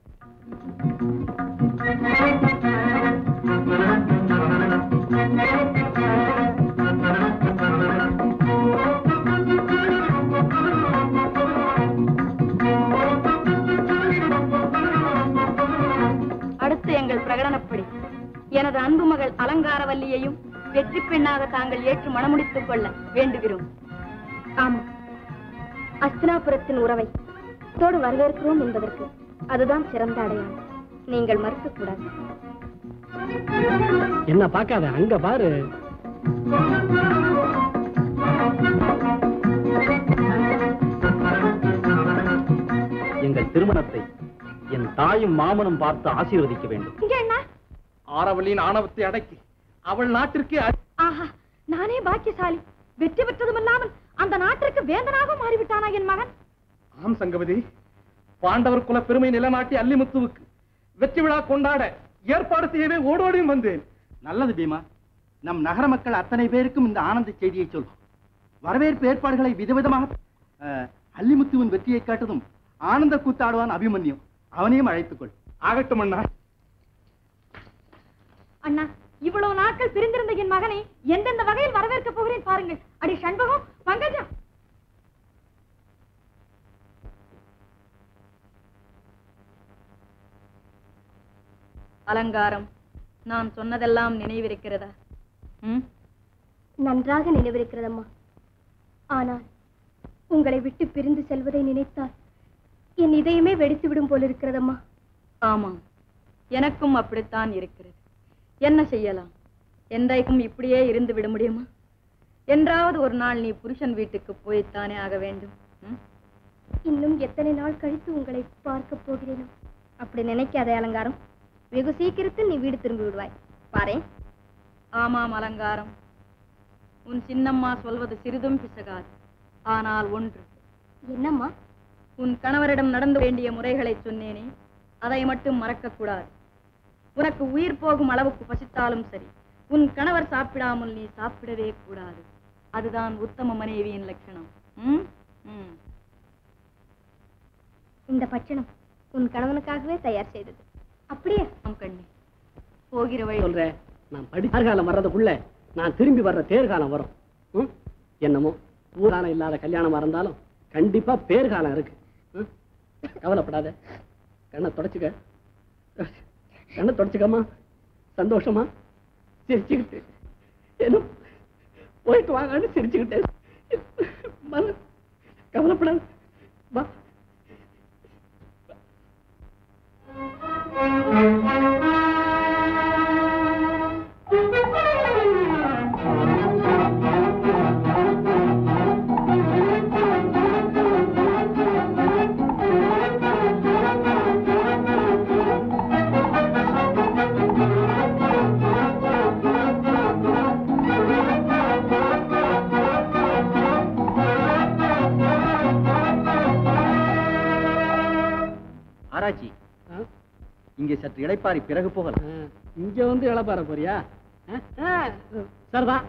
அடுத்து எங்கள் பிரகடனப்படி எனது அன்பு மகள் அலங்காரவல்லியையும் வெற்றி பெண்ணாக தாங்கள் ஏற்று மணமுடித்துக் கொள்ள வேண்டுகிறோம் ஆமாம் அஸ்தினாபுரத்தின் உறவை தோடு வரவேற்கிறோம் என்பதற்கு அதுதான் சிறந்த அடையாளம் நீங்கள் மறுக்கக் கூடாது என்ன பார்க்காத அங்க பாரு எங்கள் திருமணத்தை என் தாயும் மாமனும் பார்த்து ஆசீர்வதிக்க வேண்டும் இங்க என்ன ஆரவல்லியின் ஆணவத்தை அடக்கி அவள் நாட்டிற்கே அ- ஆஹா நானே பாக்கியசாலி வெற்றி பெற்றதுமில்லாமல் அந்த நாட்டிற்கு வேந்தனாக மாறிவிட்டானா என் மகன் ஆம் சங்கவதி பாண்டவர் குல பெருமை நிலநாட்டி அல்லிமுத்துவுக்கு வெற்றி விழா கொண்டாட ஏற்பாடு செய்யவே ஓடோடியும் வந்தேன் நல்லது பீமா நம் நகர மக்கள் அத்தனை பேருக்கும் இந்த ஆனந்த செய்தியை சொல் வரவேற்பு ஏற்பாடுகளை விதவிதமாக அஹ், அல்லிமுத்துவின் வெற்றியை காட்டதும் ஆனந்த கூத்தாடுவான் அபிமன்யு அவனையும் அழைத்துக்கொள் ஆகட்டும் அண்ணா அண்ணா இவ்வளவு நாட்கள் பிரிந்திருந்த என் மகனை எந்தெந்த வகையில் வரவேற்க போகிறேன் பாருங்கள் அடி சண்பகம் பங்கஜம் அலங்காரம் நான் சொன்னதெல்லாம் நினைவிருக்கிறதா ம் நன்றாக நினைவிருக்கிறதம்மா ஆனால் உங்களை விட்டு பிரிந்து செல்வதை நினைத்தால் என் இதயமே வெடித்து விடும் போல் இருக்கிறதம்மா ஆமாம் எனக்கும் அப்படித்தான் இருக்கிறது என்ன செய்யலாம் என்றைக்கும் இப்படியே இருந்து விட முடியுமா என்றாவது ஒரு நாள் நீ புருஷன் வீட்டுக்கு போய்த்தானே ஆக வேண்டும் ம்? இன்னும் எத்தனை நாள் கழித்து உங்களை பார்க்க போகிறேனோ அப்படி நினைக்காதே அலங்காரம் வெகு சீக்கிரத்தில் நீ வீடு திரும்பி விடுவாய் பாரேன் ஆமாம் அலங்காரம் உன் சின்னம்மா சொல்வது சிறிதும் பிசகாது ஆனால் ஒன்று என்னம்மா உன் கணவரிடம் நடந்து வேண்டிய முறைகளை சொன்னேனே அதை மட்டும் மறக்கக்கூடாது உனக்கு உயிர் போகும் அளவுக்கு பசித்தாலும் சரி உன் கணவர் சாப்பிடாமல் நீ சாப்பிடவே கூடாது அதுதான் உத்தம மனைவியின் லட்சணம் ம்? ம். இந்த பட்சணம் உன் கணவனுக்காகவே தயார் செய்தது அப்படியே ஆம் கண்ணே போகிற வழி சொல்றேன் நான் படிச்ச காலம் வர்றதுக்குள்ள நான் திரும்பி வர்ற தேர்காலம் வரும் ம்? என்னமோ ஊர்காலம் இல்லாத கல்யாணமா இருந்தாலும் கண்டிப்பா பேர்காலம் இருக்கு ம்? கவலைப்படாத கண்ணை தொடச்சுக்க கண்ணை தொடச்சுக்கம்மா சந்தோஷமா சிரிச்சுக்கிட்டு என்ன போயிட்டு வாங்கன்னு சிரிச்சுக்கிட்டே மன கவலைப்படாத வா Thank you. ஆராய்ச்சி ஆ? இங்கே சற்று இளைப்பாரி பிறகு போகலாம் ஆ, இங்க வந்து இளப்பார போறியா ஆ? ஆ, சரிதான்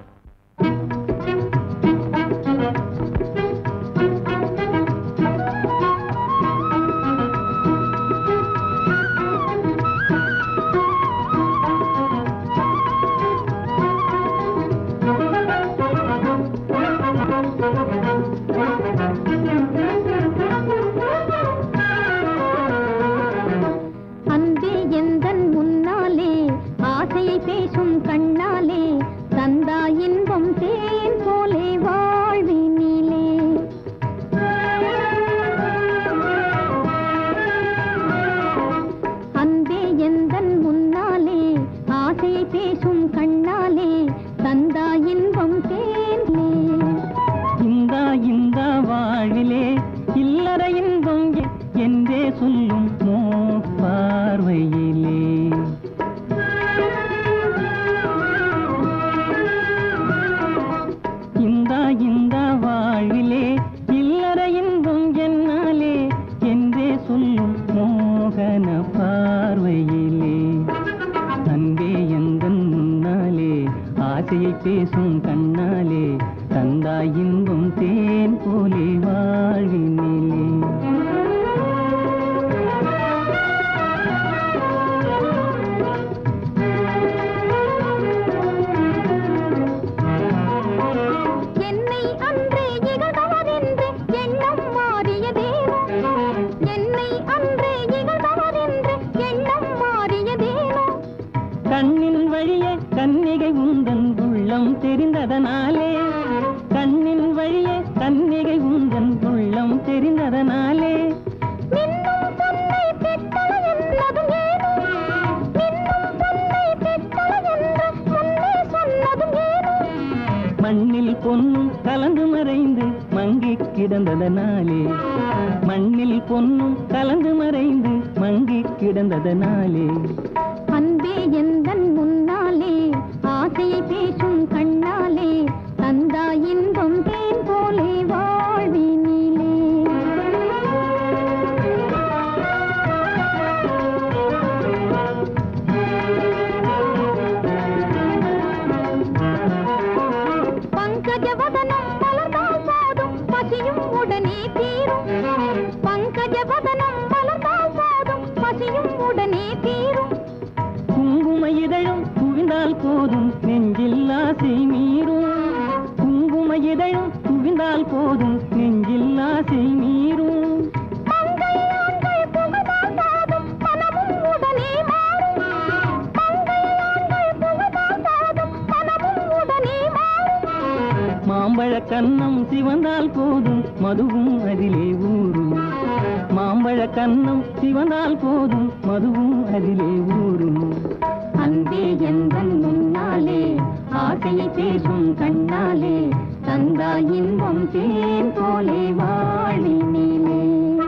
அன்பே எந்தன் முன்னாலே ஆசையை பேசும் கண்ணாலே தந்தா இன்பம் தேன் போலே வாழ்வினிலே அன்பே எந்தன் முன்னாலே ஆசையை பேசும் கண்ணாலே தந்தா இன்பம் தேனே இந்த இந்த வாழ்விலே இல்லற இன்பம் எ- என்றே சொல்லும் மோ பார்வையிலே இந்த இந்த வாழ்விலே இல்லற இன்பம் என்னாலே என்றே சொல்லும் மோகன பார்வையிலே அன்பே எந்தன் முன்னாலே ஆசையை பேசும் கண்ணாலே தந்தாய் இன்பம் தேன் போலே வாழ்வினிலே என்னை அன்றே இகழ்பவரென்று எண்ணம் மாறியதேனோ என்னை அன்றே இகழ்பவரென்று எண்ணம் மாறியதேனோ கண்ணின் வழியே கன்னிகை உந்தன் உள்ளம் தெரிந்ததனாலே கண்ணின் வழியே கன்னிகை உந்தன் உள்ளம் தெரிந்ததனாலே மின்னும் பொன்னை பெற்றள என்னதும் ஏனோ மின்னும் பொன்னை பெற்றள என்று முன்னே சொன்னதும் ஏனோ மண்ணில் பொன்னும் கலந்து மறைந்து மங்கி கிடந்ததனாலே மண்ணில் பொன்னும் கலந்து மறைந்து மங்கி கிடந்ததனாலே அன்பே எந்தன் முன்னாலே ஆசையை பேசும் கண்ணாலே தந்தா இன்பம் தேன் போலே வாழ்வினிலே பங்கஜவதனம் மலர்ந்தால் போதும் பசியும் உடனே தீரும் பங்கஜவதனம் மலர்ந்தால் போதும் பசியும் உடனே தீரும் குங்கும இதழும் குவிந்தால் போதும் நெஞ்சில் ஆசை மீறும் குங்கும இதழும் குவிந்தால் போதும் நெஞ்சில் ஆசை மீறும் மங்கை ஆண்கள் புகழால் போதும் மனமும் உடனே மாறும் மங்கை ஆண்கள் புகழால் போதும் மனமும் உடனே மாறும் மாம்பழ கன்னம் சிவந்தால் போதும் மதுவும் அதிலே ஊறும் மாம்பழ கன்னம் சிவந்தால் போதும் மதுவும் அதிலே ஊறும் அன்பே எந்தன் முன்னாலே ஆசையை பேசும் கண்ணாலே தந்தா இன்பம் தேன் போலே வாழினிலே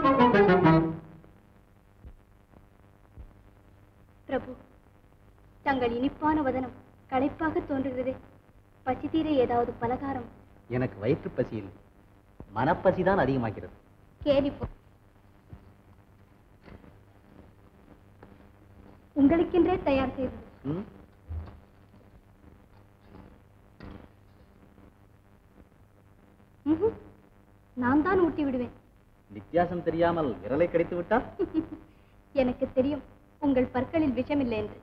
பிரபு தங்கள் இனிப்பான வதனம் களைப்பாக தோன்றுகிறதே பசி தீர ஏதாவது பலகாரம் எனக்கு வயிற்று பசி இல்லை மனப்பசி தான் அதிகமாகிறது கேலி போ உங்களுக்கென்றே தயார் செய்தது ம்? ம்ஹும். நான் தான் ஊட்டி விடுவேன் வித்தியாசம் தெரியாமல் விரலை கடித்து விட்டால் எனக்கு தெரியும் உங்கள் பற்களில் விஷமில்லை என்று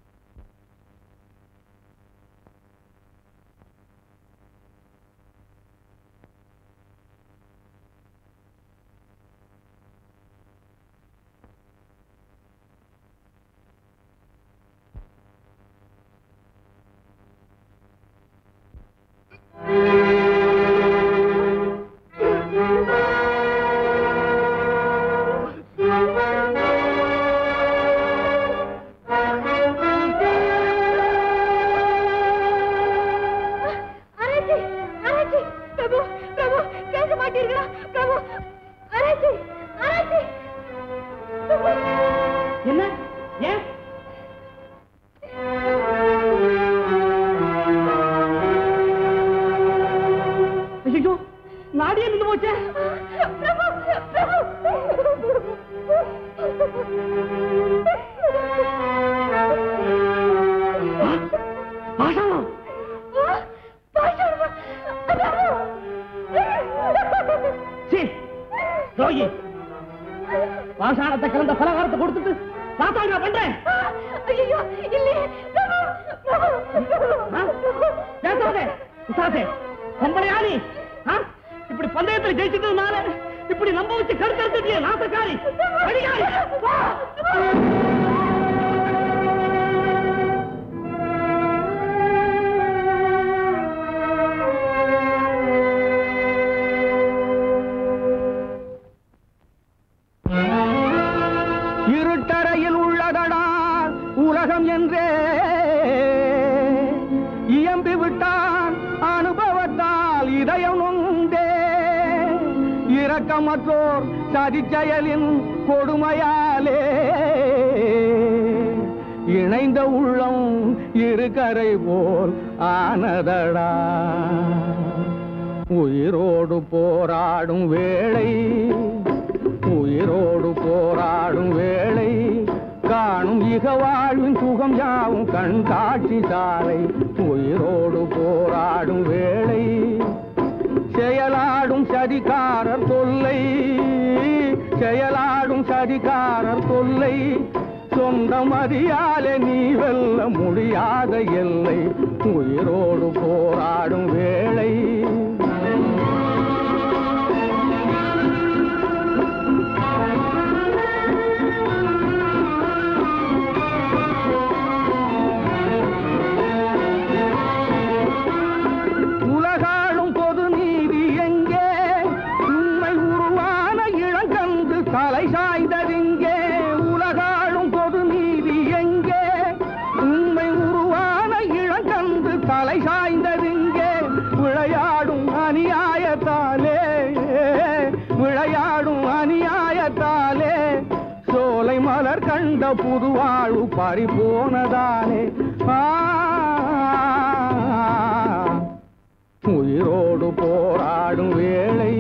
அரசி அரசி பிரபு பிரபு பேச மாட்டீர்களா பிரபு அரசி அரசி என்ன ஏன் ஐயோ நாடியே நின்று போச்சே பிரபு பிரபு துரோகி பாஷாணத்தை கலந்த பலகாரத்தை கொடுத்துட்டு சாத்தாங்க பண்றேன் ஐயோ இல்லையே பேசாதே உசாதே பொம்பளையாளி ஆ? இப்படி பந்தயத்துல ஜெயிச்சதுனால இப்படி நம்ப வச்சு கருத்தெடுத்துட்டியே நாசக்காரி அடிக்காரி வா! இருட்டறையில் உள்ளதடா உலகம் என்றே இயம்பி விட்டான் அனுபவத்தால் இதயம் நொந்தே இரக்கமற்றோர் சதிச்செயலின் கொடுமையாலே இணைந்த உள்ளம் இருக்கரை போல் ஆனதடா உயிரோடு போராடும் வேளை உயிரோடு போராடும் வேளை காணும் இக வாழ்வின் சுகம் யாவும் கண் காட்சி சாலை உயிரோடு போராடும் வேளை செயலாடும் சதிகாரர் தொல்லை செயலாடும் சதிகாரர் தொல்லை சொந்தம் அறியாலே நீ வெல்ல முடியாத எல்லை உயிரோடு போராடும் வேளை உலகாளும் பொது நீதி எங்கே உண்மை உருவான இளங்கன்று தலை சாய்ந்ததிங்கே உலகாளும் பொது நீதி எங்கே உண்மை உருவான இளங்கன்று தலை சாய்ந்ததிங்கே விளையாடும் அநியாயத்தாலே விளையாடும் அநியாயத்தாலே சோலை மலர் கண்ட புதுவாழ்வு பறிபோனதாலே ஆ உயிரோடு போராடும் வேளை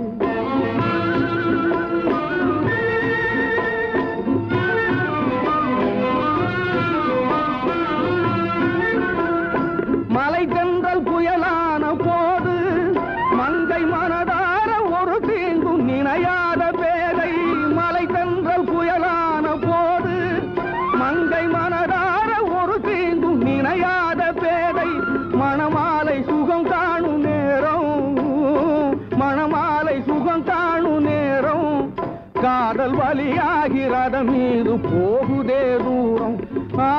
மலை தென்றல் புயலான போது மங்கை மனதார ஒரு தீங்கும் நினையாத பேதை மலை தென்றல் புயலான போது மங்கை மனதார ஒரு தீங்கும் நினையாத பேதை மணமாலை சுகம் காணும் நேரம் மணமாலை சுகம் காணும் நேரம் காதல் வழியாகி ரதம் மீது போகுதே தூரம் ஆ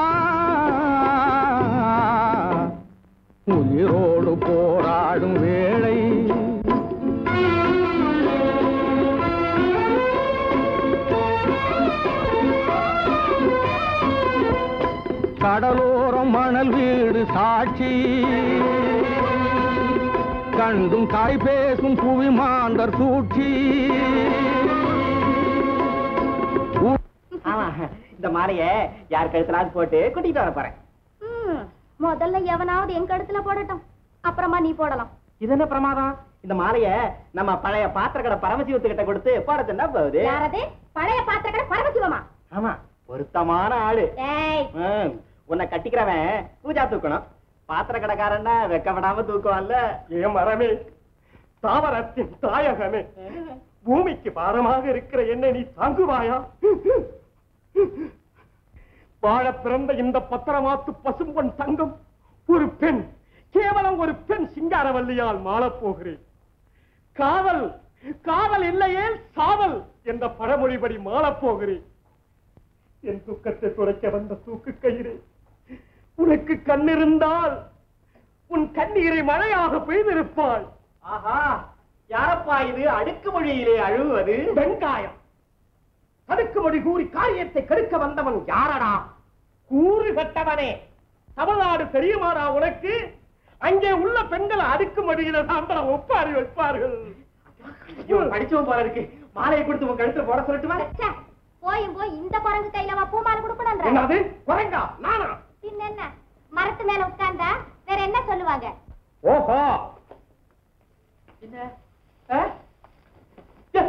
உயிரோடு போராடும் வேளை கடலோரம் மணல் வீடு சாட்சி கண்டும் தாய் பேசும் புவி மாந்தர் சூழ்ச்சி ஆமா இந்த மாலைய யார் கழுத்தலாவது போட்டு கூட்டிட்டு வர போறேன் ம், முதல்ல எவனாவது என் கழுத்துல போடட்டும் அப்புறமா நீ போடலாம் இது என்ன பிரமாதம் இந்த மாலைய நம்ம பழைய பாத்திர கடை பரமசிவத்துக்கிட்ட கொடுத்து போட சொன்னா போகுது யாரது பழைய பாத்திரக்கடை பரமசிவமா ஆமா பொருத்தமான ஆளு ஏய் ம், உன்னை கட்டிக்கிறவன் பூஜா தூக்கணும் பாத்திர கடைக்காரன்னா வெக்கப்படாம தூக்குவான்ல ஏன் மரமே தாவரத்தின் தாயகமே பூமிக்கு பாரமாக இருக்கிற என்னை நீ தாங்குவாயா வாழ பிறந்த இந்த பத்திரமாத்து பசும்பொன் தங்கம் ஒரு பெண் கேவலம் ஒரு பெண் சிங்காரவல்லியால் மாளப் போகிறேன் காவல் காவல் இல்லையே சாவல் என்ற பழமொழிபடி மாளப் போகிறேன் என் துக்கத்தை துடைக்க வந்த தூக்கு கயிறு உனக்கு கண்ணிருந்தால் உன் கண்ணீரை மழையாக பெய்திருப்பாய் ஆஹா யாரப்பா இது அடுக்கு மொழியிலே அழுவது வெங்காயம் அடுக்குமொழி கூறி காரியத்தை கெடுக்க வந்தவன் யாரடா கூறு கட்டவனே தமிழ்நாடு தெரியுமாடா உனக்கு அங்கே உள்ள பெண்கள் அடுக்குமொழியில தான் ஒப்பாரி வைப்பார்கள் இவன் படிச்சவன் போல இருக்கு மாலையை கொடுத்து உன் கழுத்துல போட சொல்லட்டுமா ச்சே, போயும் போய் இந்த குரங்கு கையிலவா பூமாலை கொடுக்கணும்ன்ற என்னது குறைங்கா நானா பின்ன என்ன மரத்து மேல உட்கார்ந்தா வேற என்ன சொல்லுவாங்க ஓஹோ ஆ? ஏ.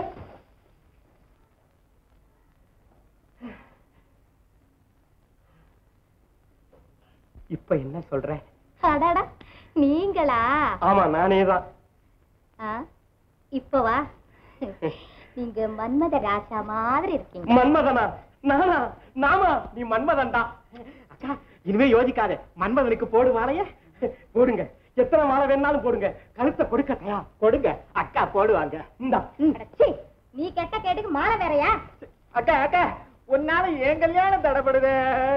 இப்ப என்ன சொல்ற அடடா நீங்களா ஆமா நானே தான் ஆ, இப்ப வா நீங்க மன்மத ராசா மாதிரி இருக்கீங்க மன்மதனா நானா நாமா நீ மன்மதன்டா அக்கா இனிமே யோசிக்காத மன்மதனுக்கு போடு மாலைய போடுங்க எத்தனை மாலை வேணாலும் போடுங்க கழுத்தை கொடுக்கட்டையா கொடுங்க அக்கா போடுவாங்க இந்தா ம். அடச்சீ, நீ கெட்ட கேட்டுக்கு மாலை வேறயா அக்கா அக்கா உன்னால என் கல்யாணம் தடப்படுதே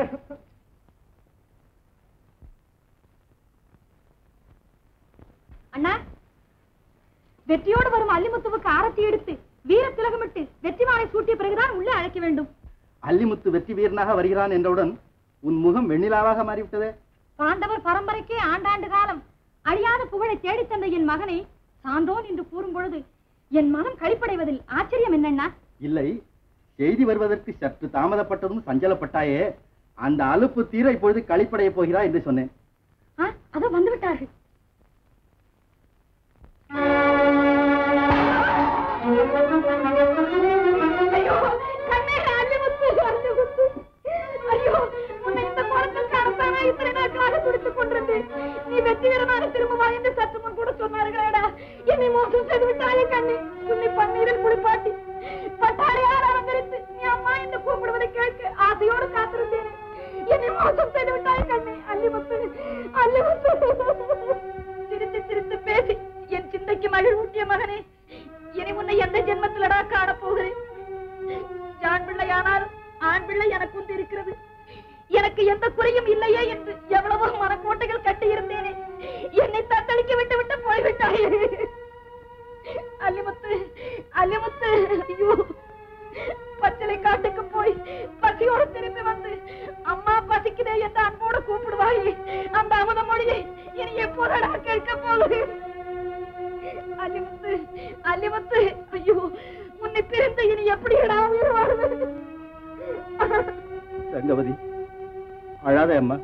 அண்ணா வெற்றியோடு வரும் அல்லிமுத்துவுக்கு ஆரத்தி எடுத்து வீர திலகமிட்டு வெற்றி மாலை சூட்டிய பிறகுதான் உள்ளே அழைக்க வேண்டும் அல்லிமுத்து வெற்றி வீரனாக வருகிறான் என்றவுடன் உன் முகம் வெண்ணிலாவாக மாறிவிட்டதே பாண்டவர் பரம்பரைக்கே ஆண்டாண்டு காலம் அழியாத புகழை தேடித் தந்த என் மகனை சான்றோன் என்று கூறும் பொழுது என் மனம் களிப்படைவதில் ஆச்சரியம் என்னண்ணா இல்லை செய்தி வருவதற்கு சற்று தாமதப்பட்டதும் சஞ்சலப்பட்டாயே அந்த அலுப்பு தீர இப்பொழுது களிப்படைய போகிறாய் என்று சொன்னேன் ஆ, அதோ வந்து விட்டார்கள் ஐயோ, கண்ணே, அல்லிமுத்து, அல்லிமுத்து. ஐயோ, உன்னை இந்த கோலத்தில் காணத்தானே இத்தனை நாட்களாக துடித்துக் கொண்டிருந்தேன். நீ வெற்றி வீரனாக திரும்புவா என்று சற்று முன் கூட சொன்னார்களேடா. என்னை மோசம் செய்து விட்டாயே கண்ணே. உன்னை பன்னீரில் குளிப்பாட்டி, பட்டாடையால் அலங்கரித்து, நீ அம்மா என்று கூப்பிடுவதை கேட்க ஆசையோடு காத்திருந்தேன் என்னை மோசம் செய்து விட்டாய் கண்ணே அல்லிமுத்து அல்லிமுத்து சிரித்து சிரித்து பேசி என் சிந்தைக்கு மகிழ்வூட்டிய மகனே இனி உன்னை எந்த ஜென்மத்திலடா காணப் போகிறேன் ஆண் பிள்ளையானாலும் ஆண் பிள்ளை எனக்கு உண்டு இருக்கிறது எனக்கு எந்த குறையும் இல்லையே என்று எவ்வளவோ மனக்கோட்டைகள் கட்டி இருந்தேனே என்னை தத்தளிக்க விட்டு விட்டு போய்விட்டாயே அல்லிமுத்து அல்லிமுத்து ஐயோ பச்சளை காட்டுக்கு போய் பசியோடு திரும்பி வந்து அம்மா பசிக்குதே என்று அன்போடு கூப்பிடுவாயே அந்த அமுத மொழியை இனி எப்போதடா கேட்க போகிறேன் அல்லிமுத்து அல்லிமுத்து ஐயோ உன்னை பிரிந்து இனி எப்படிடா உயிர் வாழ்வது ரங்கவதி அழாதே அம்மா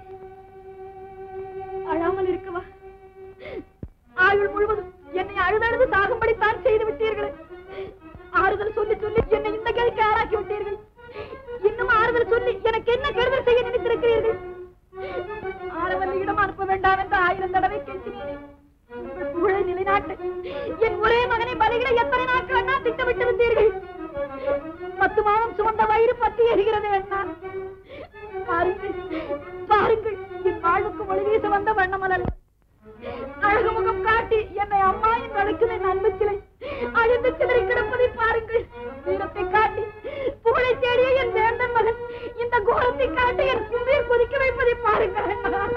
அழாமல் இருக்கவா ஆயுள் முழுவதும் என்னை அழுதழுது சாகும்படித்தான் செய்து விட்டீர்களே ஆறுதல் சொல்லி சொல்லி என்னை இந்த கேள்விக்கு ஆளாக்கி விட்டீர்கள் இன்னும் ஆறுதல் சொல்லி எனக்கு என்ன கெடுதல் செய்ய நினைத்திருக்கிறீர்கள் ஆரவல்லியிடம் அனுப்ப வேண்டாம் என்று ஆயிரம் தடவை கெஞ்சினேனே உங்கள் புகழை நிலைநாட்டு என் ஒரே மகனை பலிகளை எத்தனை நாட்கள் அண்ணா திட்டமிட்டிருந்தீர்கள் பத்து மாதம் சுமந்த வயிறு பற்றி எரிகிறது அண்ணா பாருங்கள் பாருங்கள் என் வாழ்வுக்கு ஒளி வீச வந்த வண்ணமலர் அழகு முகம் காட்டி என்னை அம்மா என்று அழைக்கும் என் அன்பு சிலை அழிந்து சிதறி கிடப்பதை பாருங்கள் வீரத்தை காட்டி புகழை தேடிய என் வேந்தன் மகன் இந்த கோலத்தை காட்டி என் கும்பியை கொதிக்க வைப்பதை பாருங்கள்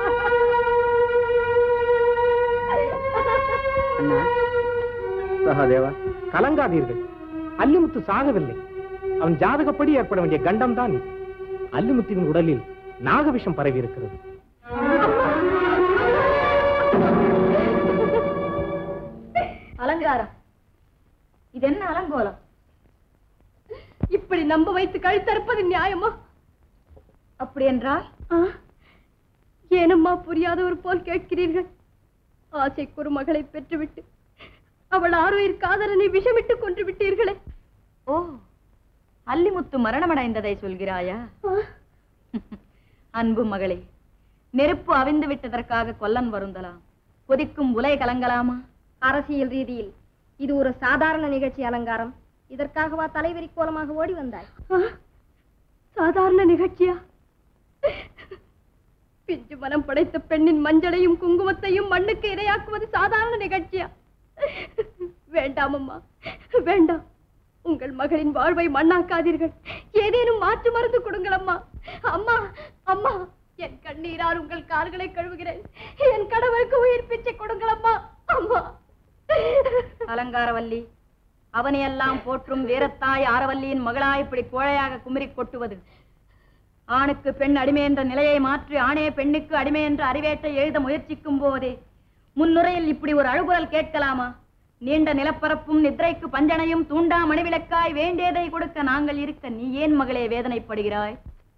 அண்ணா சகாதேவா கலங்காதீர்கள் அல்லிமுத்து சாகவில்லை அவன் ஜாதகப்படி ஏற்பட வேண்டிய கண்டம் தான் இது. அல்லிமுத்துவின் உடலில் நாகவிஷம் பரவி இருக்கிறது அலங்காரம் இது என்ன அலங்கோலம் இப்படி நம்ப வைத்து கழுத்தறுப்பது நியாயமா அப்படி என்றால் ஏனம்மா புரியாதவர் போல் கேட்கிறீர்கள் ஆசைக்கு ஒரு மகளை பெற்றுவிட்டு அவள் ஆறுயிர் காதலனை விஷமிட்டு கொன்று விட்டீர்களே ஓ அல்லிமுத்து மரணமடைந்ததை சொல்கிறாயா அன்பு மகளே நெருப்பு அவிந்து விட்டதற்காக கொல்லன் வருந்தலாம் கொதிக்கும் உலை கலங்கலாமா அரசியல் ரீதியில் இது ஒரு சாதாரண நிகழ்ச்சி அலங்காரம் இதற்காகவா தலைவரி கோலமாக ஓடி வந்தாய் சாதாரண நிகழ்ச்சியா பிஞ்சு மனம் படைத்த பெண்ணின் மஞ்சளையும் குங்குமத்தையும் மண்ணுக்கு இரையாக்குவது சாதாரண நிகழ்ச்சியா வேண்டாம் அம்மா வேண்டாம் உங்கள் மகளின் வாழ்வை மண்ணாக்காதீர்கள் ஏதேனும் மாற்று மருந்து கொடுங்கள் அம்மா அம்மா அம்மா என் கண்ணீரால் உங்கள் கால்களை கழுவுகிறேன் என் கணவருக்கு உயிர் பிச்சை கொடுங்கள் அம்மா அம்மா அலங்காரவல்லி அவனையெல்லாம் போற்றும் வீரத்தாய் ஆரவல்லியின் மகளாய் இப்படி கோழையாக குமரிக் கொட்டுவது ஆணுக்கு பெண் அடிமை என்ற நிலையை மாற்றி ஆணே பெண்ணுக்கு அடிமை என்ற அறிவேற்றை எழுத முயற்சிக்கும் போதே முன்னுரையில் இப்படி ஒரு அழுகுரல் கேட்கலாமா நீண்ட நிலப்பரப்பும் நித்ரைக்கு பஞ்சனையும் தூண்டா மணிவிளக்காய் வேண்டியதை கொடுக்க நாங்கள் இருக்க நீ ஏன் மகளே வேதனைப்படுகிறாய்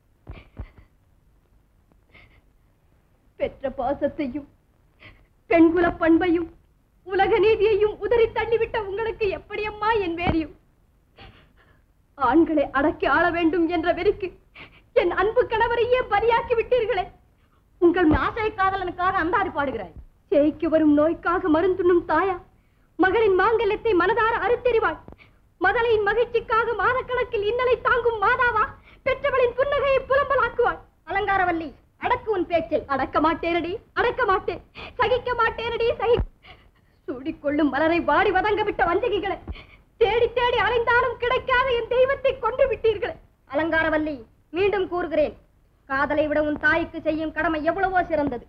பெற்ற பாசத்தையும் பெண்குல பண்பையும் உலக நீதியையும் உதறி தள்ளிவிட்ட உங்களுக்கு எப்படியம்மா என் வேரியும் ஆண்களை அடக்கி ஆள வேண்டும் என்ற வெறிக்கு என் அன்பு கணவரையே பலியாக்கி விட்டீர்களே உங்கள் ஆசை காதலனுக்காக அந்தாடி பாடுகிறாய் ஜெயிக்கு வரும் நோய்க்காக மருந்துண்ணும் தாயா மகளின் மாங்கல்யத்தை மனதார அறுத்தெறிவாள் மதலையின் மகிழ்ச்சிக்காக மாதக்கணக்கில் இன்னலை தாங்கும் மாதாவா பெற்றவளின் புன்னகையை புலம்பலாக்குவாள் அலங்காரவல்லி அடக்கு உன் பேச்சை அடக்க மாட்டேனடி அடக்க மாட்டேன் சகிக்க மாட்டேனடி சகி சூடிக்கொள்ளும் மலரை வாடி வதங்க விட்ட வஞ்சகிகளை தேடி தேடி அலைந்தாலும் கிடைக்காத என் தெய்வத்தை கொண்டு விட்டீர்களே அலங்காரவல்லி மீண்டும் கூறுகிறேன் காதலை விட உன் தாய்க்கு செய்யும் கடமை எவ்வளவோ சிறந்தது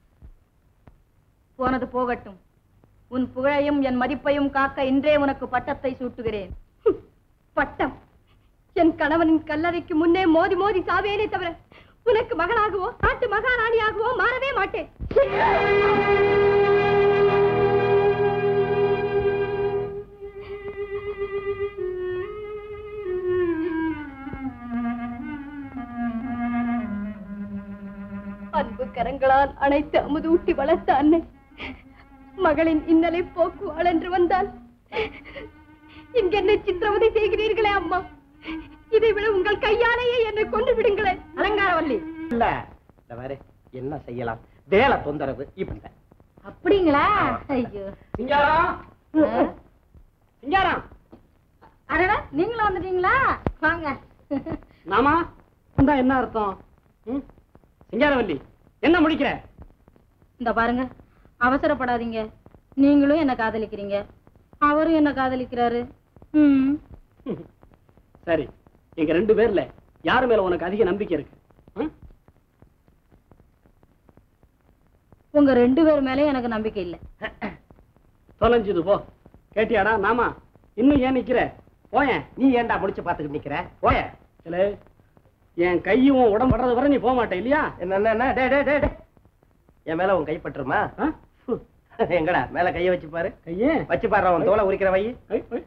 போனது போகட்டும் உன் புகழையும் என் மதிப்பையும் காக்க இன்றே உனக்கு பட்டத்தை சூட்டுகிறேன் பட்டம் என் கணவனின் கல்லறைக்கு முன்னே மோதி மோதி சாவேனே தவிர உனக்கு மகனாகவோ நாட்டு மகாராணியாகவோ மாறவே மாட்டேன் அன்பு கரங்களால் அனைத்து அமுதூட்டி வளர்த்த அன்னை மகளின் இன்னலை போக்குவாள் என்று வந்தால் இங்கென்னை சித்திரவதை செய்கிறீர்களே அம்மா இதை விட உங்கள் கையாலேயே என்னை கொண்டு விடுங்களேன் அலங்காரவல்லி இல்ல இந்த பாரு என்ன செய்யலாம் வேலை தொந்தரவு இப்ப அப்படிங்களா ஐயோ சிங்காரம் சிங்காரம் அடடா நீங்களும் வந்துட்டீங்களா வாங்க நாமா இந்தா என்ன அர்த்தம் ம்? சிங்காரவல்லி என்ன முடிக்கிற இந்த பாருங்க அவசரப்படாதீங்க நீங்களும் என்ன காதலிக்கிறீங்க அவரும் என்ன காதலிக்கிறாரு ம் சரி எங்க ரெண்டு பேர்ல யாரு மேல உனக்கு அதிக நம்பிக்கை இருக்கு ம்? உங்க ரெண்டு பேர் மேலே எனக்கு நம்பிக்கை இல்லை தொலைஞ்சுது போ கேட்டியாடா நாமா இன்னும் ஏன் நிக்கிற போயேன் நீ ஏன்டா முடிச்சு பாத்துக்கிட்டு நிக்கிற போய இல்ல என் கையும் உன் உடம்பு படுறது வரை நீ போக மாட்டே இல்லையா என்ன என்ன, என்ன டே டே டே டே. என் மேல உன் கை பட்டுருமா ஆ? எங்கடா மேல கைய வச்சு பாரு கையே வச்சு பாரு உன் தோலை உரிக்கிற வை ஐ, ஐ.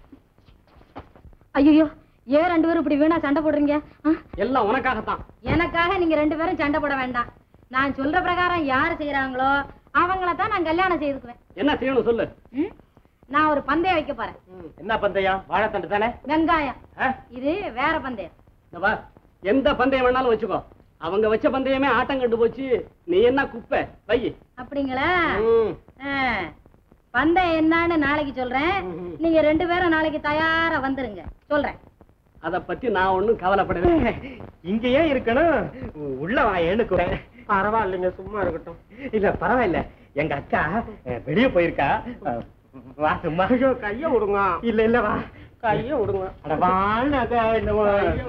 ஐயோ ஏன் ரெண்டு பேரும் இப்படி வீணா சண்டை போடுறீங்க ஆ? எல்லாம் உனக்காகத்தான் எனக்காக நீங்க ரெண்டு பேரும் சண்டை போட வேண்டாம் நான் சொல்ற பிரகாரம் யாரு செய்யறாங்களோ அவங்கள தான் நான் கல்யாணம் செய்துக்குவேன் என்ன செய்யணும் சொல்லு ம்? நான் ஒரு பந்தயம் வைக்க போறேன் என்ன பந்தயம் வாழைத்தண்டு தானே வெங்காயம் ஆ? இது வேற பந்தயம் இந்த பார், எந்த பந்தயம் வேணாலும் வச்சுக்கோ அவங்க வச்ச பந்தயமே ஆட்டம் கண்டு போச்சு நீ என்ன குப்பை வை அப்படிங்களா ம். ஆ. பந்தயம் என்னன்னு நாளைக்கு சொல்றேன் நீங்க ரெண்டு பேரும் நாளைக்கு தயாரா வந்துருங்க சொல்றேன் அத பத்தி நான் ஒண்ணும் கவலைப்படவே இங்கேயே இருக்கணும் உள்ள வா ஏனுக்குறேன் பரவாயில்லைங்க சும்மா இருக்கட்டும் இல்ல பரவாயில்ல எங்க அக்கா அஹ், வெளிய போயிருக்கா அஹ், வா சும்மா கைய விடுங்க இல்ல இல்ல வா கைய விடுங்க அட வாழ் அக்கா என்னமோ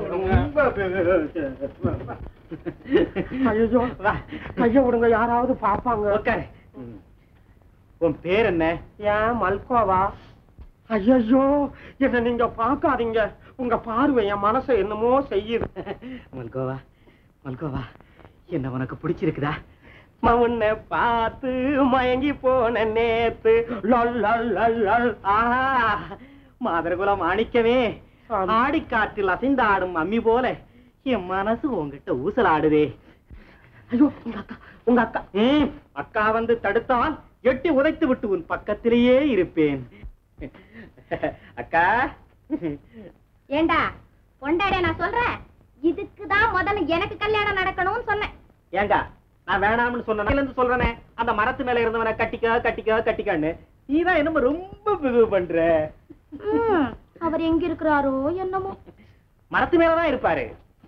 ஐயோ வா கைய விடுங்க யாராவது பாப்பாங்க உட்காரு உன் பேர் என்ன ஏன் மல்கோவா ஐயோ என்ன நீங்க பாக்காதீங்க உங்க பார்வை என் மனசை என்னமோ செய்யுது மல்கோவா மல்கோவா என்ன உனக்கு பிடிச்சிருக்குதா உன்னை பார்த்து மயங்கி போன நேத்து லொல் லொல் லொல் லொல். ஆஹா மாதரகுலம் மாணிக்கவே ஆடிக்காற்றில் அசைந்தாடும் அம்மி போல என் மனசு உங்ககிட்ட ஊசலாடுதே ஐயோ உங்க அக்கா உங்க அக்கா ம், அக்கா வந்து தடுத்தால் எட்டி உதைத்து விட்டு உன் பக்கத்திலேயே இருப்பேன் அக்கா ஏண்டா பொண்டாடிய நான் சொல்றேன் இதுக்கு தான் முதல்ல எனக்கு கல்யாணம் நடக்கணும்னு சொன்னேன் ஏங்க நான் வேணாம்னு சொன்னேன் இருந்து சொல்றேனே அந்த மரத்து மேல இருந்தவனை கட்டிக்க கட்டிக்க கட்டிக்கன்னு நீதான் என்னமோ ரொம்ப பிகு பண்ற ம், அவர் எங்க இருக்கிறாரோ என்னமோ மரத்து மேலதான் இருப்பாரு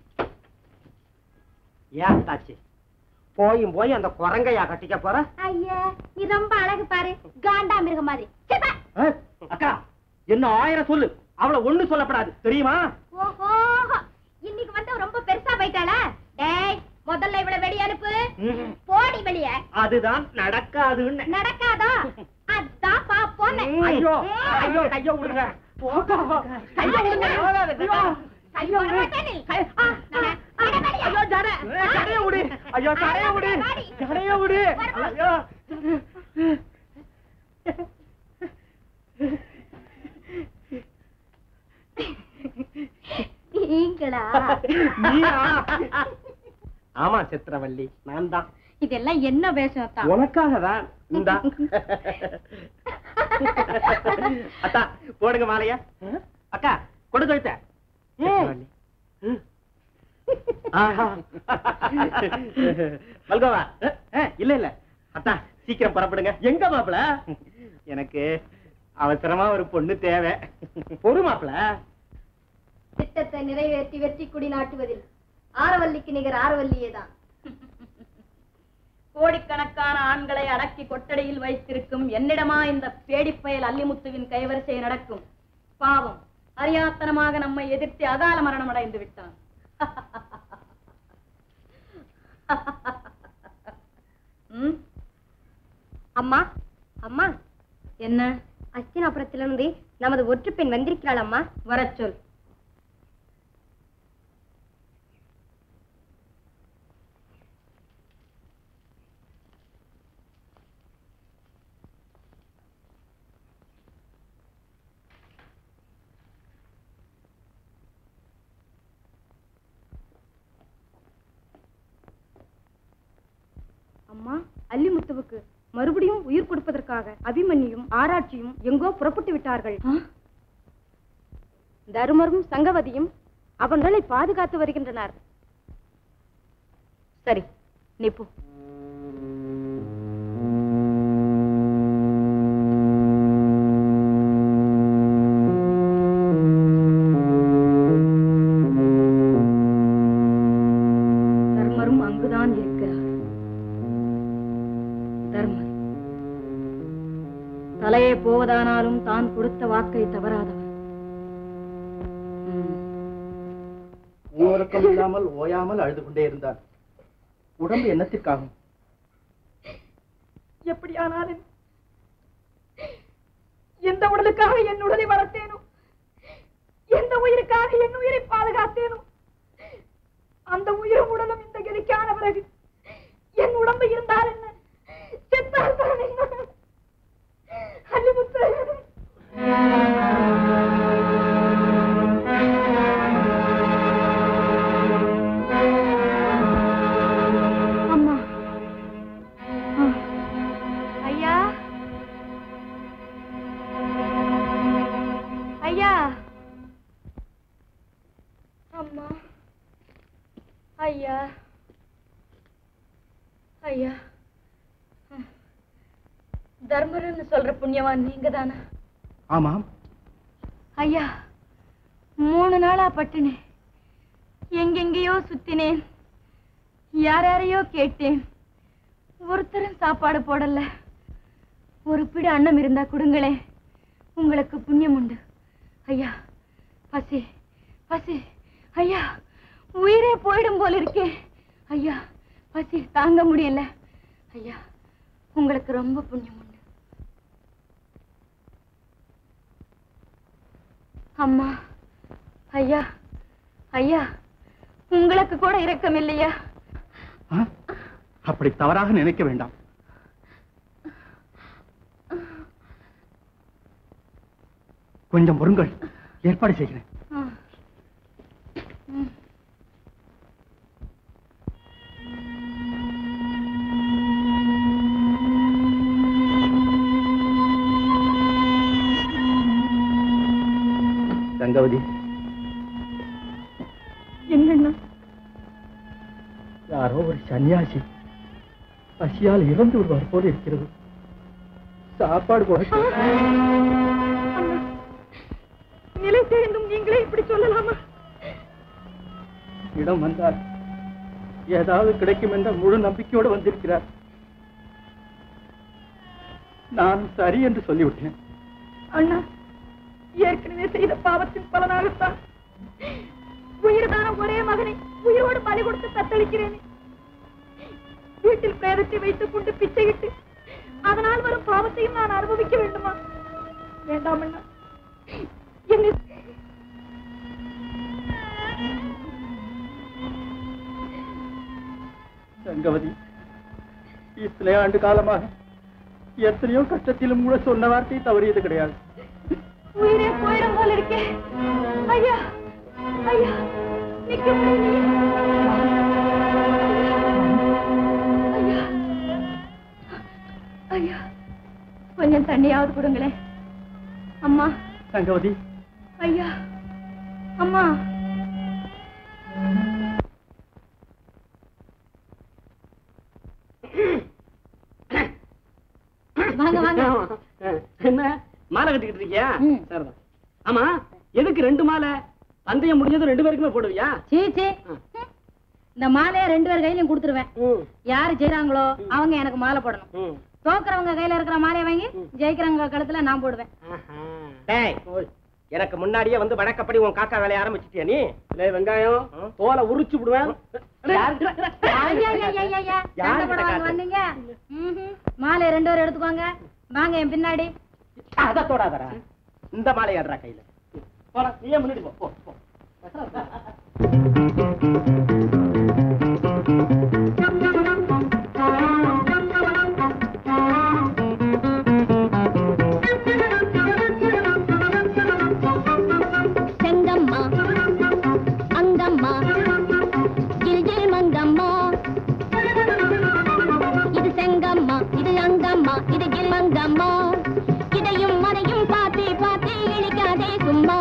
ஏன் தாச்சி போயும் போய் அந்த குரங்கையா கட்டிக்க போற ஐயா நீ ரொம்ப அழகு பாரு காண்டா மிருக மாதிரி சீ, பா. அஹ், அக்கா என்ன ஆயிரம் சொல்லு அவள ஒண்ணு சொல்லப்படாது தெரியுமா ஓஹோ இன்னைக்கு வந்து ரொம்ப பெருசா போயிட்டாளா டேய் முதல்ல இவள வெளிய அனுப்பு ம், போடி வெளிய அதுதான் நடக்காதுன்னு நடக்காதா அதான் பாப்போம் ஐயோ ஐயோ கைய விடுங்க கைய விடுங்க ஐயோ ஐயோ ஐயோ ஜட ஜடைய விடு ஐயோ ஜடைய விடு ஜடைய விடு ஐயோ நீங்களா நீயா? ஆமா சித்திரவள்ளி நான் தான் இதெல்லாம் என்ன வேஷம் தான் உனக்காக தான் இந்தா அத்தா போடுங்க மாலையா அக்கா கொடு கழுத்த சித்திரவள்ளி. ஆஹா. மல்கோவா அஹ், அஹ், இல்ல இல்ல அத்தா சீக்கிரம் புறப்படுங்க எங்க மாப்பிள எனக்கு அவசரமா ஒரு பொண்ணு தேவை பொறு மாப்பிள திட்டத்தை நிறைவேற்றி வெற்றி கொடி நாட்டுவதில் ஆரவல்லிக்கு நிகர் ஆரவல்லியே தான் கோடிக்கணக்கான ஆண்களை அடக்கி கொட்டடையில் வைத்திருக்கும் என்னிடமா இந்த பேடிப்பயல் அல்லிமுத்துவின் கைவரிசை நடக்கும் பாவம் அறியாத்தனமாக நம்மை எதிர்த்து அகால மரணம் அடைந்து விட்டான் ம்? அம்மா அம்மா என்ன அஸ்தினாபுரத்திலிருந்து நமது ஒற்றுப்பெண் வந்திருக்கிறாள் அம்மா வரச் சொல் அம்மா அல்லிமுத்துவுக்கு மறுபடியும் உயிர் கொடுப்பதற்காக அபிமன்யும் ஆராய்ச்சியும் எங்கோ புறப்பட்டு விட்டார்கள் தருமரும் சங்கவதியும் அவர்களை பாதுகாத்து வருகின்றனர் சரி நீ போ தர்மரும் அங்குதான் இருக்கிறார் தர்மர் தலையே போவதானாலும் தான் கொடுத்த வாக்கை தவறாதவர் ம். ஊரக்கம் இல்லாமல் ஓயாமல் அழுது கொண்டே இருந்தார் உடம்பு என்னத்திற்காகும் எப்படியானாலும் எந்த உடலுக்காக என் உடலை வளர்த்தேனோ எந்த உயிருக்காக என் உயிரை பாதுகாத்தேனோ அந்த உயிரும் உடலும் இந்த கதிக்கான பிறகு என் உடம்பு இருந்தால் என்ன செத்தால் தான் என்ன அல்லிமுத்து அம்மா ஐயா ஐயா அம்மா ஐயா ஐயா தர்மருன்னு சொல்ற புண்ணியவான் நீங்க தானே ஆமாம் ஐயா மூணு நாளா பட்டினி எங்கெங்கேயோ சுத்தினேன் யார் யாரையோ கேட்டேன் ஒருத்தரும் சாப்பாடு போடல ஒரு பிடி அன்னம் இருந்தா கொடுங்களே உங்களுக்கு புண்ணியம் உண்டு ஐயா பசி பசி ஐயா உயிரே போயிடும் போல இருக்கே ஐயா பசி தாங்க முடியல ஐயா உங்களுக்கு ரொம்ப புண்ணியம் உண்டு அம்மா ஐயா ஐயா உங்களுக்கு கூட இரக்கம் இல்லையா ஆ? அப்படி தவறாக நினைக்க வேண்டாம் கொஞ்சம் பொருங்கள் ஏற்பாடு செய்கிறேன் ஆ. ம். கங்கவதி என்னண்ணா யாரோ ஒரு சன்னியாசி பசியால் இறந்து விடுவார் போல இருக்கிறது சாப்பாடு கூட அண்ணா நிலை தெரிந்தும் நீங்களே இப்படி சொல்லலாமா இடம் வந்தால் ஏதாவது கிடைக்கும் என்ற முழு நம்பிக்கையோடு வந்திருக்கிறார் நான் சரி என்று சொல்லிவிட்டேன் அண்ணா ஏற்கனவே செய்த பாவத்தின் பலனாகத்தான் உயிர்தான ஒரே மகனை உயிரோடு பலி கொடுத்து தத்தளிக்கிறேன் வீட்டில் பிரேதத்தை வைத்துக் கொண்டு பிச்சையிட்டு அதனால் வரும் பாவத்தையும் நான் அனுபவிக்க வேண்டுமா வேண்டாம் அண்ணா என்னை கங்கவதி இத்தனை ஆண்டு காலமாக எத்தனையோ கஷ்டத்திலும் கூட சொன்ன வார்த்தை தவறியது கிடையாது உயிரே போயிடும் போல இருக்கே ஐயா ஐயா நிக்க முடியலையே. ஐயா ஐயா கொஞ்சம் தண்ணியாவது கொடுங்களேன் அம்மா கங்கவதி ஐயா அம்மா வாங்க வாங்க என்ன மாலை கட்டிக்கிட்டு இல்லையா சரிதான் ஆமா எதுக்கு ரெண்டு மாலை பந்தயம் முடிஞ்சது ரெண்டு பேருக்குமே போடுவியா சீ சீ இந்த மாலையை ரெண்டு பேர் கையிலயும் கொடுத்துருவேன் யாரு செய்றாங்களோ அவங்க எனக்கு மாலை போடணும் தோக்குறவங்க கையில இருக்கிற மாலையை வாங்கி ஜெயிக்கிறவங்க கழுத்துல நான் போடுவேன் டேய் எனக்கு முன்னாடியே வந்து வழக்கப்படி உன் காக்கா வேலைய ஆரம்பிச்சிட்டியா நீ லே வெங்காயம் தோலை உரிச்சு விடுவேன் ஐயா, ஐயா, ஐயா, ஐயா, ஐயா. சண்டை போட வாங்க வந்தீங்க ம்ஹும். மாலையை ரெண்டு பேரும் எடுத்துக்கோங்க வாங்க என் பின்னாடி அத தொடாதடா இந்த மாலையாடுறா கையில போடா நீயே முன்னாடி போ போ போ செங்கம்மா அங்கம்மா ஜில் ஜில் மங்கம்மா இது செங்கம்மா இது அங்கம்மா இது ஜில் மங்கம்மா இதையும் மதையும் பார்த்து பார்த்து இழிக்காதே சும்மா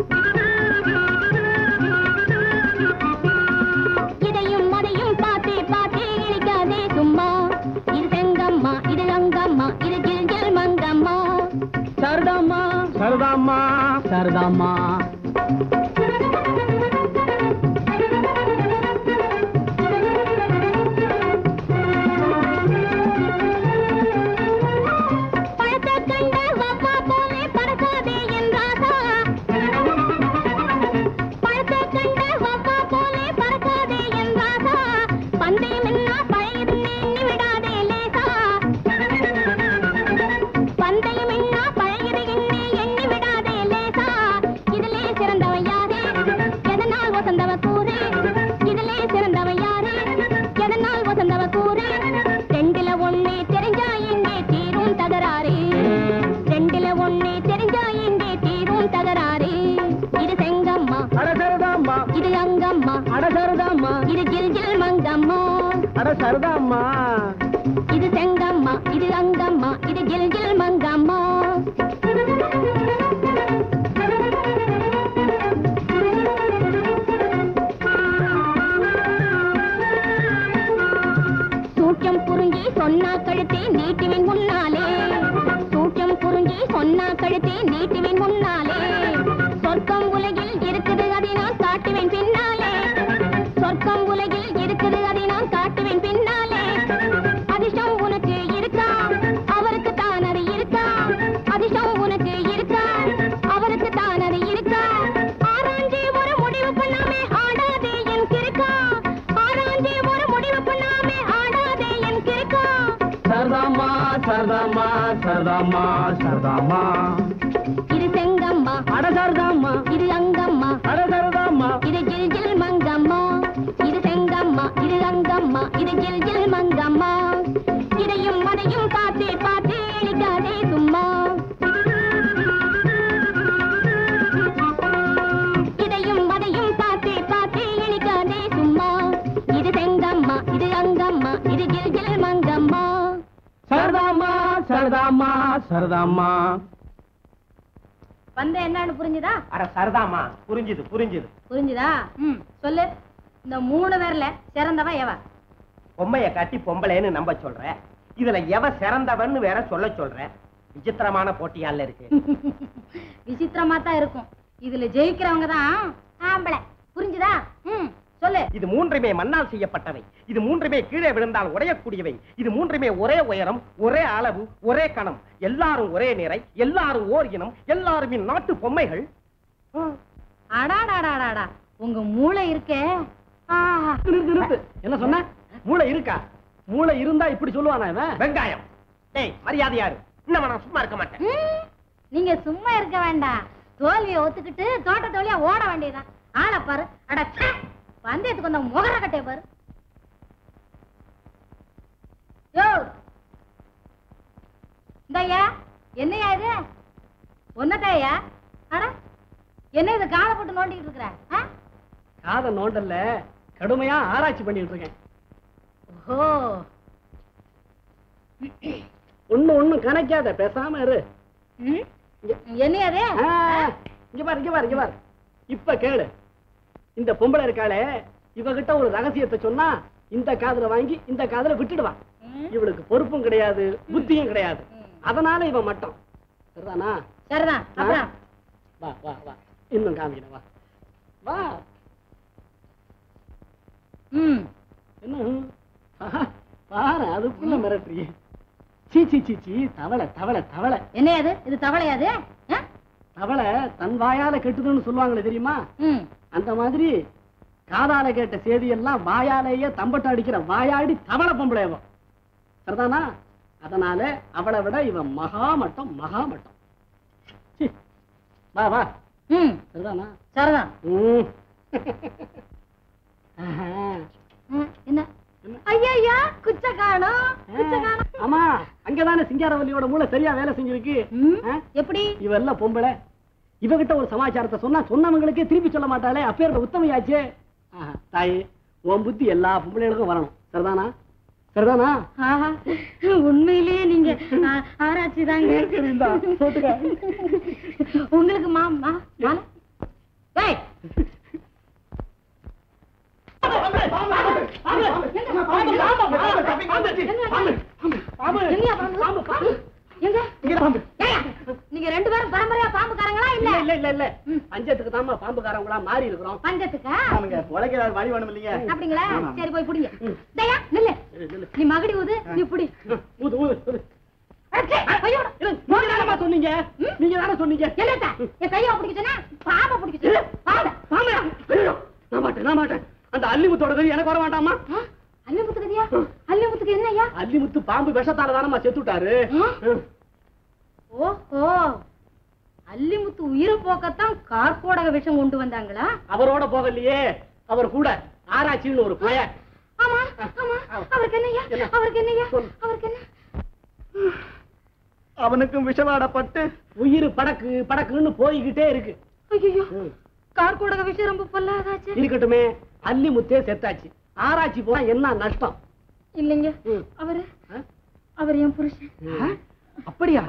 இதையும் மதையும் பார்த்து பார்த்து இழிக்காதே சும்மா இது செங்கம்மா இது அங்கம்மா இது ஜில் ஜில் மங்கம்மா சரதாம்மா சரதாம்மா சரதாம்மா பழத்தை கண்ட வவ்வா போலே பறக்காதே என் ராசா பழத்தை கண்ட வவ்வா போலே பறக்காதே என் ராசா பந்தயம் என்ன பழையது எண்ணி விடாதே லேசா பந்தயம் என்ன பழையது எண்ணி எண்ணி விடாதே லேசா இதிலே சிறந்தவன் யாரு எதனால் வசந்தவ கூறு இதிலே சிறந்தவன் யாரு எதனால் வசந்தவ கூறு ரெண்டுல ஒண்ணு தெரிஞ்சா எங்கே தீரும் தகராறு ரெண்டுல ஒண்ணு தெரிஞ்சா எங்கே தீரும் தகராறு இது செங்கம்மா அடசரதாம்மா இது அங்கம்மா அடசரதாம்மா இது ஜில் ஜில் மங்கம்மா அடசரதாம்மா இது செங்கம்மா இது அங்கம்மா இது ஜில் ஜில் மங்கம்மா சூட்சம் புரிஞ்சி சொன்னா கழுத்தை நீட்டுவின் முன்னாலே சூட்சம் புரிஞ்சி சொன்னா கழுத்தை நீட்டுவின் முன்னாலே சொர்க்கம் உலகில் இருக்குது அதை நான் காட்டுவேன் பின்னாலே சொர்க்கம் உலகில் இருக்குது அதை நான் காட்டுவேன் பின்னாலே அதிர்ஷ்டம் உனக்கு இருக்கா அவருக்கு தான் அது இருக்கா அதிர்ஷ்டம் உனக்கு இருக்கா அவருக்கு தான் அது இருக்கா ஆராய்ஞ்சி ஒரு முடிவு பண்ணாமே ஆடாதே என் கிறுக்கா ஆராய்ஞ்சி ஒரு முடிவு பண்ணாமே ஆடாதே என் கிறுக்கா சரதாம்மா சரதாம்மா சரதாம்மா சரதாம்மா இது செங்கம்மா அடசரதாம்மா இது அங்கம்மா அடசரதாம்மா இது ஜில் ஜில் மங்கம்மா இது செங்கம்மா இது அங்கம்மா இது ஜில் ஜில் மங்கம்மா இதையும் அதையும் பார்த்து பார்த்து இழிக்காதே சும்மா இதையும் அதையும் பார்த்து பார்த்து இழிக்காதே சும்மா இது செங்கம்மா இது அங்கம்மா இது ஜில் ஜில் மங்கம்மா சரதாம்மா சரதாம்மா சரதாம்மா வந்த என்னன்னு புரிஞ்சுதா அட சரதாமா புரிஞ்சுது புரிஞ்சுது புரிஞ்சுதா ம் சொல்லு இந்த மூணு பேர்ல சிறந்தவன் எவ பொம்மைய காட்டி பொம்பளைன்னு நம்ப சொல்ற இதுல எவ சிறந்தவன்னு வேற சொல்ல சொல்ற விசித்திரமான போட்டியால இருக்கு விசித்திரமா தான் இருக்கும் இதுல ஜெயிக்கிறவங்க தான் ஆம்பளை புரிஞ்சுதா ம் சொல்லு இது மூன்றுமே மண்ணால் செய்யப்பட்டவை இது மூன்றுமே கீழே விழுந்தால் உடையக்கூடியவை இது மூன்றுமே ஒரே உயரம் ஒரே அளவு ஒரே கணம் எல்லாரும் ஒரே நிறை எல்லாரும் ஓர் இனம் எல்லாரும் நாட்டு பொம்மைகள் அடாடாடாடாடா உங்க மூளை இருக்கே ஆஹா. நிறுத்து நிறுத்து என்ன சொன்ன மூளை இருக்கா மூளை இருந்தா இப்படி சொல்லுவானா இவன் வெங்காயம் டேய் மரியாதையாரு இன்னும் நான் சும்மா இருக்க மாட்டேன் ம், நீங்க சும்மா இருக்க வேண்டாம் தோல்வியை ஒத்துக்கிட்டு தோட்டத்து வழியா ஓட வேண்டியதுதான் ஆளை பாரு அட ச்சே, பந்தயத்துக்கு வந்த முகர கட்டைய பாரு யோ இந்தய்யா என்னையா இது ஒன்னதாயா அட என்ன இது காலை போட்டு நோண்டிட்டு இருக்கிற ஆ? காதை நோண்டல்ல கடுமையா ஆராய்ச்சி பண்ணிட்டு இருக்கேன் ஓஹோ ஒண்ணு ஒண்ணு கணக்காத பேசாம இரு ம்? என்னையா அது ஆ, இங்க பாரு இங்க பாரு இங்க பாரு இப்ப கேளு இந்த பொம்பளை இருக்காளே இவகிட்ட ஒரு ரகசியத்தை சொன்னா இந்த காதுல வாங்கி இந்த காதுல விட்டுடுவா ம். இவளுக்கு பொறுப்பும் கிடையாது புத்தியும் கிடையாது அதனால இவன் மட்டும் சரிதானா சரிதான் அப்புறம் வா வா வா இன்னும் காமிக்கிறேன் வா வா ம் என்ன ம்? ஆஹா, பாரு அதுக்குள்ள மிரட்டுறியே சீ சீ சீ சீ தவளை தவளை தவளை என்ன அது இது தவளையாது தவளை தன் வாயால கெட்டுதுன்னு சொல்லுவாங்களே தெரியுமா ம் அந்த மாதிரி காதால கேட்ட செய்தியெல்லாம் வாயாலேயே தம்பட்டம் அடிக்கிற வாயாடி தவளை பொம்பளையவ சரிதானா அதனால அவளை விட இவன் மகாமட்டம் மகாமட்டம் சீ, வா வா ம் சரிதானா சரிதான் ம். ஆஹா. ம், என்ன ஐயா குச்ச காணோம் குச்ச காணோம் ஆமா அங்கதானே சிங்காரவல்லியோட மூளை சரியா வேலை செஞ்சிருக்கு ஆ? எப்படி இவெல்லாம் பொம்பளை இவகிட்ட ஒரு சமாச்சாரத்தை சொன்னா சொன்னவங்களுக்கே திருப்பி சொல்ல மாட்டாளே அப்பேரோட உத்தமையாச்சே ஆஹா, தாயே உன் புத்தி எல்லா பொம்பளைகளுக்கும் வரணும் சரிதானா சரிதானா ஆஹா, உண்மையிலேயே நீங்க ஆ, ஆராய்ச்சி தாங்க இந்தா, போட்டுக்க. உங்களுக்கு மா மா மாலை? ஏய், எங்கயா பாம்பு? எங்க? ஏய்யா, நீங்க ரெண்டு பேரும் பரம்பரையா பாம்புக்காரங்களா இல்ல இல்ல இல்ல இல்ல இல்ல பஞ்சத்துக்கு தாமா பாம்புக்காரங்களா மாறி இருக்கிறோம் பஞ்சத்துக்கா உலக வழி வேணும் இல்லைங்க அப்படிங்களா சரி போய் புடிங்க தயா நில்லு நீ மகடி ஊது நீ புடி ஊது ஊது ஊது அடச்சே, கையோட. இல்ல, நீங்க தானம்மா சொன்னீங்க நீங்க தானே சொன்னீங்க என்னத்த? என் கையை பிடிக்க சொன்னா பாம்பை பிடிக்க சொன்னா பாம்பை. ஆமா ஐயோ, நான் மாட்டேன் நான் மாட்டேன் அந்த அல்லிமுத்தோட கறி எனக்கு வர வேண்டாமா ஆ, அல்லிமுத்துக்கு கதியா அல்லிமுத்துக்கு என்னய்யா அல்லிமுத்து பாம்பு விஷத்தால தானம்மா செத்துட்டாரு ஓஹோ அல்லிமுத்து உயிரை போக்கத்தான் கார்கோடக விஷம் கொண்டு வந்தாங்களா அவரோட போகலையே அவர் கூட ஆராய்ச்சின்னு ஒரு பய ஆமா ஆமா அவருக்கு என்னய்யா அவருக்கு என்னய்யா அவருக்கு என்ன அவனுக்கும் விஷவாடப்பட்டு உயிர் படக்கு படக்குன்னு போய்கிட்டே இருக்கு ஐயோ கார்கோடக விஷம் ரொம்ப பொல்லாதாச்சு இருக்கட்டுமே அல்லிமுத்தே செத்தாச்சு ஆராய்ச்சி போனா என்ன நஷ்டம் இல்லைங்க ம். அவரு ஆ? அவர் என் புருஷன் அப்படியா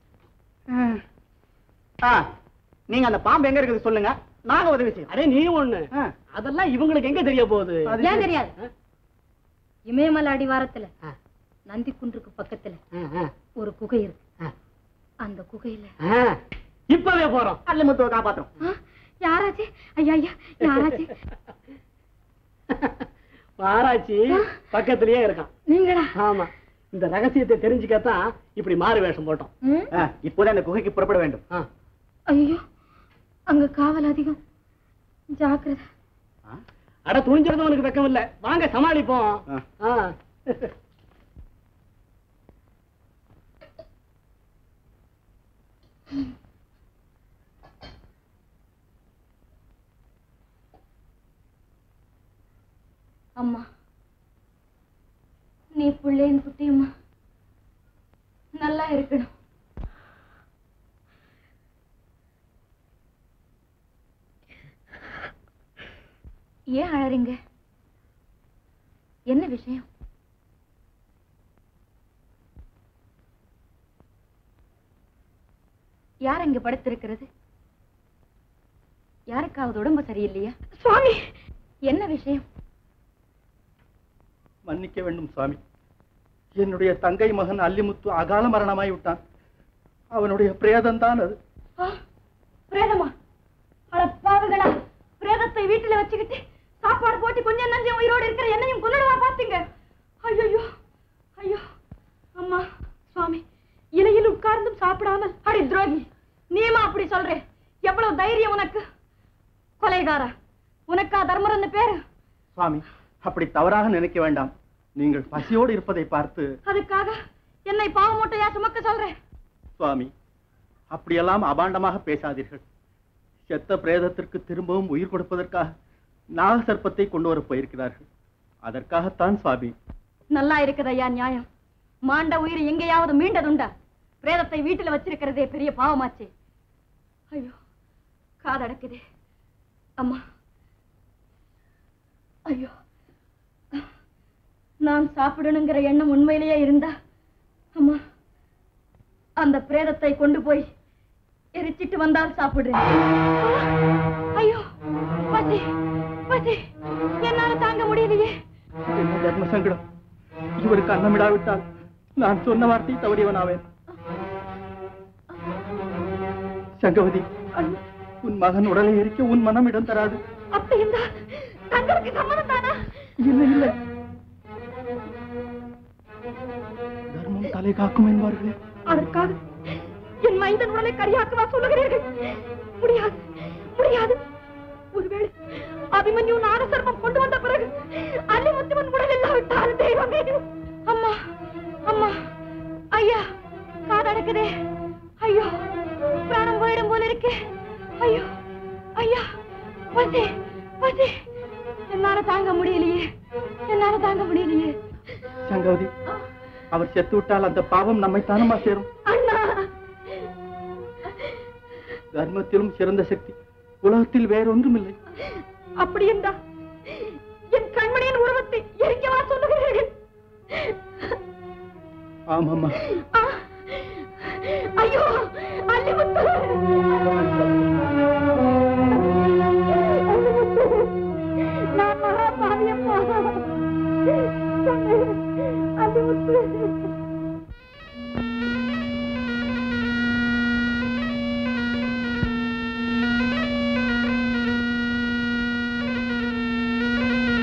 ஆ நீங்க அந்த பாம்பு எங்க இருக்குது சொல்லுங்க நாங்க உதவி செய்யறோம் அரே நீ ஒண்ணு ஆ. அதெல்லாம் இவங்களுக்கு எங்க தெரிய போகுது அது ஏன் தெரியாது ஆ? இமயமலை அடிவாரத்துல ஆ. நந்தி குன்றுக்கு பக்கத்துல ஆ, ஆ, ஒரு குகை இருக்கு ஆ. அந்த குகையில ஆ. இப்பவே போறோம் அல்லமுத்துவை காப்பாத்துறோம் ஆ, யாராச்சு ஐயா ஐயா யாராச்சு ஆராய்ச்சி பக்கத்திலேயே இருக்கான் நீங்களா ஆமா இந்த ரகசியத்தை தெரிஞ்சுக்கத்தான் இப்படி மாறு வேஷம் போட்டோம் ம்? ஆ, இப்போதே அந்த குகைக்கு புறப்பட வேண்டும் ஆ. ஐயோ அங்க காவல் அதிகம் ஜாக்கிரதை அட துணிஞ்சிருந்தவனுக்கு உனக்கு வெக்கம் இல்ல வாங்க சமாளிப்போம் ஆ. ஆ. அம்மா நீ பிள்ளையின் குட்டியம்மா நல்லா இருக்கணும் ஏன் அழறீங்க என்ன விஷயம் யார் இங்க படுத்திருக்கிறது யாருக்காவது உடம்பு சரியில்லையா சுவாமி என்ன விஷயம் மன்னிக்க வேண்டும் சுவாமி என்னுடைய தங்கை மகன் அல்லிமுத்து அகால மரணமாய் விட்டான் அவனுடைய பிரேதம் தான் அது ஆ, பிரேதமா அட பாவிகளா பிரேதத்தை வீட்டுல வச்சுக்கிட்டு சாப்பாடு போட்டு கொஞ்சம் நஞ்சம் உயிரோடு இருக்கிற என்னையும் கொன்னுடுவா பாத்தீங்க ஐயோ ஐயோ அம்மா சுவாமி இலையில் உட்கார்ந்தும் சாப்பிடாமல் அடி துரோகி நீமா அப்படி சொல்றே எவ்வளவு தைரியம் உனக்கு கொலைகாரா உனக்கா தர்மரன்னு பேரு சுவாமி அப்படி தவறாக நினைக்க வேண்டாம் நீங்கள் பசியோடு இருப்பதை பார்த்து அதுக்காக என்னை பாவமூட்டையா சுமக்க சொல்றேன் சுவாமி அப்படியெல்லாம் அபாண்டமாக பேசாதீர்கள் செத்த பிரேதத்திற்கு திரும்பவும் உயிர் கொடுப்பதற்காக நாக சர்ப்பத்தை கொண்டு வரப் போயிருக்கிறார்கள் அதற்காகத்தான் சுவாமி நல்லா இருக்குதையா நியாயம் மாண்ட உயிர் எங்கேயாவது மீண்டதுண்டா பிரேதத்தை வீட்டுல வச்சிருக்கிறதே பெரிய பாவமாச்சே ஐயோ காதடக்குதே அம்மா ஐயோ நான் சாப்பிடணுங்கிற எண்ணம் உண்மையிலேயே இருந்தா அம்மா அந்த பிரேதத்தை கொண்டு போய் எரிச்சிட்டு வந்தால் சாப்பிடுறேன் ஐயோ பசி பசி என்னால தாங்க முடியலையே என்ன தர்ம சங்கடம் இவருக்கு அன்னமிடாவிட்டால் நான் சொன்ன வார்த்தை தவறியவனாவேன் சங்கவதி உன் மகன் உடலை எரிக்க உன் மனம் இடம் தராது அப்படி இருந்தா தங்களுக்கு சம்மதம் தானா இல்லை இல்லை தர்மம் தலை காக்கும் என்பார்களே அதற்காக என் மைந்தன் உடலை கரியாக்கவா சொல்லுகிறீர்கள் முடியாது முடியாது ஒருவேளை அபிமன்யு நாரசர்மம் கொண்டு வந்த பிறகு அல்லிமுத்துவன் உடல் இல்லாவிட்டால் தெய்வமே அம்மா அம்மா ஐயா காதடக்குதே ஐயோ பிராணம் போயிடும் போல இருக்கே ஐயோ ஐயா பசி பசி என்னால தாங்க முடியலையே என்னால தாங்க முடியலையே சங்கவதி அவர் செத்து விட்டால் அந்த பாவம் நம்மை தானமா சேரும் அண்ணா தர்மத்திலும் சிறந்த சக்தி உலகத்தில் வேறொன்றும் இல்லை அப்படி என்றா என் கண்மணியின் உருவத்தை எரிக்கவா சொல்லுகிறீர்கள் ஆமாம்மா ஆ! ஐயோ அல்லிமுத்து நான் மகா பாவியம்மா அல்லிமுத்து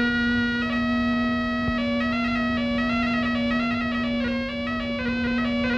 ஆ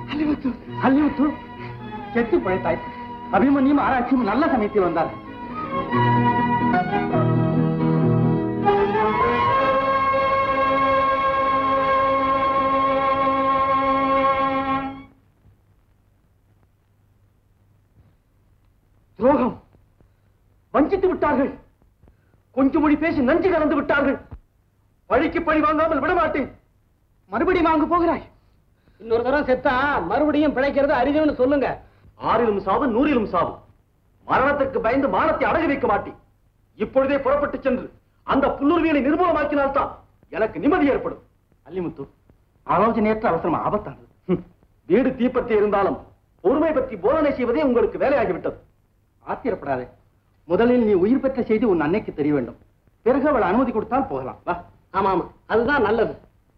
அல்லிமுத்து செத்து பிழைத்தாய் அபிமன்யும் ஆராய்ச்சியும் நல்ல சமயத்தில் வந்தார் துரோகம் வஞ்சித்து விட்டார்கள் கொஞ்சம் மொழி பேசி நஞ்சு கலந்து விட்டார்கள் பழிக்கு பழி வாங்காமல் விடமாட்டேன் மறுபடியும் வாங்க போகிறாய் இன்னொரு தடவை செத்தா மறுபடியும் பிழைக்கிறது அரிதுன்னு சொல்லுங்க ஆறிலும் சாவு நூறிலும் சாவு மரணத்துக்கு பயந்து மானத்தை அடகு வைக்க மாட்டேன் இப்பொழுதே புறப்பட்டு சென்று அந்த புல்லுருவியலை நிர்மூலமாக்கினால்தான் எனக்கு நிம்மதி ஏற்படும் அல்லிமுத்து ஆலோசனையற்ற அவசரம் ஆபத்தானது ஹம், வீடு தீப்பற்றி இருந்தாலும் பொறுமை பற்றி போதனை செய்வதே உங்களுக்கு வேலையாகிவிட்டது ஆத்திரப்படாதே முதலில் நீ உயிர் பெற்ற செய்தி உன் அன்னைக்கு தெரிய வேண்டும் பிறகு அவள் அனுமதி கொடுத்தால் போகலாம் வா ஆமா ஆமா அதுதான் நல்லது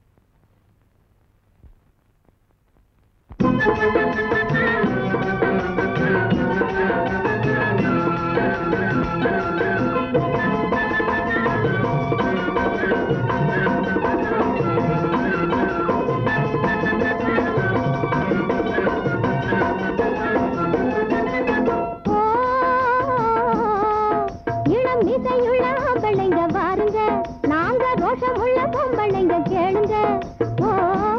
இளம் இசையுள்ள ஆம்பளைங்க வாருங்க நாங்க ரோஷம் உள்ள பொம்பளைங்க கேளுங்க ஓ,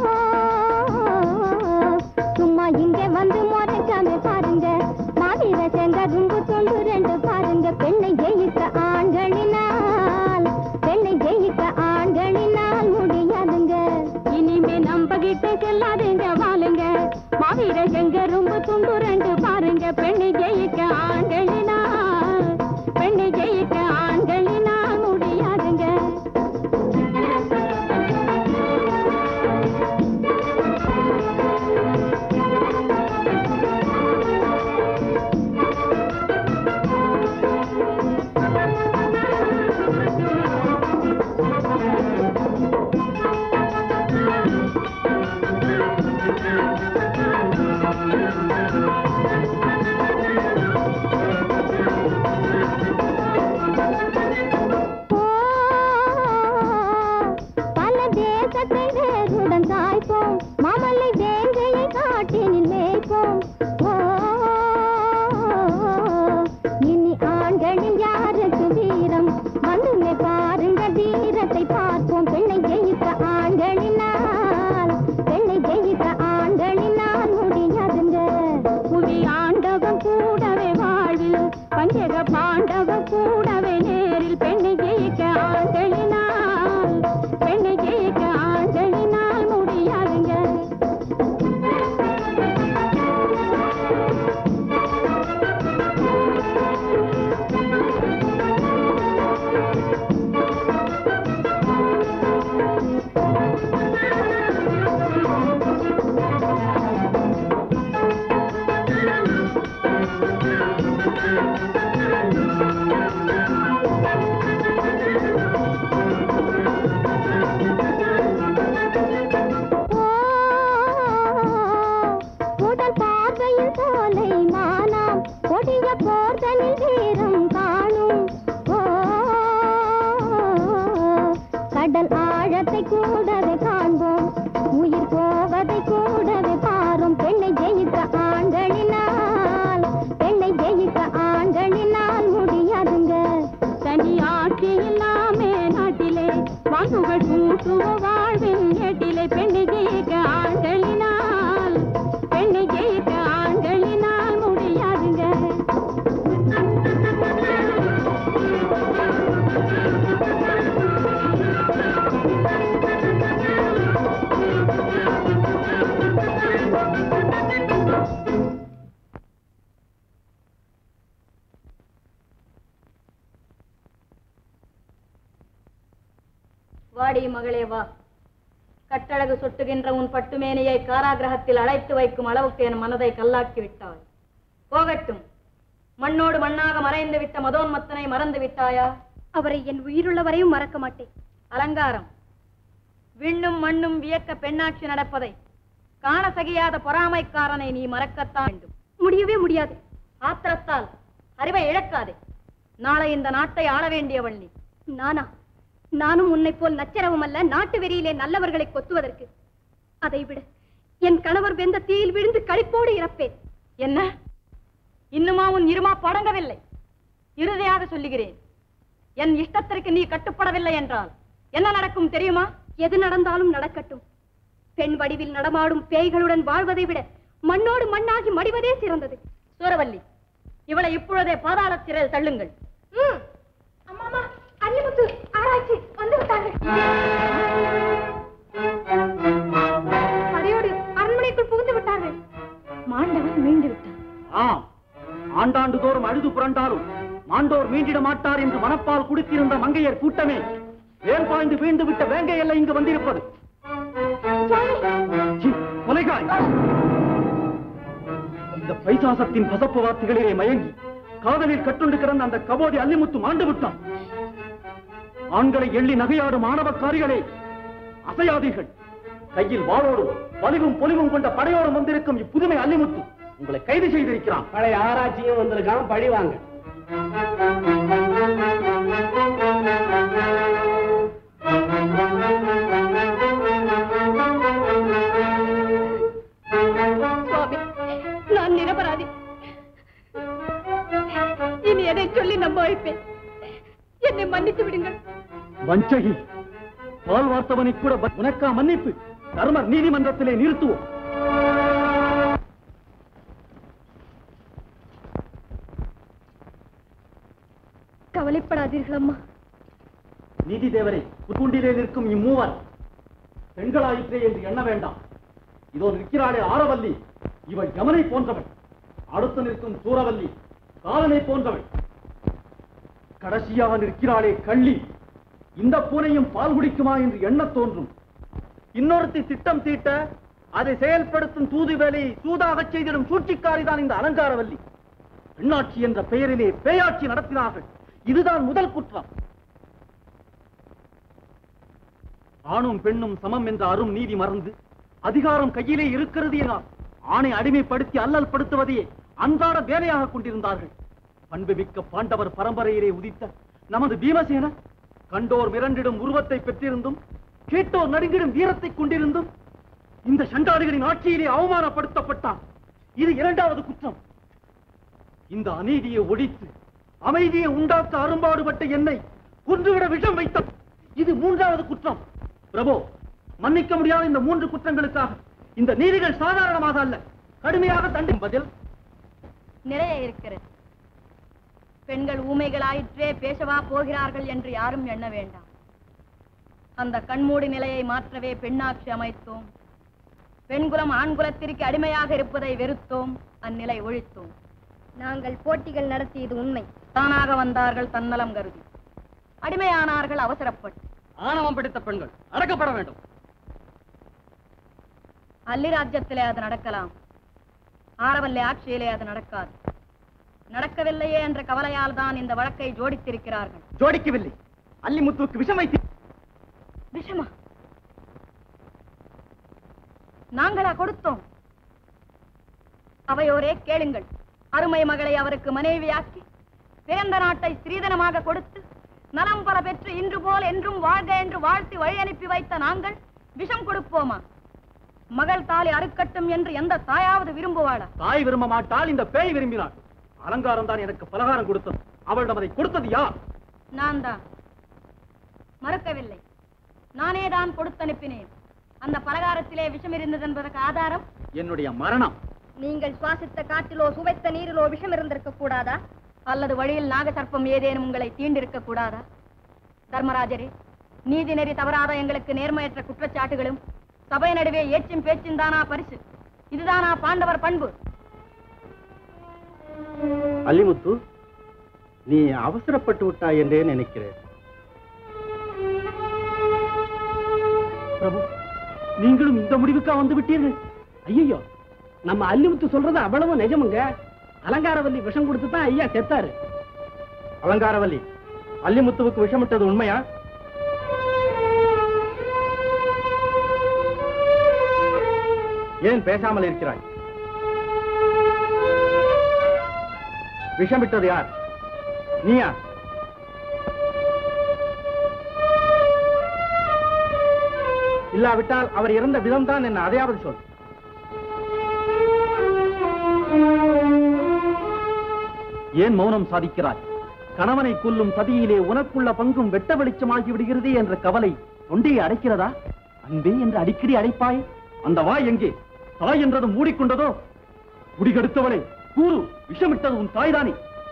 சும்மா இங்க வந்து முறைக்காம பாருங்க மாவீர செங்கரும்பு தொண்டு ரெண்டு பாருங்க பெண்ணை ஜெயிக்க ஆண்களினால் பெண்ணை ஜெயிக்க ஆண்களினால் முடியாதுங்க இனிமே நம்ப கிட்ட செல்லாதுங்க வாழுங்க மாவீர செங்கரும்பு துண்டு ரெண்டு பாருங்க பெண்ணை ஜெயிக்க ஆண்களினால் பெண்ணை ஜெயிக்க ஆண்களினால் முடியாதுங்க பல தேசத்தை வேருடன் காய்ப்போம் மாமல்லை வேங்கையை காட்டினில் மேய்ப்போம் ஓ, இனி ஆண்களில் யாருக்கு வீரம் வந்துமே பாருங்க வீரத்தை பார்ப்போம் பெண்ணை ஜெயித்த ஆண்களினால் பெண்ணை ஜெயித்த ஆண்களினால் முடியாதுங்க புவி ஆண்டவன் கூடவே வாழ்வில் பஞ்சக பாண்டவன் கூடவே நேரில் பெண்ணை ஜெயிக்க ஆண்களினால் பெண்ணை ஜெயிக்க ஆண்களினால் முடியாதுங்க உடல் பார்வையில் சோலை மானாம் கொடிய போர்தனில் வீரம் காணும் ஓ, கடல் ஆழத்தை கூடவே காண்போம் உயிர் போவதை கூடவே பாரும் பெண்ணை ஜெயிக்க ஆண்களினால் பெண்ணை ஜெயிக்க ஆண்களினால் முடியாதுங்க தனி ஆட்சி இல்லாமே நாட்டிலே வாங்குகள் கூட்டுவ வாழ்வின் ஏட்டிலே பெண்ணை ஜெயிக்க ஆண்களினால் பெண்ணை ஜெயிக்க ஆண்களினால் முடியாதுங்க வாடி மகளே வா கட்டழகு சொட்டுகின்ற உன் பட்டுமேனியை காராகிரகத்தில் அழைத்து வைக்கும் அளவுக்கு என் மனதை கல்லாக்கி விட்டாய் போகட்டும் மண்ணோடு மண்ணாக மறைந்து விட்ட மதோன்மத்தனை மறந்து விட்டாயா அவரை என் உயிருள்ள வரையும் மறக்க மாட்டேன் அலங்காரம் விண்ணும் மண்ணும் வியக்க பெண்ணாட்சி நடப்பதை காண சகியாத பொறாமைக்காரனை நீ மறக்கத்தான் வேண்டும் முடியவே முடியாது ஆத்திரத்தால் அறிவை இழக்காதே நாளை இந்த நாட்டை ஆள வேண்டியவள் நீ நானா நானும் உன்னை போல் நச்சரவும் அல்ல நாட்டு வெறியிலே நல்லவர்களை கொத்துவதற்கு அதை விட என் கணவர் வெந்த தீயில் விழுந்து களிப்போடு இறப்பேன் என்ன இன்னுமா உன் இருமா படங்கவில்லை இறுதியாக சொல்லுகிறேன் என் இஷ்டத்திற்கு நீ கட்டுப்படவில்லை என்றால் என்ன நடக்கும் தெரியுமா எது நடந்தாலும் நடக்கட்டும் பெண் வடிவில் நடமாடும் பேய்களுடன் வாழ்வதை விட மண்ணோடு மண்ணாகி மடிவதே சிறந்தது சூரவல்லி இவளை இப்பொழுதே பாதாள சிறையில் தள்ளுங்கள் அம்மாமா அன்னிமுத்து ஆராய்ச்சி வந்து விட்டாங்க படையோடு அரண்மனைக்குள் புகுந்து விட்டார்கள் மாண்டவன் மீண்டு விட்டான் ஆம் ஆண்டாண்டு தோறும் அழுது புரண்டாலும் மாண்டோர் மீண்டிட மாட்டார் என்று மனப்பால் குடித்திருந்த மங்கையர் கூட்டமே வேல் பாய்ந்து வீழ்ந்து விட்ட வேங்கை எல்லை இங்கு வந்திருப்பது சி, கொலைகாய் இந்த பைசாசத்தின் பசப்பு வார்த்தைகளிலே மயங்கி காதலில் கட்டுண்டு கிடந்த அந்த கபோதி அல்லிமுத்து மாண்டு விட்டான் ஆண்களை எள்ளி நகையாடும் ஆணவக்காரிகளே அசையாதீர்கள் கையில் வாளோடும் வலிவும் பொலிவும் கொண்ட படையோடும் வந்திருக்கும் இப்புதுமை அல்லிமுத்து உங்களை கைது செய்திருக்கிறான் பழைய ஆராய்ச்சியும் வந்திருக்கான் பழி வாங்க சுவாமி நான் நிரபராதி இனி எதை சொல்லி நம்ப வைப்பேன் என்னை மன்னித்து விடுங்கள் வஞ்சகி பால் வார்த்தவனை கூட ப- உனக்கா மன்னிப்பு தர்மர் நீதிமன்றத்திலே நிறுத்துவோம் கவலைப்படாதீர்கள் அம்மா நீதி தேவரே புத்துண்டிலே நிற்கும் இம்மூவர் பெண்களாயிற்றே என்று எண்ண வேண்டாம் இதோ நிற்கிறாளே ஆரவல்லி இவள் யமனை போன்றவள் அடுத்து நிற்கும் சூரவல்லி காலனை போன்றவள் கடைசியாக நிற்கிறாளே கள்ளி இந்த பூனையும் பால் குடிக்குமா என்று எண்ணத் தோன்றும் இன்னொருத்தி திட்டம் தீட்ட அதை செயல்படுத்தும் தூது வேலையை சூதாகச் செய்திடும் சூழ்ச்சிக்காரிதான் இந்த அலங்காரவல்லி பெண்ணாட்சி என்ற பெயரிலே பேயாட்சி நடத்தினார்கள் இதுதான் முதல் குற்றம் ஆணும் பெண்ணும் சமம் என்ற அரும் நீதி மறந்து அதிகாரம் கையிலே இருக்கிறது என ஆணை அடிமைப்படுத்தி அல்லல் படுத்துவதையே அன்றாட வேலையாக கொண்டிருந்தார்கள் பண்புமிக்க பாண்டவர் பரம்பரையிலே உதித்த நமது பீமசேன கண்டோர் மிரண்டிடும் உருவத்தை பெற்றிருந்தும் கேட்டோர் நடுங்கிடும் வீரத்தை கொண்டிருந்தும் இந்த சண்டாளிகளின் ஆட்சியிலே அவமானப்படுத்தப்பட்டான் இது இரண்டாவது குற்றம் இந்த அநீதியை ஒழித்து அமைதியை உண்டாக்க அரும்பாடுபட்ட என்னை கொன்றுவிட விஷம் வைத்த இது மூன்றாவது குற்றம் பிரபு மன்னிக்க முடியாத இந்த மூன்று குற்றங்களுக்காக இந்த நீதிகள் சாதாரணமாக அல்ல கடுமையாக தண்டும் பதில் நிறைய இருக்கிறது பெண்கள் ஊமைகளாயிற்றே பேசவா போகிறார்கள் என்று யாரும் எண்ண வேண்டாம் அந்த கண்மூடி நிலையை மாற்றவே பெண்ணாட்சி அமைத்தோம் பெண்குலம் ஆண்குலத்திற்கு அடிமையாக இருப்பதை வெறுத்தோம் அந்நிலை ஒழித்தோம் நாங்கள் போட்டிகள் நடத்தியது உண்மை தானாக வந்தார்கள் தன்னலம் கருதி அடிமையானார்கள் அவசரப்பட்டு ஆணவம் பிடித்த பெண்கள் அடக்கப்பட வேண்டும் அல்லி ராஜ்யத்திலே அது நடக்கலாம் ஆரவல்லி ஆட்சியிலே அது நடக்காது நடக்கவில்லையே என்ற கவலையால் தான் இந்த வழக்கை ஜோடித்திருக்கிறார்கள் ஜோடிக்கவில்லை அல்லிமுத்துவுக்கு விஷம் வைத்து விஷமா நாங்களா கொடுத்தோம் அவையோரே கேளுங்கள் அருமை மகளை அவருக்கு மனைவியாக்கி பிறந்த நாட்டை ஸ்ரீதனமாக கொடுத்து நலம் பல பெற்று இன்று போல் என்றும் வாழ்க என்று வாழ்த்தி வழி அனுப்பி வைத்த நாங்கள் விஷம் கொடுப்போமா மகள் தாலி அறுக்கட்டும் என்று எந்த தாயாவது விரும்புவாளா தாய் விரும்ப மாட்டாள் இந்த பேய் விரும்பினாள் அலங்காரம் தான் எனக்கு பலகாரம் கொடுத்தது அவளிடம் அதை கொடுத்தது யார் நான் தான் மறுக்கவில்லை நானே தான் கொடுத்தனுப்பினேன் அந்த பலகாரத்திலே விஷம் இருந்தது என்பதற்கு ஆதாரம் என்னுடைய மரணம் நீங்கள் சுவாசித்த காற்றிலோ சுவைத்த நீரிலோ விஷம் இருந்திருக்க கூடாதா அல்லது வழியில் நாகசர்ப்பம் ஏதேனும் உங்களை தீண்டிருக்க கூடாதா தர்மராஜரே நீதி நெறி தவறாத எங்களுக்கு நேர்மையற்ற குற்றச்சாட்டுகளும் சபை நடுவே ஏச்சும் பேச்சும் தானா பரிசு இதுதானா பாண்டவர் பண்பு அல்லிமுத்து நீ அவசரப்பட்டு விட்டாய் என்றே நினைக்கிறேன் பிரபு நீங்களும் இந்த முடிவுக்கா வந்து விட்டீர்கள் ஐயோ நம்ம அல்லிமுத்து சொல்றது அவ்வளவு நிஜமுங்க அலங்காரவல்லி விஷம் கொடுத்து தான் ஐயா செத்தாரு அலங்காரவல்லி அல்லிமுத்துவுக்கு விஷமிட்டது உண்மையா ஏன் பேசாமல் இருக்கிறாய் விஷமிட்டது யார் நீயா இல்லாவிட்டால் அவர் இறந்த விதம்தான் என்ன அதையாவது சொல் ஏன் மௌனம் சாதிக்கிறாய் கணவனை கொல்லும் சதியிலே உனக்குள்ள பங்கும் வெட்ட வெளிச்சமாகி விடுகிறதே என்ற கவலை தொண்டையை அடைக்கிறதா அன்பே என்று அடிக்கடி அடைப்பாய் அந்த வாய் எங்கே தாய் என்றது மூடிக்கொண்டதோ குடிகெடுத்தவளே கூறு விஷமிட்டது உன் தாய்தானே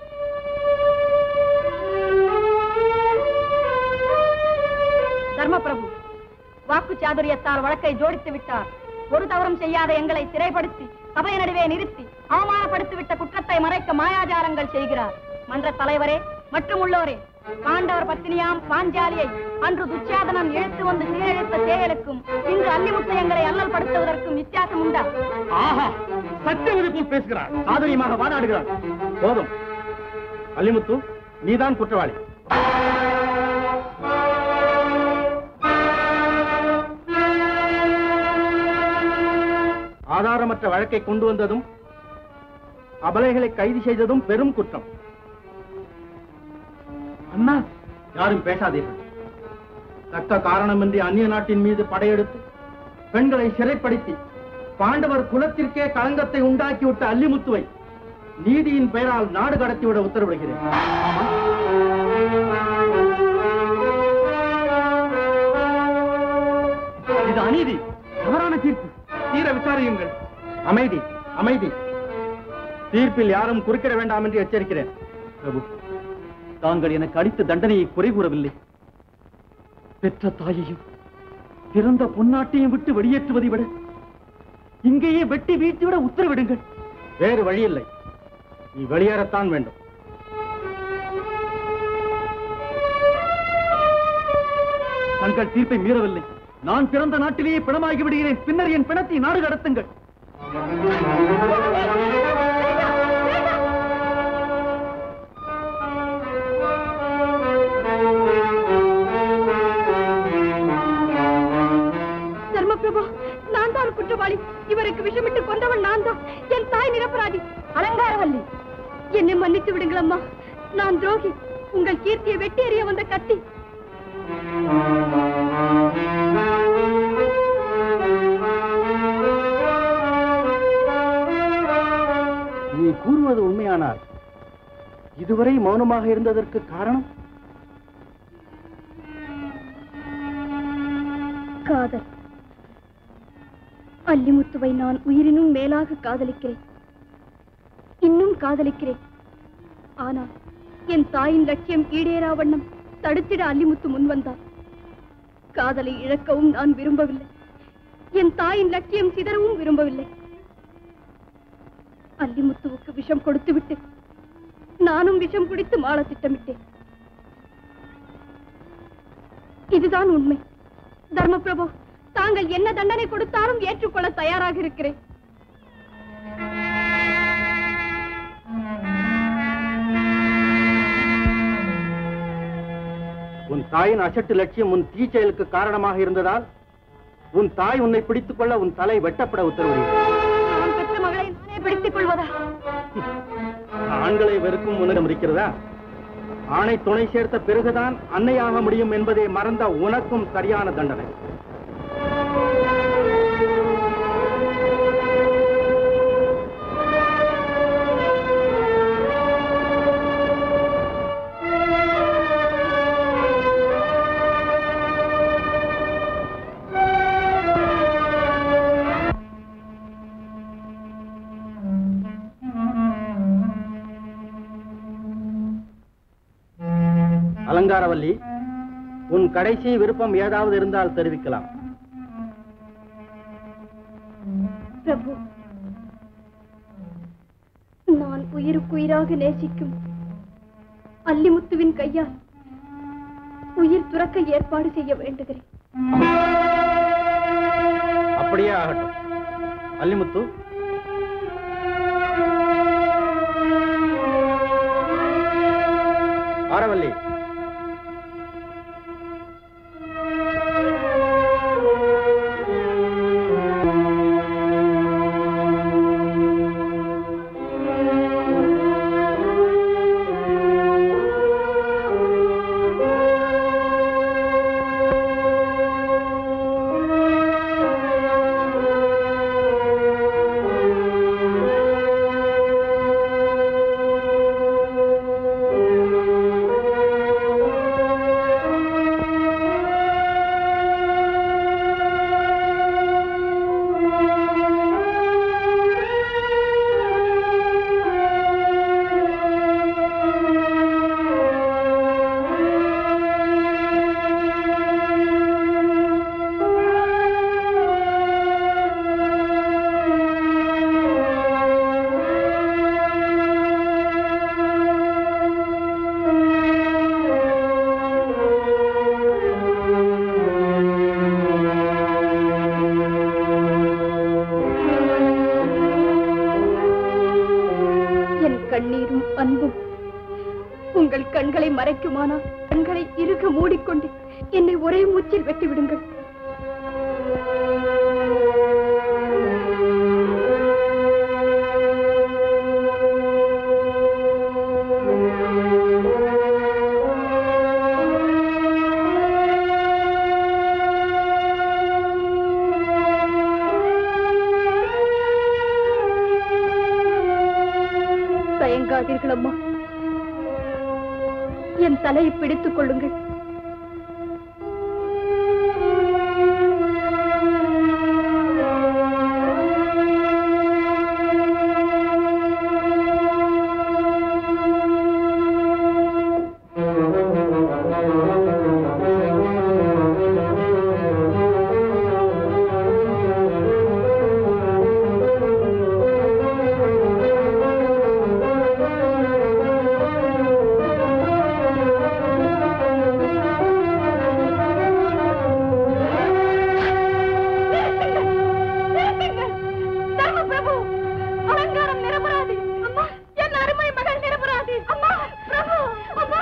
தர்மபிரபு வாக்கு சாதுரியத்தால் வழக்கை ஜோடித்து விட்டார் ஒரு தவறும் செய்யாத எங்களை சிறைப்படுத்தி சபை நடுவே நிறுத்தி அவமானப்படுத்திவிட்ட குற்றத்தை மறைக்க மாயாஜாலங்கள் செய்கிறார் மன்ற தலைவரே மற்றும் உள்ளோரே பாண்டவர் பத்தினியாம் பாஞ்சாலியை அன்று துச்சாதனன் இழுத்து வந்து சீரழித்த செயலுக்கும் இன்று அல்லிமுத்து எங்களை அல்லல் படுத்துவதற்கும் வித்தியாசம் உண்டா ஆஹா சத்தியவதி போல் பேசுகிறார் சாதுரியமாக வாதாடுகிறார் போதும் அல்லிமுத்து நீதான் குற்றவாளி ஆதாரமற்ற வழக்கை கொண்டு வந்ததும் அபலைகளை கைது செய்ததும் பெரும் குற்றம் அண்ணா யாரும் பேசாதீர்கள் தக்க காரணமின்றி அந்நிய நாட்டின் மீது படையெடுத்து பெண்களை சிறைப்படுத்தி பாண்டவர் குலத்திற்கே களங்கத்தை உண்டாக்கிவிட்ட அல்லிமுத்துவை நீதியின் பெயரால் நாடு கடத்திவிட உத்தரவிடுகிறேன் ஆமா. இது அநீதி தவறான தீர்ப்பு தீர விசாரியுங்கள் அமைதி அமைதி தீர்ப்பில் யாரும் குறுக்கிட வேண்டாம் என்று எச்சரிக்கிறேன் பிரபு தாங்கள் எனக்கு அளித்த தண்டனையை குறை கூறவில்லை பெற்ற தாயையும் பிறந்த பொன்னாட்டையும் விட்டு வெளியேற்றுவதை விட இங்கேயே வெட்டி வீழ்த்திவிட உத்தரவிடுங்கள் வேறு வழியில்லை நீ வெளியேறத்தான் வேண்டும் தங்கள் தீர்ப்பை மீறவில்லை நான் பிறந்த நாட்டிலேயே பிணமாகி விடுகிறேன் பின்னர் என் பிணத்தை நாடு கடத்துங்கள் தர்மபிரபு நான் தான் குற்றவாளி இவருக்கு விஷமிட்டு கொண்டவன் நான் தான் என் தாய் நிரபராதி அலங்காரவல்லி என்னை மன்னித்து விடுங்கள் அம்மா நான் துரோகி உங்கள் கீர்த்தியை வெட்டி எறிய வந்த கத்தி நீ கூறுவது உண்மையானால் இதுவரை மௌனமாக இருந்ததற்கு காரணம் காதல் அல்லிமுத்துவை நான் உயிரினும் மேலாக காதலிக்கிறேன் இன்னும் காதலிக்கிறேன் ஆனால் என் தாயின் லட்சியம் ஈடேறா வண்ணம் தடுத்திட அல்லிமுத்து முன்வந்தார் காதலை இழக்கவும் நான் விரும்பவில்லை என் தாயின் லட்சியம் சிதறவும் விரும்பவில்லை அல்லிமுத்துவுக்கு விஷம் கொடுத்துவிட்டு நானும் விஷம் குடித்து மாள திட்டமிட்டேன் இதுதான் உண்மை தர்மபிரபு தாங்கள் என்ன தண்டனை கொடுத்தாலும் ஏற்றுக்கொள்ள தயாராக இருக்கிறேன் உன் தாயின் அசட்டு லட்சியம் உன் தீச்செயலுக்கு காரணமாக இருந்ததால் உன் தாய் உன்னை பிடித்துக் கொள்ள உன் தலை வெட்டப்பட உத்தரவிடுகிறேன் நான் பெற்ற மகளை நானே பிடித்துக் கொள்வதா ஆண்களை வெறுக்கும் உன்னிடம் இருக்கிறதா ஆணை துணை சேர்த்த பிறகுதான் அன்னையாக முடியும் என்பதை மறந்த உனக்கும் சரியான தண்டனை அலங்காரவல்லி உன் கடைசி விருப்பம் ஏதாவது இருந்தால் தெரிவிக்கலாம் பிரபு நான் உயிருக்குயிராக நேசிக்கும் அல்லிமுத்துவின் கையால் உயிர் துறக்க ஏற்பாடு செய்ய வேண்டுகிறேன் அப்படியே ஆகட்டும் அல்லிமுத்து ஆரவல்லி என் கண்ணீரும் அன்பும் உங்கள் கண்களை மறைக்குமானால் கண்களை இறுக மூடிக்கொண்டு என்னை ஒரே மூச்சில் வெட்டி விடுங்கள் தயங்காதீர்கள் அம்மா என் தலையை பிடித்துக் கொள்ளுங்கள் பிரபு அலங்காரம் நிரபராதி அம்மா என் அருமை மகள் நிரபராதி அம்மா பிரபு அம்மா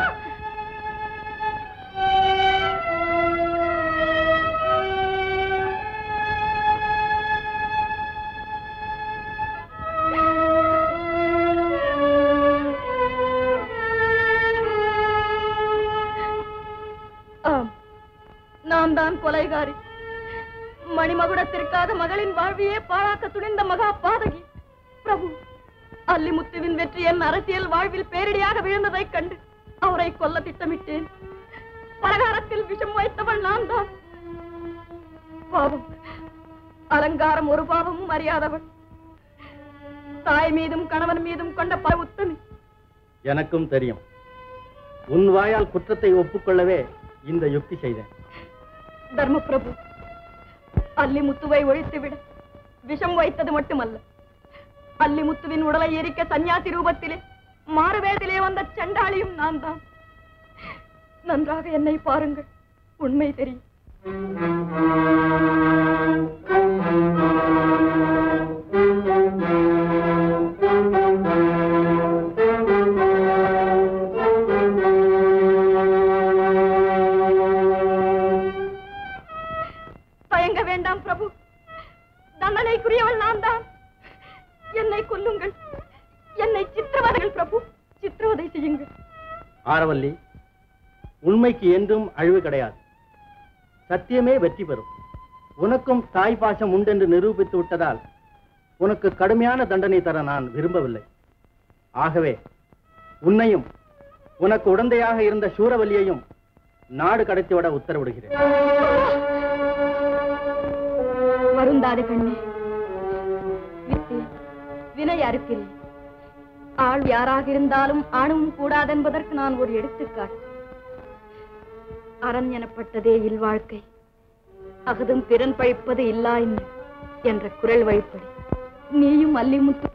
ஆம் நான் தான் கொலைகாரி மணிமகுடத்திற்காக மகளின் வாழ்வையே பாழாக்க துணிந்த மகா பாதகி பிரபு அல்லிமுத்துவின் வெற்றி என் அரசியல் வாழ்வில் பேரிடியாக விழுந்ததைக் கண்டு அவரை கொல்ல திட்டமிட்டேன் பலகாரத்தில் விஷம் வைத்தவள் நான் தான் பாவம் அலங்காரம் ஒரு பாவமும் அறியாதவள் தாய் மீதும் கணவன் மீதும் கொண்ட ப உத்தமி எனக்கும் தெரியும் உன் வாயால் குற்றத்தை ஒப்புக்கொள்ளவே இந்த யுக்தி செய்தேன் தர்மபிரபு அல்லிமுத்துவை ஒழித்துவிட விஷம் வைத்தது மட்டுமல்ல அல்லிமுத்துவின் உடலை எரிக்க சன்னியாசி ரூபத்திலே மாறுவேதிலே வந்த சண்டாளியும் நான் தான் நன்றாக என்னை பாருங்கள் உண்மை தெரியும் தயங்க வேண்டாம் பிரபு தண்டனைக்குரியவள் நான் தான் என்னை கொல்லுங்கள் என்னை சித்திரவதைகள் பிரபு சித்திரவதை செய்யுங்கள் ஆரவல்லி உண்மைக்கு என்றும் அழிவு கிடையாது சத்தியமே வெற்றி பெறும் உனக்கும் தாய் பாசம் உண்டென்று நிரூபித்து விட்டதால் உனக்கு கடுமையான தண்டனை தர நான் விரும்பவில்லை ஆகவே உன்னையும் உனக்கு உடந்தையாக இருந்த சூரவல்லியையும் நாடு கடத்திவிட உத்தரவிடுகிறேன் வருந்தாது கண்ணே விட்டு வினை அறுக்கிறேன் ஆள் யாராக இருந்தாலும் ஆணும் கூடாதென்பதற்கு நான் ஒரு எடுத்துக்காட்டு அரண் எனப்பட்டதே இல்வாழ்க்கை அகதும் பிறன் பழிப்பது இல்லா இன்னு என்ற குரல் வழிப்படி நீயும் அல்லிமுத்து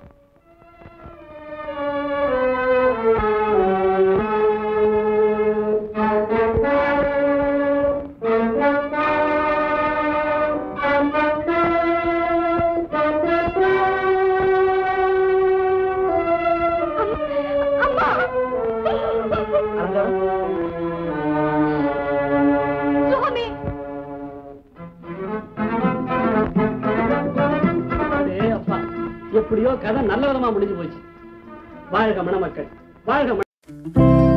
சுவாமி அடே அப்பா எப்படியோ கதை நல்ல விதமா முடிஞ்சு போச்சு வாழ்க மணமக்கள் வாழ்க மண-